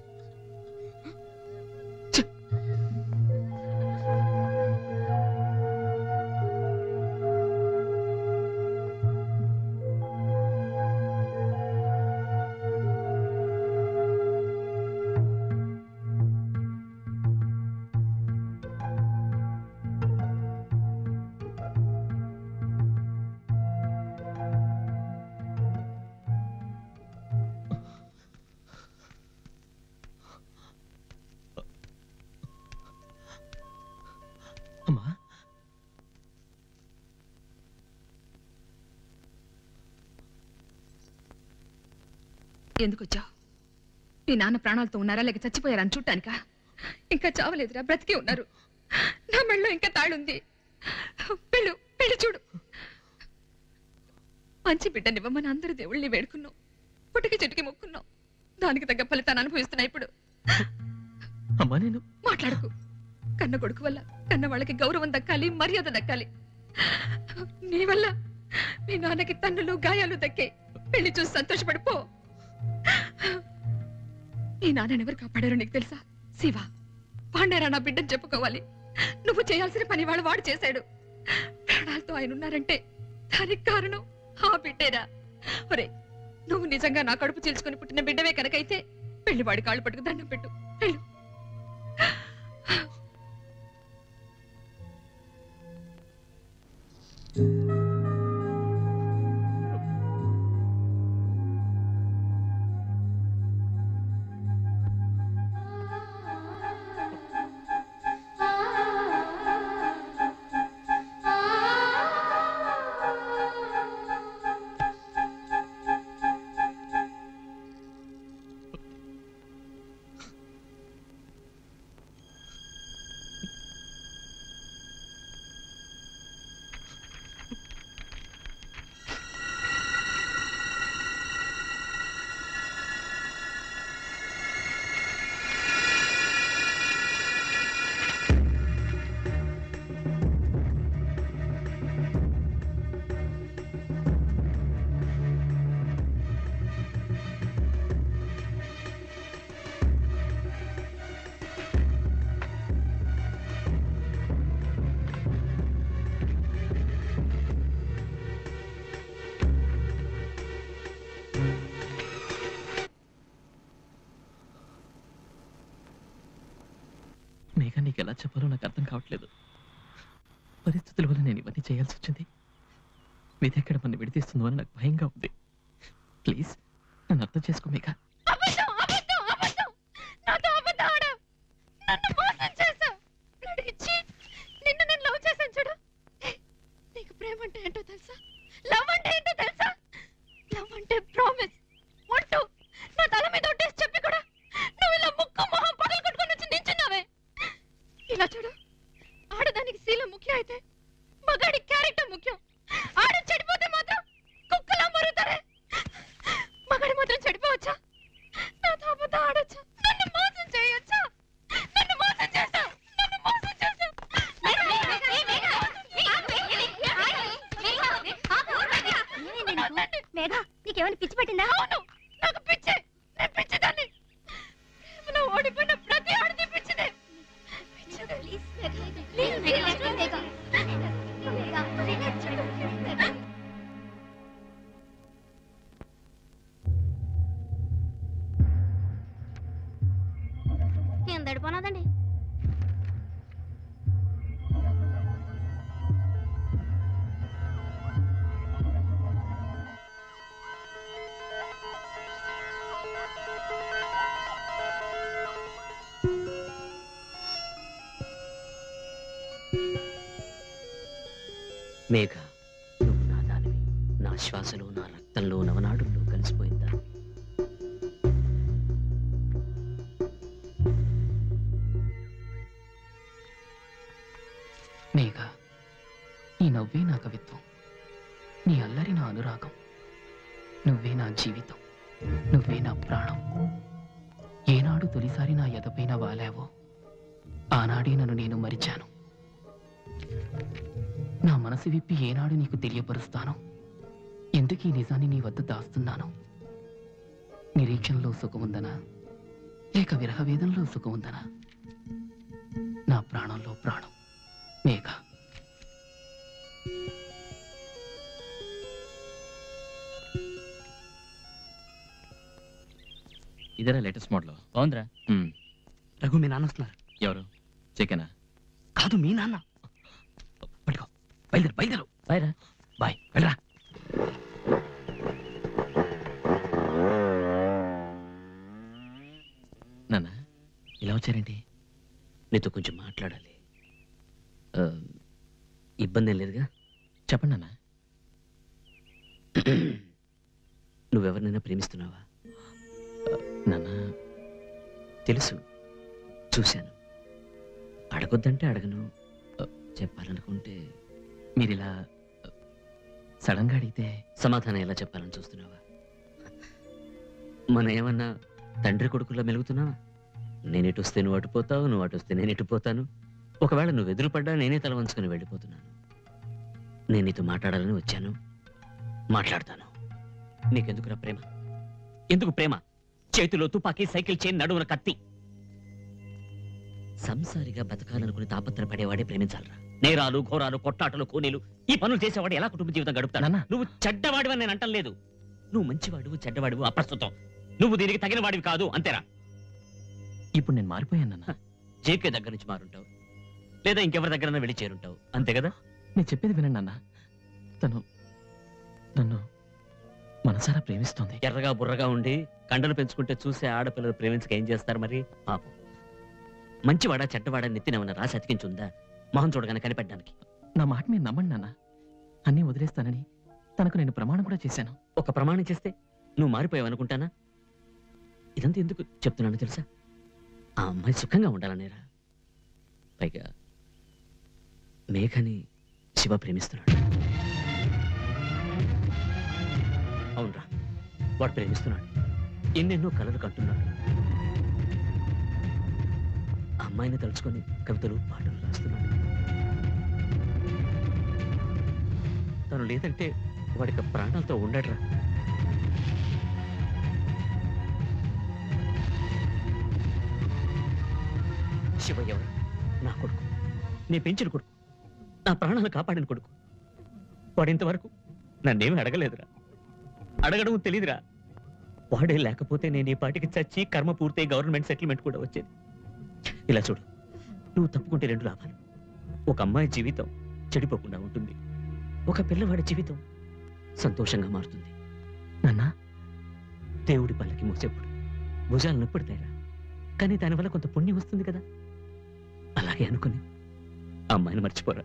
అమ్మా ఎందుకు వచ్చావు మీ నాన్న ప్రాణాలతో ఉన్నారా లేక చచ్చిపోయారా అని చూడటానికా ఇంకా చావలేదురా బ్రతికి ఉన్నారు నా మెళ్ళలో ఇంకా తాళుంది పెళ్ళు పెళ్లి చూడు మంచి బిడ్డనివ్వమని అందరు దేవుళ్ళని వేడుకున్నాం పుట్టుకి చెట్టుకి మొక్కున్నాం దానికి తగ్గ ఫలితాన్ని అనుభవిస్తున్నా ఇప్పుడు అమ్మా నేను మాట్లాడకు కన్న కొడుకు వల్ల కన్న వాళ్ళకి గౌరవం దక్కాలి మర్యాద దక్కాలి నీ వల్ల మీ నాన్నకి తన్నులు గాయాలు దక్కే పెళ్లి చూసి సంతోషపడిపో మీ నాన్నని ఎవరు కాపాడారో నీకు తెలుసా శివ పాండారా నా బిడ్డని చెప్పుకోవాలి నువ్వు చేయాల్సిన పని వాడు వాడు చేశాడు ప్రాణాలతో ఆయన ఉన్నారంటే దానికి కారణం ఆ బిడ్డేరా ఒరే నువ్వు నిజంగా నా కడుపు చీల్చుకొని పుట్టిన బిడ్డవే కనుకైతే పెళ్లి వాడి కాళ్ళు పట్టుకు దండం పెట్టు వెళ్ళు చెప్పాలో నాకు అర్థం కావట్లేదు పరిస్థితుల వల్ల నేను ఇవన్నీ చేయాల్సి వచ్చింది విధి ఎక్కడ మన విడితీస్తుందో అని నాకు భయంగా ఉంది ప్లీజ్ నన్ను అర్థం చేసుకో మేఘ అబద్ధం అబద్ధం అబద్ధం నాతో అబద్ధం ఆడావు నన్ను మోసం చేశావు బ్లడ్ ఇచ్చి నిన్ను నేను లవ్ చేశాను చూడు హే, నీకు ప్రేమ అంటే ఏంటో తెలుసా లవ్ అంటే ఏంటో తెలుసా లవ్ అంటే ప్రామిస్ ఒట్టు నా తల మీద ఒట్టేసి చెప్పి కూడా నువ్వు ఇలా ముక్కు మొహం పగలు కొట్టుకొని వచ్చి నించున్నావే ఇలా చూడు ఆడదానికి శీలం ముఖ్యం అయితే మగాడి క్యారెక్టర్ ముఖ్యం ఆడ చెడిపోతే మాత్రం కుక్కలా మరుగుతారే మగాడి మాత్రం చెడిపోవచ్చా నాతో అబద్ధం ఆడొచ్చా నన్ను మోసం చేయొచ్చా నన్ను మోసం చేస్తావు నన్ను మోసం చేస్తావు మేఘ నీకేమైనా పిచ్చి పట్టిందా అవును నాకు పిచ్చే నేను పిచ్చిదాన్ని ప్రేమలో ఓడిపోయిన ప్రతి ఆడది పిచ్చిదే పిచ్చిదే ప్లీజ్ కింద పడిపోనాదండి మేఘ నువ్వు నా దానివి నా శ్వాసలో నా రక్తంలో నవనాడుల్లో కలిసిపోయిందా మేఘ నీ నవ్వే నా కవిత్వం నీ అల్లరి నా అనురాగం నువ్వే నా జీవితం నువ్వే నా ప్రాణం ఏనాడు తొలిసారి నా ఎదపైన వాలావో ఆనాడే నన్ను నేను మరిచాను నా మనసు విప్పి ఏనాడు నీకు తెలియపరుస్తాను ఎందుకు ఈ నిజాన్ని నీ వద్ద దాస్తున్నాను నిరీక్షణలో సుఖముందనా లేక విరహవేదంలో సుఖముందనా నా ప్రాణంలో ప్రాణం మేఘ ఇదేనా లేటెస్ట్ మోడల్ బాగుందిరా రఘు మీ నాన్న వస్తున్నారు ఎవరు చికెనా కాదు మీ నాన్న పట్టుకో బయలుదేరు బయలుదేరు బాయ్రా బాయ్ వెళ్ళరా నాన్న ఇలా వచ్చారేంటి నీతో కొంచెం మాట్లాడాలి ఆ, ఇబ్బంది ఏం లేదుగా చెప్పండి నాన్న నువ్వెవరినైనా ప్రేమిస్తున్నావా నాన్న తెలుసు చూశాను అడగొద్దంటే అడగను ఆ, చెప్పాలనుకుంటే మీరు ఇలా సడన్గా అడిగితే సమాధానం ఎలా చెప్పాలని చూస్తున్నావా మనం ఏమన్నా తండ్రి కొడుకుల్లో మెలుగుతున్నావా నేను ఇటు వస్తే నువ్వు అటుపోతావు నువ్వు అటు వస్తే నేను ఇటు పోతాను ఒకవేళ నువ్వు ఎదురుపడ్డా నేనే తల వంచుకొని వెళ్ళిపోతున్నాను నేను నీతో మాట్లాడాలని వచ్చాను మాట్లాడతాను నీకెందుకురా ప్రేమ ఎందుకు ప్రేమ చేతిలో తుపాకీ సైకిల్ చైన్ నడువున కత్తి సంసారిగా బతకాలనుకుని తాపత్రపడేవాడే ప్రేమించాలరా నేరాలు ఘోరాలు కొట్టాటలు కూనీలు ఈ పనులు చేసేవాడు ఎలా కుటుంబ జీవితం గడుపుతాడు నువ్వు చెడ్డవాడివని నేను అంటలేదు నువ్వు మంచివాడివి చెడ్డవాడివి అప్రస్తుతం నువ్వు దీనికి తగిన వాడివి కాదు అంతేరా ఇప్పుడు నేను మారిపోయాను నాన్న జేకే దగ్గర నుంచి మారుంటావు లేదా ఇంకెవరి దగ్గర వెళ్ళి చేరుంటావు అంతే కదా నేను చెప్పేది వినండి నాన్న తను నన్ను మనసారా ప్రేమిస్తోంది ఎర్రగా బుర్రగా ఉండి కండలు పెంచుకుంటే చూసే ఆడపిల్లలు ప్రేమించక ఏం చేస్తారు మరి పాపం మంచివాడా చెడ్డవాడా నెత్తినేమన్నా రాసి అతికించుందా మొహం చూడగానే కనిపెట్టడానికి నా మాట మీరు నమ్మండి నాన్న అన్నీ వదిలేస్తానని తనకు నేను ప్రమాణం కూడా చేశాను ఒక ప్రమాణం చేస్తే నువ్వు మారిపోయావు అనుకుంటానా ఇదంతా ఎందుకు చెప్తున్నాను తెలుసా ఆ అమ్మాయి సుఖంగా ఉండాలనేరా పైగా మేఘని శివ ప్రేమిస్తున్నాడు అవునరా వాడు ప్రేమిస్తున్నాడు ఎన్నెన్నో కలలు కంటున్నాడు ఆ అమ్మాయిని తలుచుకొని కవితలు పాటలు రాస్తున్నాడు తను లేదంటే వాడికి ప్రాణాలతో ఉండడరా శివ ఎవరు నా కొడుకు నేను పెంచిన కొడుకు నా ప్రాణాలు కాపాడిన కొడుకు వాడు ఇంతవరకు నన్నేమీ అడగలేదురా అడగడం తెలియదురా వాడే లేకపోతే నేను ఈ పాటికి చచ్చి కర్మ పూర్తయి గవర్నమెంట్ సెటిల్మెంట్ కూడా వచ్చేది ఇలా చూడు నువ్వు తప్పుకుంటే రెండు లాభాలు ఒక అమ్మాయి జీవితం చెడిపోకుండా ఉంటుంది ఒక పిల్లవాడి జీవితం సంతోషంగా మారుతుంది నాన్న దేవుడి పల్లకి మోసేప్పుడు భుజాలు నొప్పుడతాయిరా కానీ దానివల్ల కొంత పుణ్యం వస్తుంది కదా అలాగే అనుకుని ఆ అమ్మాయిని మర్చిపోరా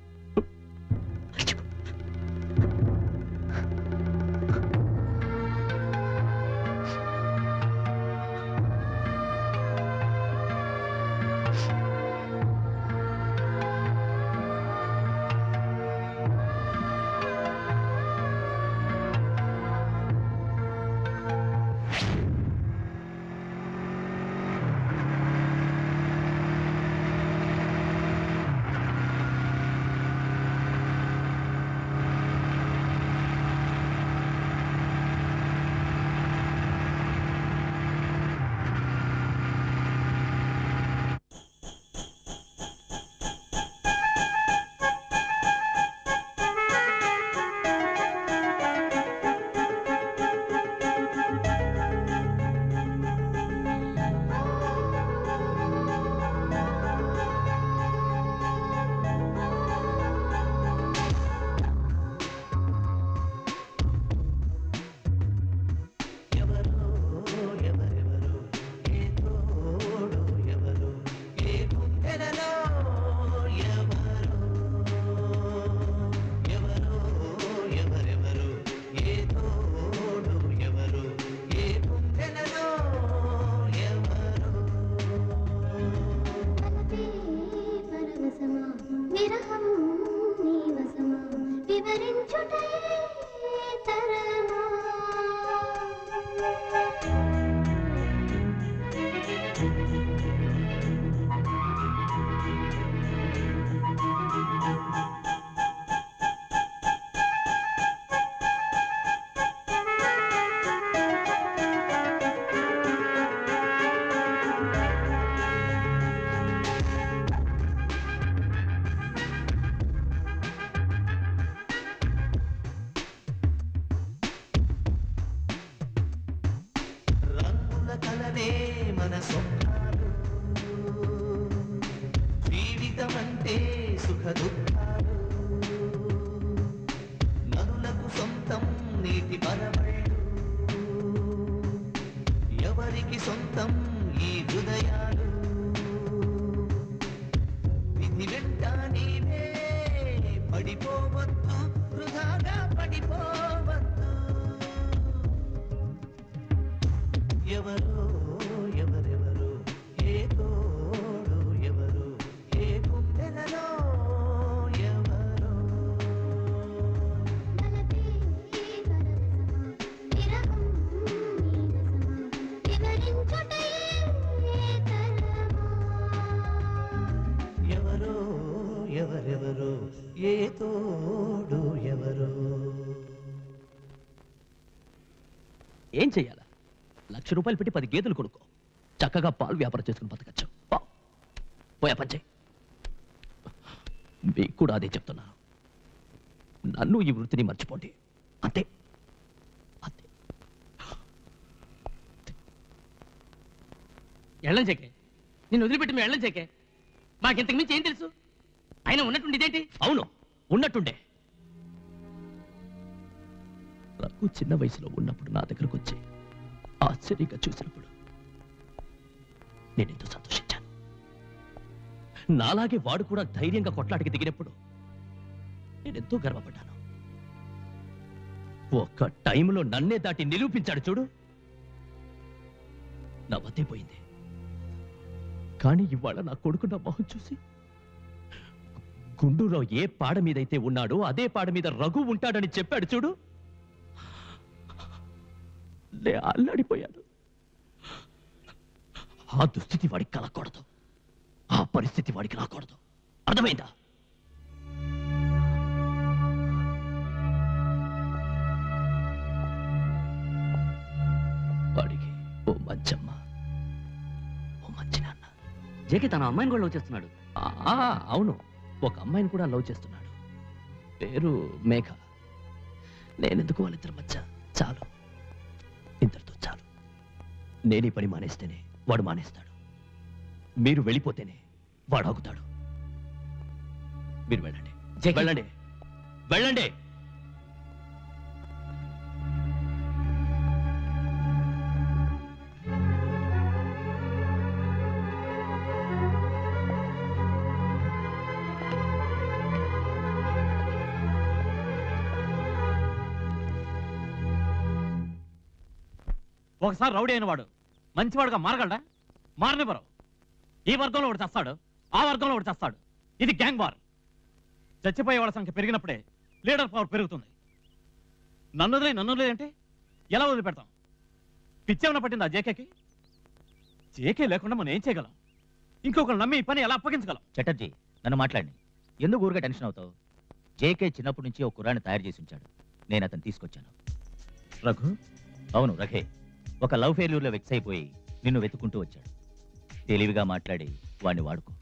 విరహం నీవసమా వివరించుటే తరమా రంగుల కలనే మన స్వప్నాలు జీవితం అంటే సుఖ దుఃఖాలు నదులకు సొంతం నీటి పరవళ్ళు ఎవరికి సొంతం ఈ హృదయాలు విధి వెంట నీవే పడిపోవద్దు వృధాగా పడిపోవద్దు ఎవరో ఎవరెవరు ఏ తోడు ఎవరు ఏ గుండెలలో ఎవరో విరహం నీవసమా వివరించుటే తరమా ఎవరో ఎవరెవరు ఏ తోడు ఎవరో ఏం చెయ్యాలా లక్ష రూపాయలు పెట్టి పది గేదెలు కొనుక్కో చక్కగా పాలు వ్యాపారం చేసుకుని బతకచ్చు పో. పోయా పంచే మీకు కూడా అదే చెప్తున్నాను నన్ను ఈ వృత్తిని మర్చిపోండి అంతే ఎళ్ళం చెక్కే నిన్ను వదిలిపెట్టి మేము ఎళ్ళం చెక్కే మాకింతకు మించి ఏం తెలుసు ఆయన ఉన్నట్టుండి ఇదేంటి అవును ఉన్నట్టుండే రఘు చిన్న వయసులో ఉన్నప్పుడు నా దగ్గరకు వచ్చి ఆశ్చర్యంగా చూసినప్పుడు నేనెంతో సంతోషించాను నాలాగే వాడు కూడా ధైర్యంగా కొట్లాడికి దిగినప్పుడు నేనెంతో గర్వపడ్డాను ఒక్క టైంలో నన్నే దాటి నిరూపించాడు చూడు నా మతి పోయింది కానీ ఇవాళ నా కొడుకు నా మొహం చూసి గుండూరావు ఏ పాడ మీదైతే ఉన్నాడో అదే పాడ మీద రఘు ఉంటాడని చెప్పాడు చూడు నే అల్లాడిపోయాను ఆ దుస్థితి వాడికి కలగకూడదు ఆ పరిస్థితి వాడికి రాకూడదు అర్థమైందా వాడికి ఓ మంచమ్మ ఓ మంచి నాన్న జేకే తన అమ్మాయిని కూడా లవ్ చేస్తున్నాడు ఆ, అవును ఒక అమ్మాయిని కూడా లవ్ చేస్తున్నాడు పేరు మేఘ నేనెందుకు వాళ్ళిద్దరి మధ్య చాలు ఇంతటితో చాలు నేను ఈ పని మానేస్తేనే వాడు మానేస్తాడు మీరు వెళ్ళిపోతేనే వాడు ఆగుతాడు మీరు వెళ్ళండి వెళ్ళండి వెళ్ళండి ఒకసారి రౌడీ అయిన వాడు మంచివాడుగా మారగలడా మారనివ్వరు ఈ వర్గంలో ఒకటి చస్తాడు ఆ వర్గంలో ఒకటి చస్తాడు ఇది గ్యాంగ్ వార్ చచ్చిపోయే వాళ్ళ సంఖ్య పెరిగినప్పుడే లీడర్ పవర్ పెరుగుతుంది నన్ను వదిలే నన్ను వదిలే అంటే ఎలా వదిలిపెడతాం పిచ్చేమన్నా పట్టింది ఆ జేకేకి జేకే లేకుండా మనం ఏం చేయగలం ఇంకొకరు నమ్మి ఈ పని ఎలా అప్పగించగలం చటర్జీ నన్ను మాట్లాడి ఎందుకు ఊరిగా టెన్షన్ అవుతావు జేకే చిన్నప్పటి నుంచి ఒక కుర్రాన్ని తయారు చేసి ఉంచాడు నేను అతను తీసుకొచ్చాను రఘు అవును రఘే ఒక లవ్ ఫెయిల్యూర్లో వెక్స్ అయిపోయి నిన్ను వెతుక్కుంటూ వచ్చాడు తెలివిగా మాట్లాడి వాడిని వాడుకో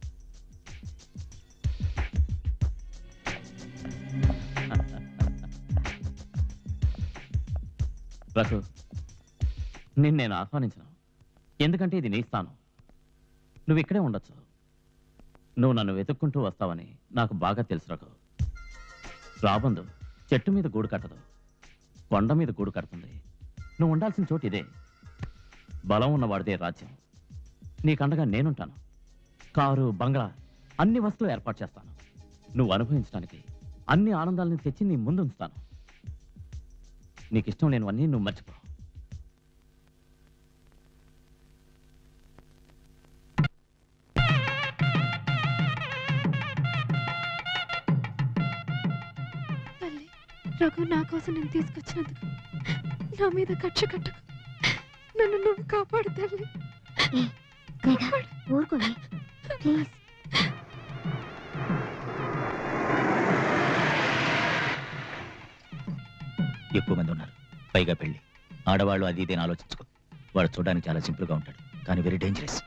రఘు నిన్ను నేను ఆహ్వానించను ఎందుకంటే ఇది నీ స్థానం నువ్వు ఇక్కడే ఉండొచ్చు నువ్వు నన్ను వెతుక్కుంటూ వస్తావని నాకు బాగా తెలుసు రఘు రాబందు చెట్టు మీద గూడు కట్టదు కొండ మీద గూడు కడుతుంది నువ్వు ఉండాల్సిన చోటు ఇదే బలం ఉన్నవాడిదే రాజ్యం నీకండగా నేనుంటాను కారు బంగ్లా అన్ని వస్తువులు ఏర్పాటు చేస్తాను నువ్వు అనుభవించడానికి అన్ని ఆనందాలను తెచ్చి నీ ముందు ఉంచుతాను నీకు ఇష్టం లేనివన్నీ నువ్వు మర్చిపో తల్లి రఘు నా కోసం నేను తీసుకొచ్చినందుకు నా మీద కక్ష కట్టకు నన్ను నువ్వు కాపాడు తల్లి ఊరుకోండి ప్లీజ్ ఎక్కువ మంది ఉన్నారు పైగా పెళ్లి ఆడవాళ్ళు అది ఇదేని ఆలోచించుకో వాడు చూడడానికి చాలా సింపుల్గా ఉంటాడు కానీ వెరీ డేంజరస్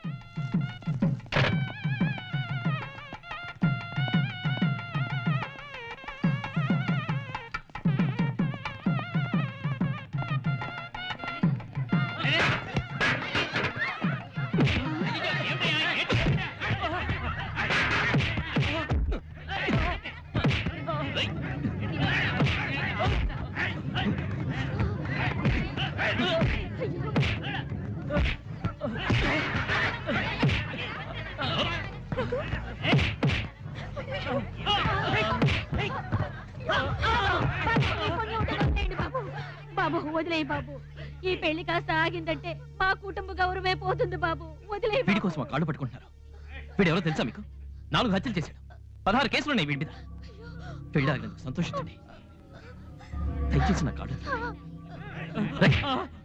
బాబు వదిలేయి బాబు ఈ పెళ్లి కాస్త ఆగిందంటే మా కుటుంబ గౌరవమే పోతుంది బాబు వదిలేయి వీడి కోసం ఆ కాళ్ళు పట్టుకుంటున్నారు వీడు ఎవరో తెలుసా మీకు నాలుగు హత్యలు చేశాడు పదహారు కేసులు ఉన్నాయి వీడి మీద పెళ్లి ఆగినందుకు సంతోషించండి దయచేసి నా కాళ్ళు రేయ్,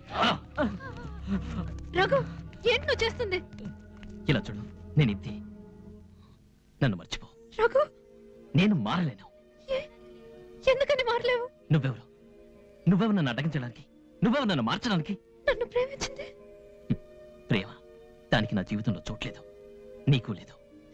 రఘు ఏంటి నువ్వు చేస్తుంది ఇలా చూడు నేను ఇంతే నన్ను మర్చిపో రఘు నేను మారలేను ఎందుకని మారలేవు నువ్వెవరు నువ్వెవరు నన్ను అడ్డగించడానికి నువ్వెవరు నన్ను మార్చడానికి నన్ను ప్రేమించింది ప్రేమ దానికి నా జీవితంలో చోట్లేదు నీకు లేదు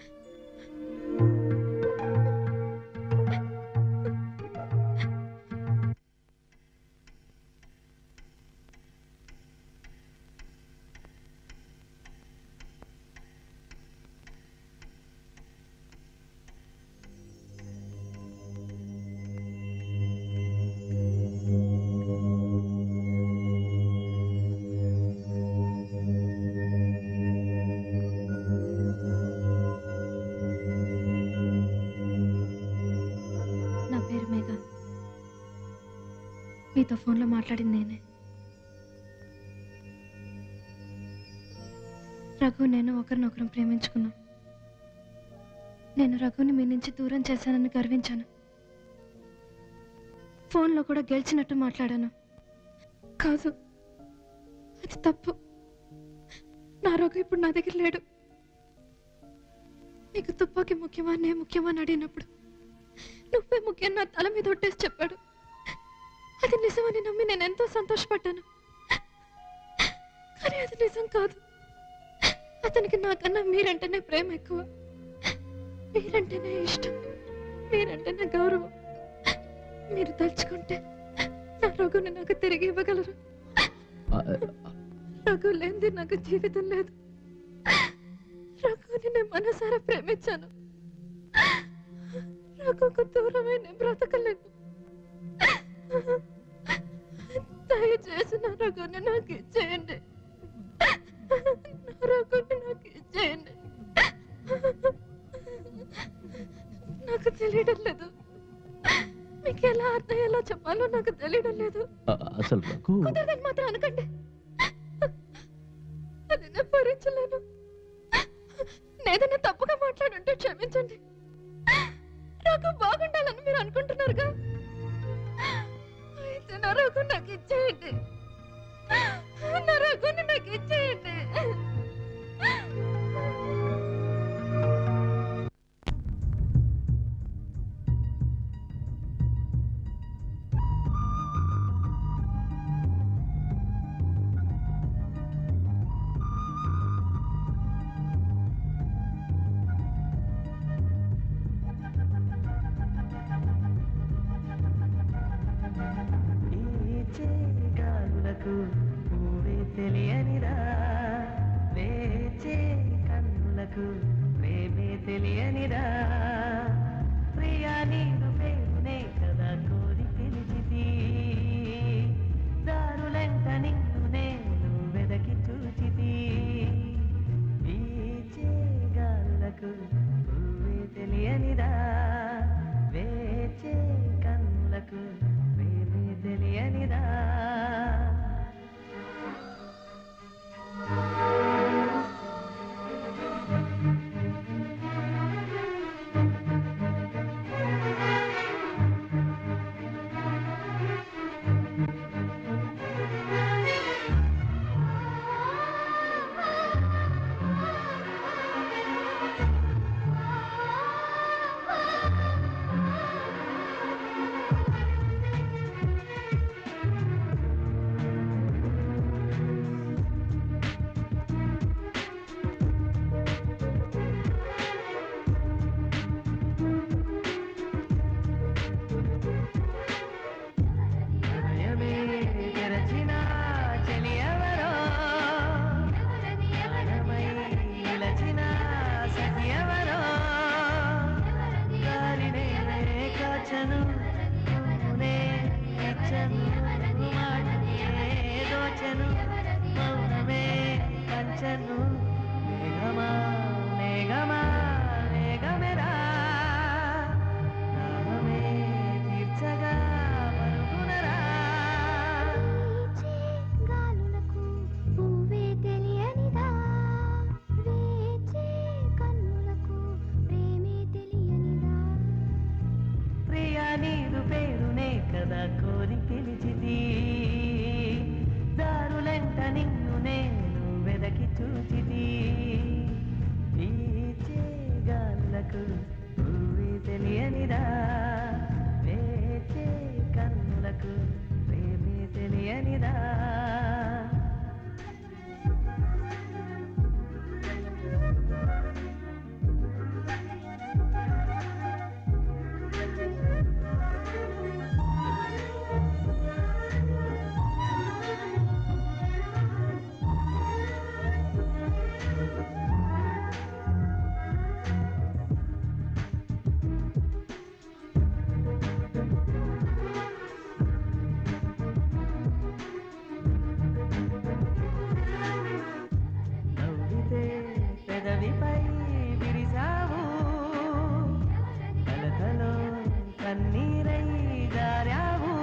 నా పేరు మేఘ మీతో ఫోన్లో మాట్లాడింది నేనే రఘు నేను ఒకరినొకరం ప్రేమించుకున్నాం నేను రఘుని మీ నుంచి దూరం చేశానని గర్వించాను ఫోన్లో కూడా గెలిచినట్టు మాట్లాడాను కాదు అది తప్పు నా రఘు ఇప్పుడు నా దగ్గర లేడు నీకు తుపాకీ ముఖ్యమా నే ముఖ్యమా అని అడిగినప్పుడు నువ్వే ముఖ్యం నా తల మీద ఒట్టేసి చెప్పాడు అది నిజమని నమ్మి నేను ఎంతో సంతోషపడ్డాను కానీ అది నిజం కాదు అతనికి నాకన్నా మీరంటేనే ప్రేమ ఎక్కువ మీరంటేనే ఇష్టం మీరంటేనే గౌరవం మీరు తలుచుకుంటే నా రఘుని నాకు తిరిగి ఇవ్వగలరు రఘు లేనిది నాకు జీవితం లేదు రఘుని రఘుని నేను మనసారా ప్రేమించాను రఘుకు దూరమై నేను బ్రతకలేను దయచేసి నా రఘుని నాకు ఇచ్చేయండి నా రఘుని నాకు ఇచ్చేయండి నాకు తెలియడం లేదు మీకు ఎలా అర్థం ఎలా చెప్పాలో నాకు తెలియడం లేదు అ- అసలు రఘు కుదరదని మాత్రం అనకండి అది నేను భరించలేను నేదైనా తప్పుగా మాట్లాడుంటే క్షమించండి రఘు బాగుండాలని మీరు అనుకుంటున్నారుగా అయితే నా రఘు నాకు ఇచ్చేయండి నా రఘుని నాకు ఇచ్చేయండి గాలులకు పూవే తెలియనిరా వేచే కన్నులకు ప్రేమే తెలియనిరా ప్రియా నీరు పేరునే కదా కోరి పిలిచితి దారులంట నిన్ను నేను వెదకి చూచితి వీచే గాలులకు పూవే తెలియనిరా వేచే కన్నులకు ప్రేమే తెలియనిరా హృదయమే తెరచిన చెలియవరో ప్రాణమై నిలచిన సఖియవరో గాలినే కాచను పువ్వునే ఇచ్చను మాటనే దోచను మౌనమే పంచను మేఘమా మేఘమా మేఘమెరా నామమే తీర్చగా పరుగునరా గాలులకు పువ్వే తెలియనిదా వేచే కన్నులకు ప్రేమే తెలియనిదా ప్రియా నీరు పేరునే కదా కోరి పిలిచితి దారులంట నిన్ను నేను వెదకి చూచితి వీచే గాలులకు పువ్వే తెలియనిరా వేచే కన్నులకు ప్రేమే తెలియనిరా నవ్వితే పెదవిపై విరిసావు కలకలో కన్నీరై జారావు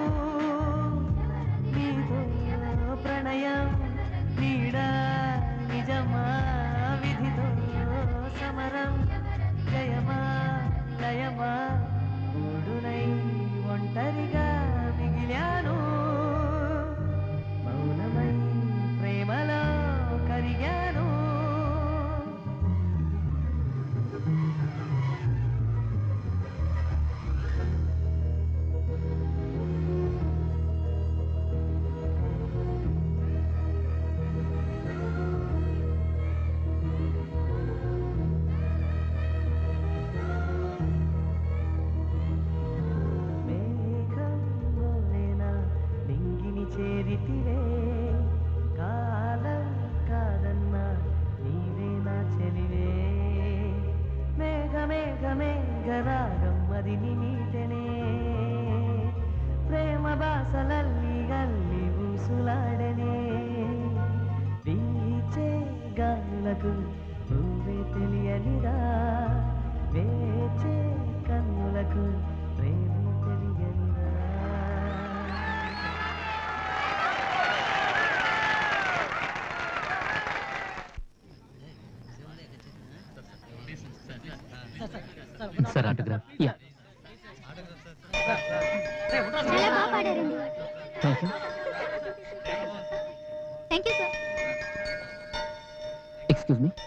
నీతో ప్రణయం నీడా నిజమా విధితో సమరం జయమా లయమా మూడునై ఒంటరిగా మిగిలాను మౌనమై ప్రేమలో కరిగాను మేఘంలోనేనా నింగిని చేరితివే కాలం కాదన్నా నీవే నా చెలివే చాలా బాగా పాడారండి thank you thank you sir excuse me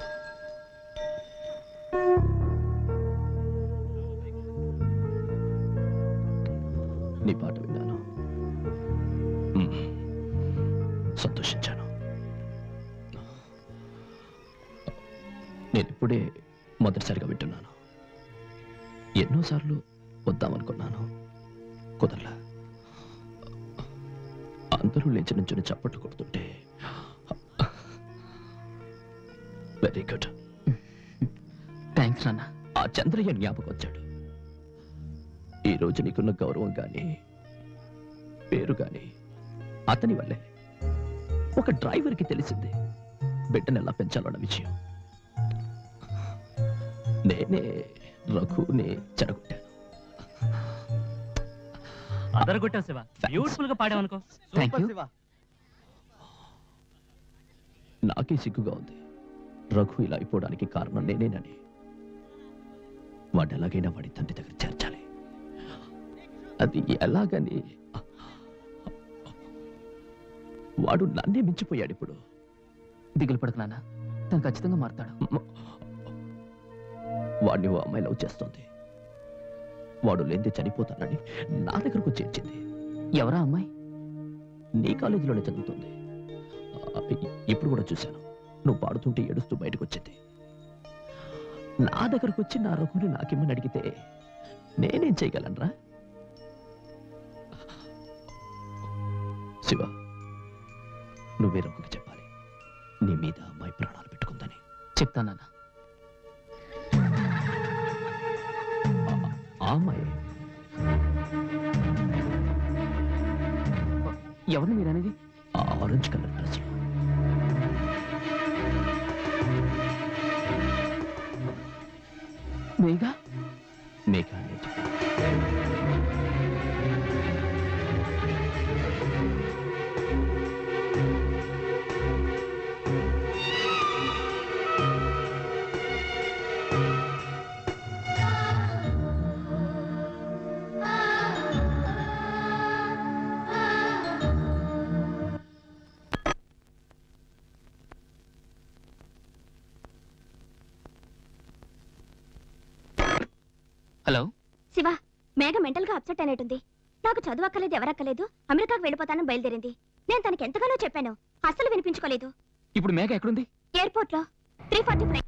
నీ పాట విన్నాను మ్మ్. సంతోషించాను నేను ఇప్పుడే మొదటిసారిగా వింటున్నాను ఎన్నోసార్లు వద్దామనుకున్నాను కుదరలా అందరూ లేచి నుంచుని చప్పట్లు కొడుతుంటే వెరీ గుడ్ థ్యాంక్స్ నాన్న ఆ చంద్రయ్య జ్ఞాపకం వచ్చాడు ఈ రోజు నీకున్న గౌరవం గాని పేరు గాని అతని వల్లే ఒక డ్రైవర్కి తెలిసింది బిడ్డను ఎలా పెంచాలన్న విషయం నేనే రఘుని చెడగొట్టాను అదరగొట్టావు శివ బ్యూటిఫుల్ గా పాడావనుకో థ్యాంక్ యూ నాకే సిగ్గుగా ఉంది రఘు ఇలా అయిపోవడానికి కారణం నేనేనని వాడు ఎలాగైనా వాడి తండ్రి దగ్గర చేర్చాలి అది ఎలాగని వాడు నన్నే మించిపోయాడు ఇప్పుడు దిగులు పడకు నాన్న తను ఖచ్చితంగా మారుతాడు వాడిని ఓ అమ్మాయి లవ్ చేస్తోంది వాడు లేనిదే చనిపోతానని నా దగ్గరకు చేర్చింది ఎవరా అమ్మాయి నీ కాలేజీలోనే చదువుతుంది ఆ, ఇ- ఇప్పుడు కూడా చూశాను నువ్వు పాడుతుంటే ఏడుస్తూ బయటకు వచ్చింది నా దగ్గరకు వచ్చి నా రఘుని నాకిమ్మని అడిగితే నేనేం చేయగలనరా శివ నువ్వే రఘుకి చెప్పాలి నీ మీద అమ్మాయి ప్రాణాలు పెట్టుకుందని చెప్తానన్న ఆ అమ్మాయి ఎవరిని మీరు అనేది ఆ ఆరెంజ్ కలర్ డ్రెస్ మేఘా మేఘ అనే చెప్పు. హలో శివ మేఘ మెంటల్ గా అప్సెట్ అయినట్టుంది నాకు చదువు అక్కలేదు ఎవరక్కలేదు అమెరికాకు వెళ్ళిపోతానని బయలుదేరింది నేను తనకి ఎంతగానో చెప్పాను అస్సలు వినిపించుకోలేదు ఇప్పుడు మేఘ ఎక్కడుంది ఎయిర్పోర్ట్ లో త్రీ ఫార్టీ ఫైవ్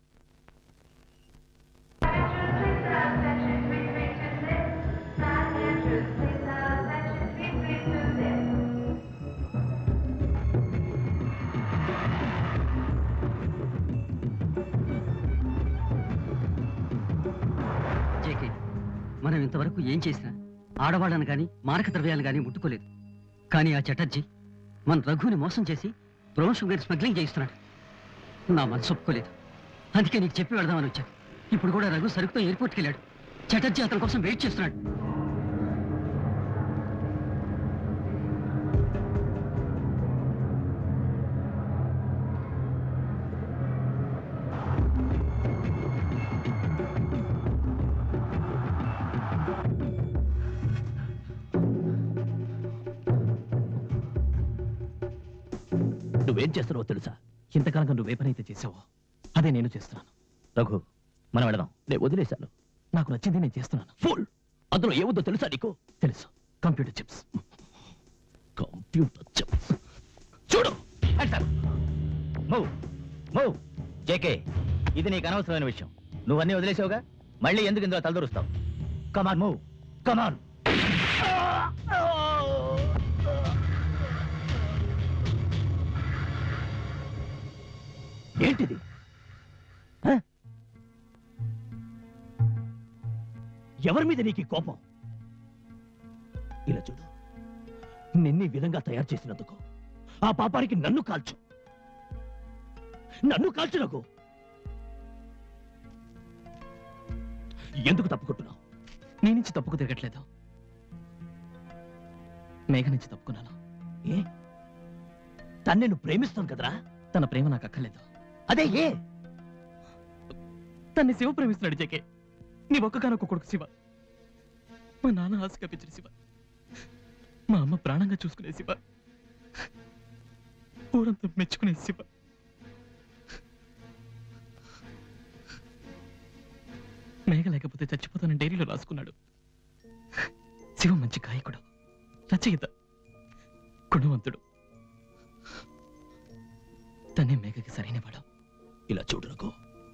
జేకే మనం ఇంతవరకు ఏం చేసినా ఆడవాళ్ళని కానీ మారక ద్రవ్యాలను కానీ ముట్టుకోలేదు కానీ ఆ చటర్జీ మన రఘుని మోసం చేసి బ్రౌన్ షుగర్ స్మగ్లింగ్ చేయిస్తున్నాడు నా మనసు ఒప్పుకోలేదు అందుకే నీకు చెప్పి వెళదామని వచ్చాను ఇప్పుడు కూడా రఘు సరుకుతో ఎయిర్పోర్ట్కి వెళ్ళాడు చటర్జీ అతని కోసం వెయిట్ చేస్తున్నాడు నువ్వేం చేస్తున్నావో తెలుసా ఇంతకాలంగా నువ్వే పని అయితే చేసావో అదే నేను చేస్తున్నాను రఘు మనం వెళదాం నేను వదిలేశాను నాకు నచ్చింది నేను చేస్తున్నాను ఫుల్ అందులో ఏముందో తెలుసా నీకు తెలుసు కంప్యూటర్ చిప్స్ కంప్యూటర్ చిప్స్ చూడు మూవ్ మూవ్ జేకే ఇది నీకు అనవసరమైన విషయం నువ్వన్నీ వదిలేసావుగా మళ్ళీ ఎందుకు ఇందులో తలదూరుస్తావు కమాన్ మూవ్ కమాన్ ఏంటిది హ? ఎవరి మీద నీకు ఈ కోపం ఇలా చూడు నిన్ను ఈ విధంగా తయారు చేసినందుకు ఆ పాపానికి నన్ను కాల్చు నన్ను కాల్చు నాకు ఎందుకు తప్పుకుంటున్నావు నీ నుంచి తప్పుకు తిరగట్లేదు మేఘ నుంచి తప్పుకున్నాను ఏ తన్నే నువ్వు ప్రేమిస్తాను కదరా తన ప్రేమ నాకు అక్కర్లేదు అదే ఏ తన్ని శివ ప్రేమిస్తున్నాడు జేకే నీ ఒక్కగానొక్క కొడుకు శివ మా నాన్న ఆశగా పెంచిన శివ మా అమ్మ ప్రాణంగా చూసుకునే శివ ఊరంతా మెచ్చుకునే శివ మేఘ లేకపోతే చచ్చిపోతానని డైరీలో రాసుకున్నాడు శివ మంచి గాయకుడు రచయిత గుణవంతుడు తనే మేఘకి సరైన వాడు ఇలా చూడు రఘు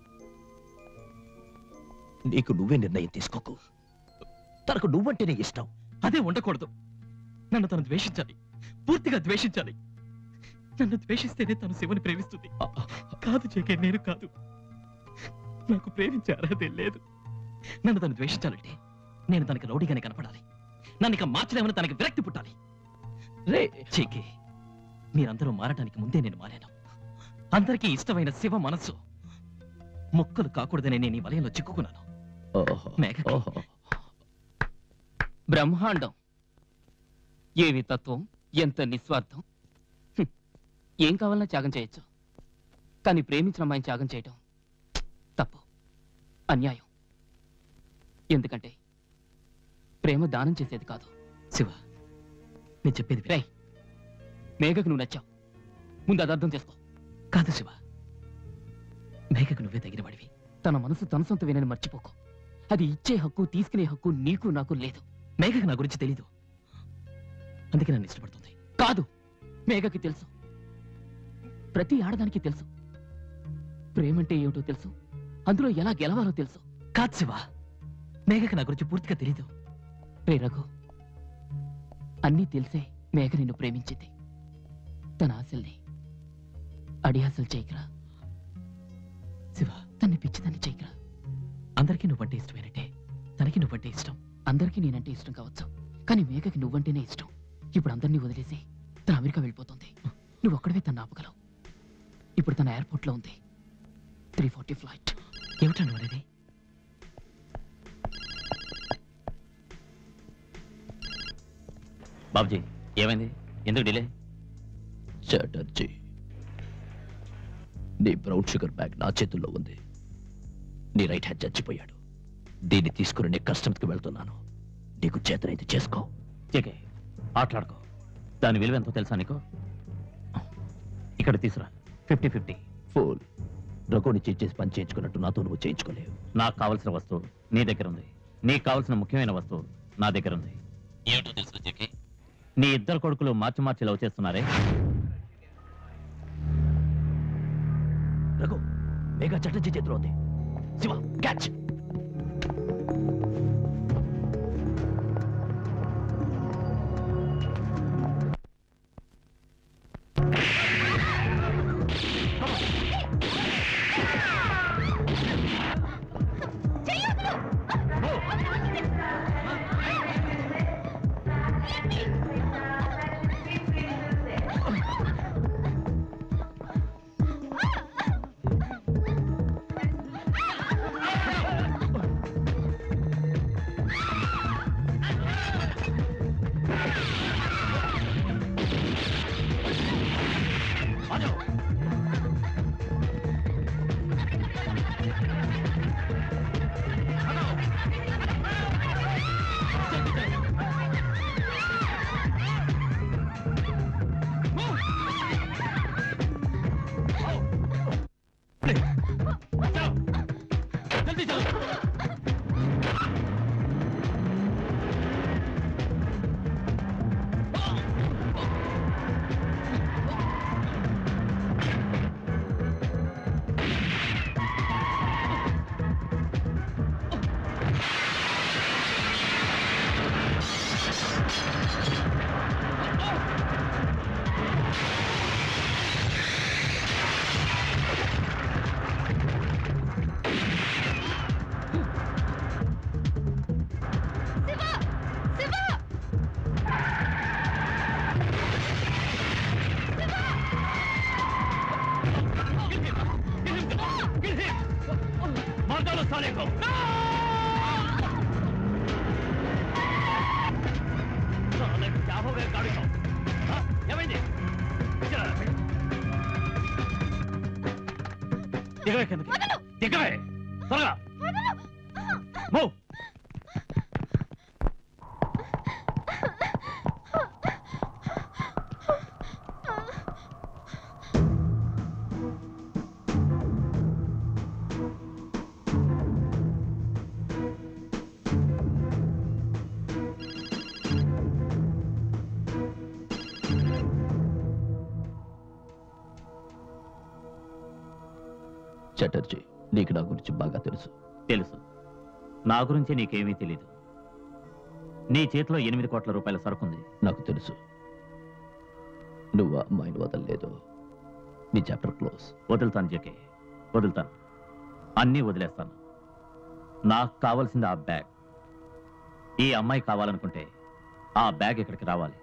నీకు నువ్వే నిర్ణయం తీసుకోకు తనకు నువ్వంటేనే ఇష్టం అదే ఉండకూడదు నన్ను తను ద్వేషించాలి పూర్తిగా ద్వేషించాలి నన్ను ద్వేషిస్తేనే తను శివని ప్రేమిస్తుంది కాదు చేకే నేను కాదు నాకు ప్రేమించే అర్హతే లేదు నన్ను తను ద్వేషించాలంటే నేను తనకి రౌడీగానే కనపడాలి నన్ను ఇక మార్చలేమని తనకి విరక్తి పుట్టాలి రే చేకే మీరందరూ మారటానికి ముందే నేను మారాను అందరికీ ఇష్టమైన శివ మనస్సు మొక్కలు కాకూడదనే నేను ఈ వలయంలో చిక్కుకున్నాను మేఘకి బ్రహ్మాండం ఏమి తత్వం ఎంత నిస్వార్థం హ్మ్. ఏం కావాలన్నా త్యాగం చేయొచ్చు కానీ ప్రేమించిన అమ్మాయిని త్యాగం చేయటం తప్పు అన్యాయం ఎందుకంటే ప్రేమ దానం చేసేది కాదు శివ నేను చెప్పేది రే మేఘకు నువ్వు నచ్చావు ముందు అది అర్థం చేసుకో కాదు శివ మేఘకు నువ్వే తగిన వాడివి తన మనసు తన సొంత వినని మర్చిపోకు అది ఇచ్చే హక్కు తీసుకునే హక్కు నీకు నాకు లేదు మేఘకు నా గురించి తెలీదు అందుకే నన్ను ఇష్టపడుతుంది కాదు మేఘకి తెలుసు ప్రతి ఆడదానికి తెలుసు ప్రేమంటే ఏమిటో తెలుసు అందులో ఎలా గెలవాలో తెలుసు కాదు శివ మేఘకు నా గురించి పూర్తిగా తెలీదు రే రఘు అన్నీ తెలిసే మేఘ నిన్ను ప్రేమించింది తన ఆశల్ని అడియాసలు చేయకరా శివ తన్ని పిచ్చిదాన్ని చేయకరా అందరికీ నువ్వంటే ఇష్టమేనంటే తనకి నువ్వంటే ఇష్టం అందరికీ నేనంటే ఇష్టం కావచ్చు కానీ మేఘకి నువ్వంటేనే ఇష్టం ఇప్పుడు అందరినీ వదిలేసి తన అమెరికా వెళ్ళిపోతుంది నువ్వు ఒక్కడవే తను ఆపగలవు ఇప్పుడు తన ఎయిర్పోర్ట్లో ఉంది త్రీ ఫార్టీ ఫ్లైట్ ఏమిటా నువ్వు అనేది బాబుజీ ఏమైంది ఎందుకు డిలే చాటర్జీ నీ బ్రౌన్ షుగర్ బ్యాగ్ నా చేతుల్లో ఉంది నీ రైట్ హ్యాండ్ చచ్చిపోయాడు దీన్ని తీసుకుని నీ కస్టమ్స్కి వెళ్తున్నాను నీకు చేతనైతే చేసుకో జేకే ఆటలాడుకో దాని విలువ ఎంతో తెలుసా నీకు ఇక్కడ తీసురా ఫిఫ్టీ ఫిఫ్టీ ఫుల్ రఘుని చేసి పని చేయించుకున్నట్టు నాతో నువ్వు చేయించుకోలేవు నాకు కావలసిన వస్తువు నీ దగ్గర ఉంది నీకు కావలసిన ముఖ్యమైన వస్తువు నా దగ్గర ఉంది ఏమిటో తెలుసు జేకే నీ ఇద్దరు కొడుకులు మార్చి మార్చి లవ్ చేస్తున్నారే రఘు మేఘా చటర్జీ చేతిలో ఉంది శివ క్యాచ్ मार साले को साले को क्या हो गया गाड़ी को हाँ? ఏమైంది చలా. దిగవే కిందకి దిగవే త్వరగా మూవ్ చటర్జీ నీకు నా గురించి బాగా తెలుసు తెలుసు నా గురించి నీకేమీ తెలీదు నీ చేతిలో ఎనిమిది కోట్ల రూపాయల సరుకుంది నాకు తెలుసు నువ్వు ఆ అమ్మాయిని వదలలేదు నీ చాప్టర్ క్లోజ్ వదులుతాను జకే వదులుతాను అన్నీ వదిలేస్తాను నాకు కావాల్సింది ఆ బ్యాగ్ ఈ అమ్మాయి కావాలనుకుంటే ఆ బ్యాగ్ ఇక్కడికి రావాలి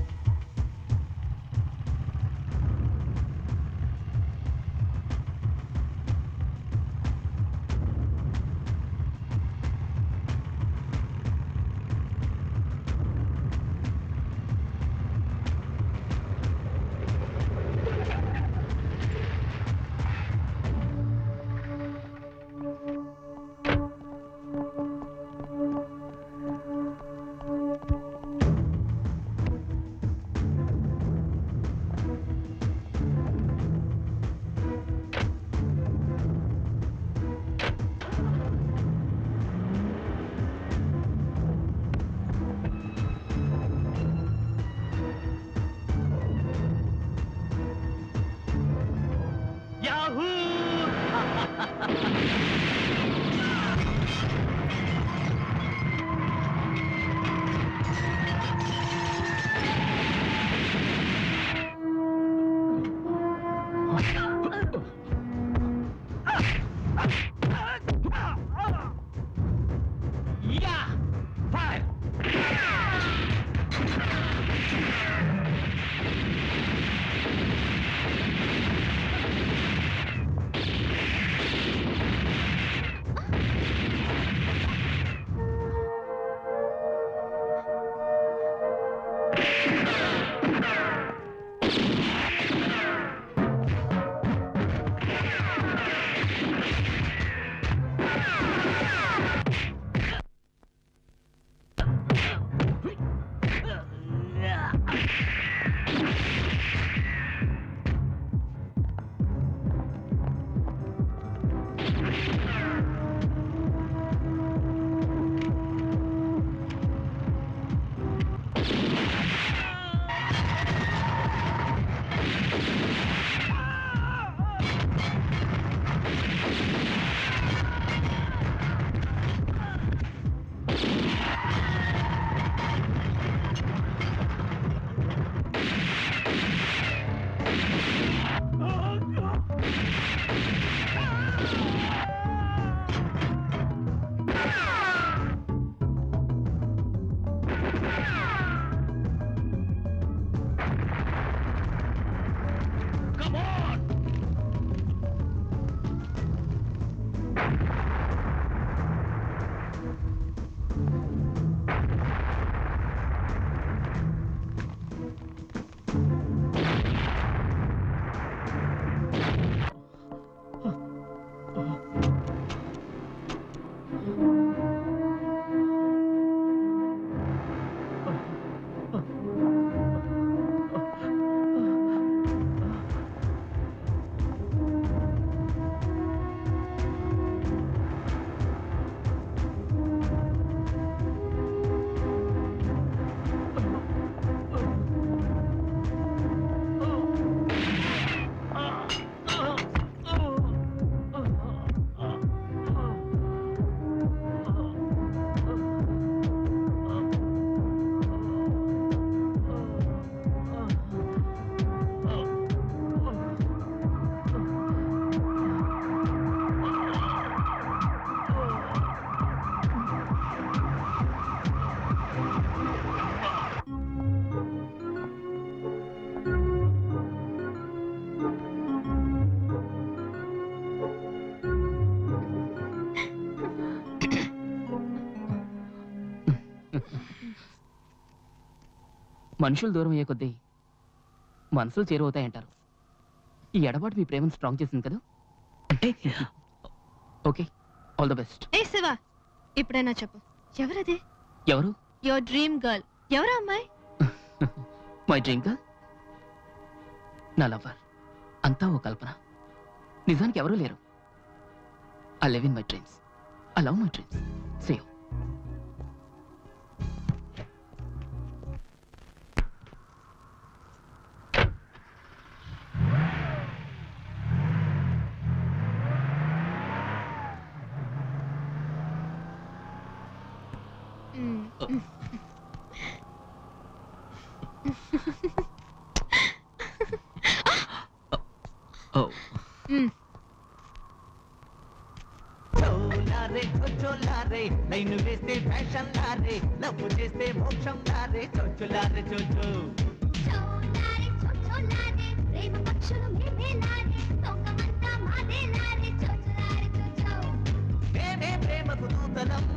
మనుషులు దూరం అయ్యే కొద్దీ మనసులు చేరువవుతాయంటారు ఈ ఎడబాటు మీ ప్రేమను స్ట్రాంగ్ చేసింది కదా అంటే ఓకే ఆల్ ద బెస్ట్ ఏ శివ ఇప్పుడైనా చెప్పు ఎవరది ఎవరు యువర్ డ్రీమ్ గర్ల్ ఎవరా అమ్మాయి మై డ్రీమ్ గర్ల్ నా లవర్ అంతా ఓ కల్పన నిజానికి ఎవరూ లేరు I live in my dreams I love my dreams save తప్పు చేస్తే మోక్షం లారే చొచ్చులారే చొచ్చు చోలారే చోచోలారే ప్రేమ పక్షులు మేమేలారే లోకమంతా మాదేలారే చోచోలారే చోచో మేమే ప్రేమకు నూతనం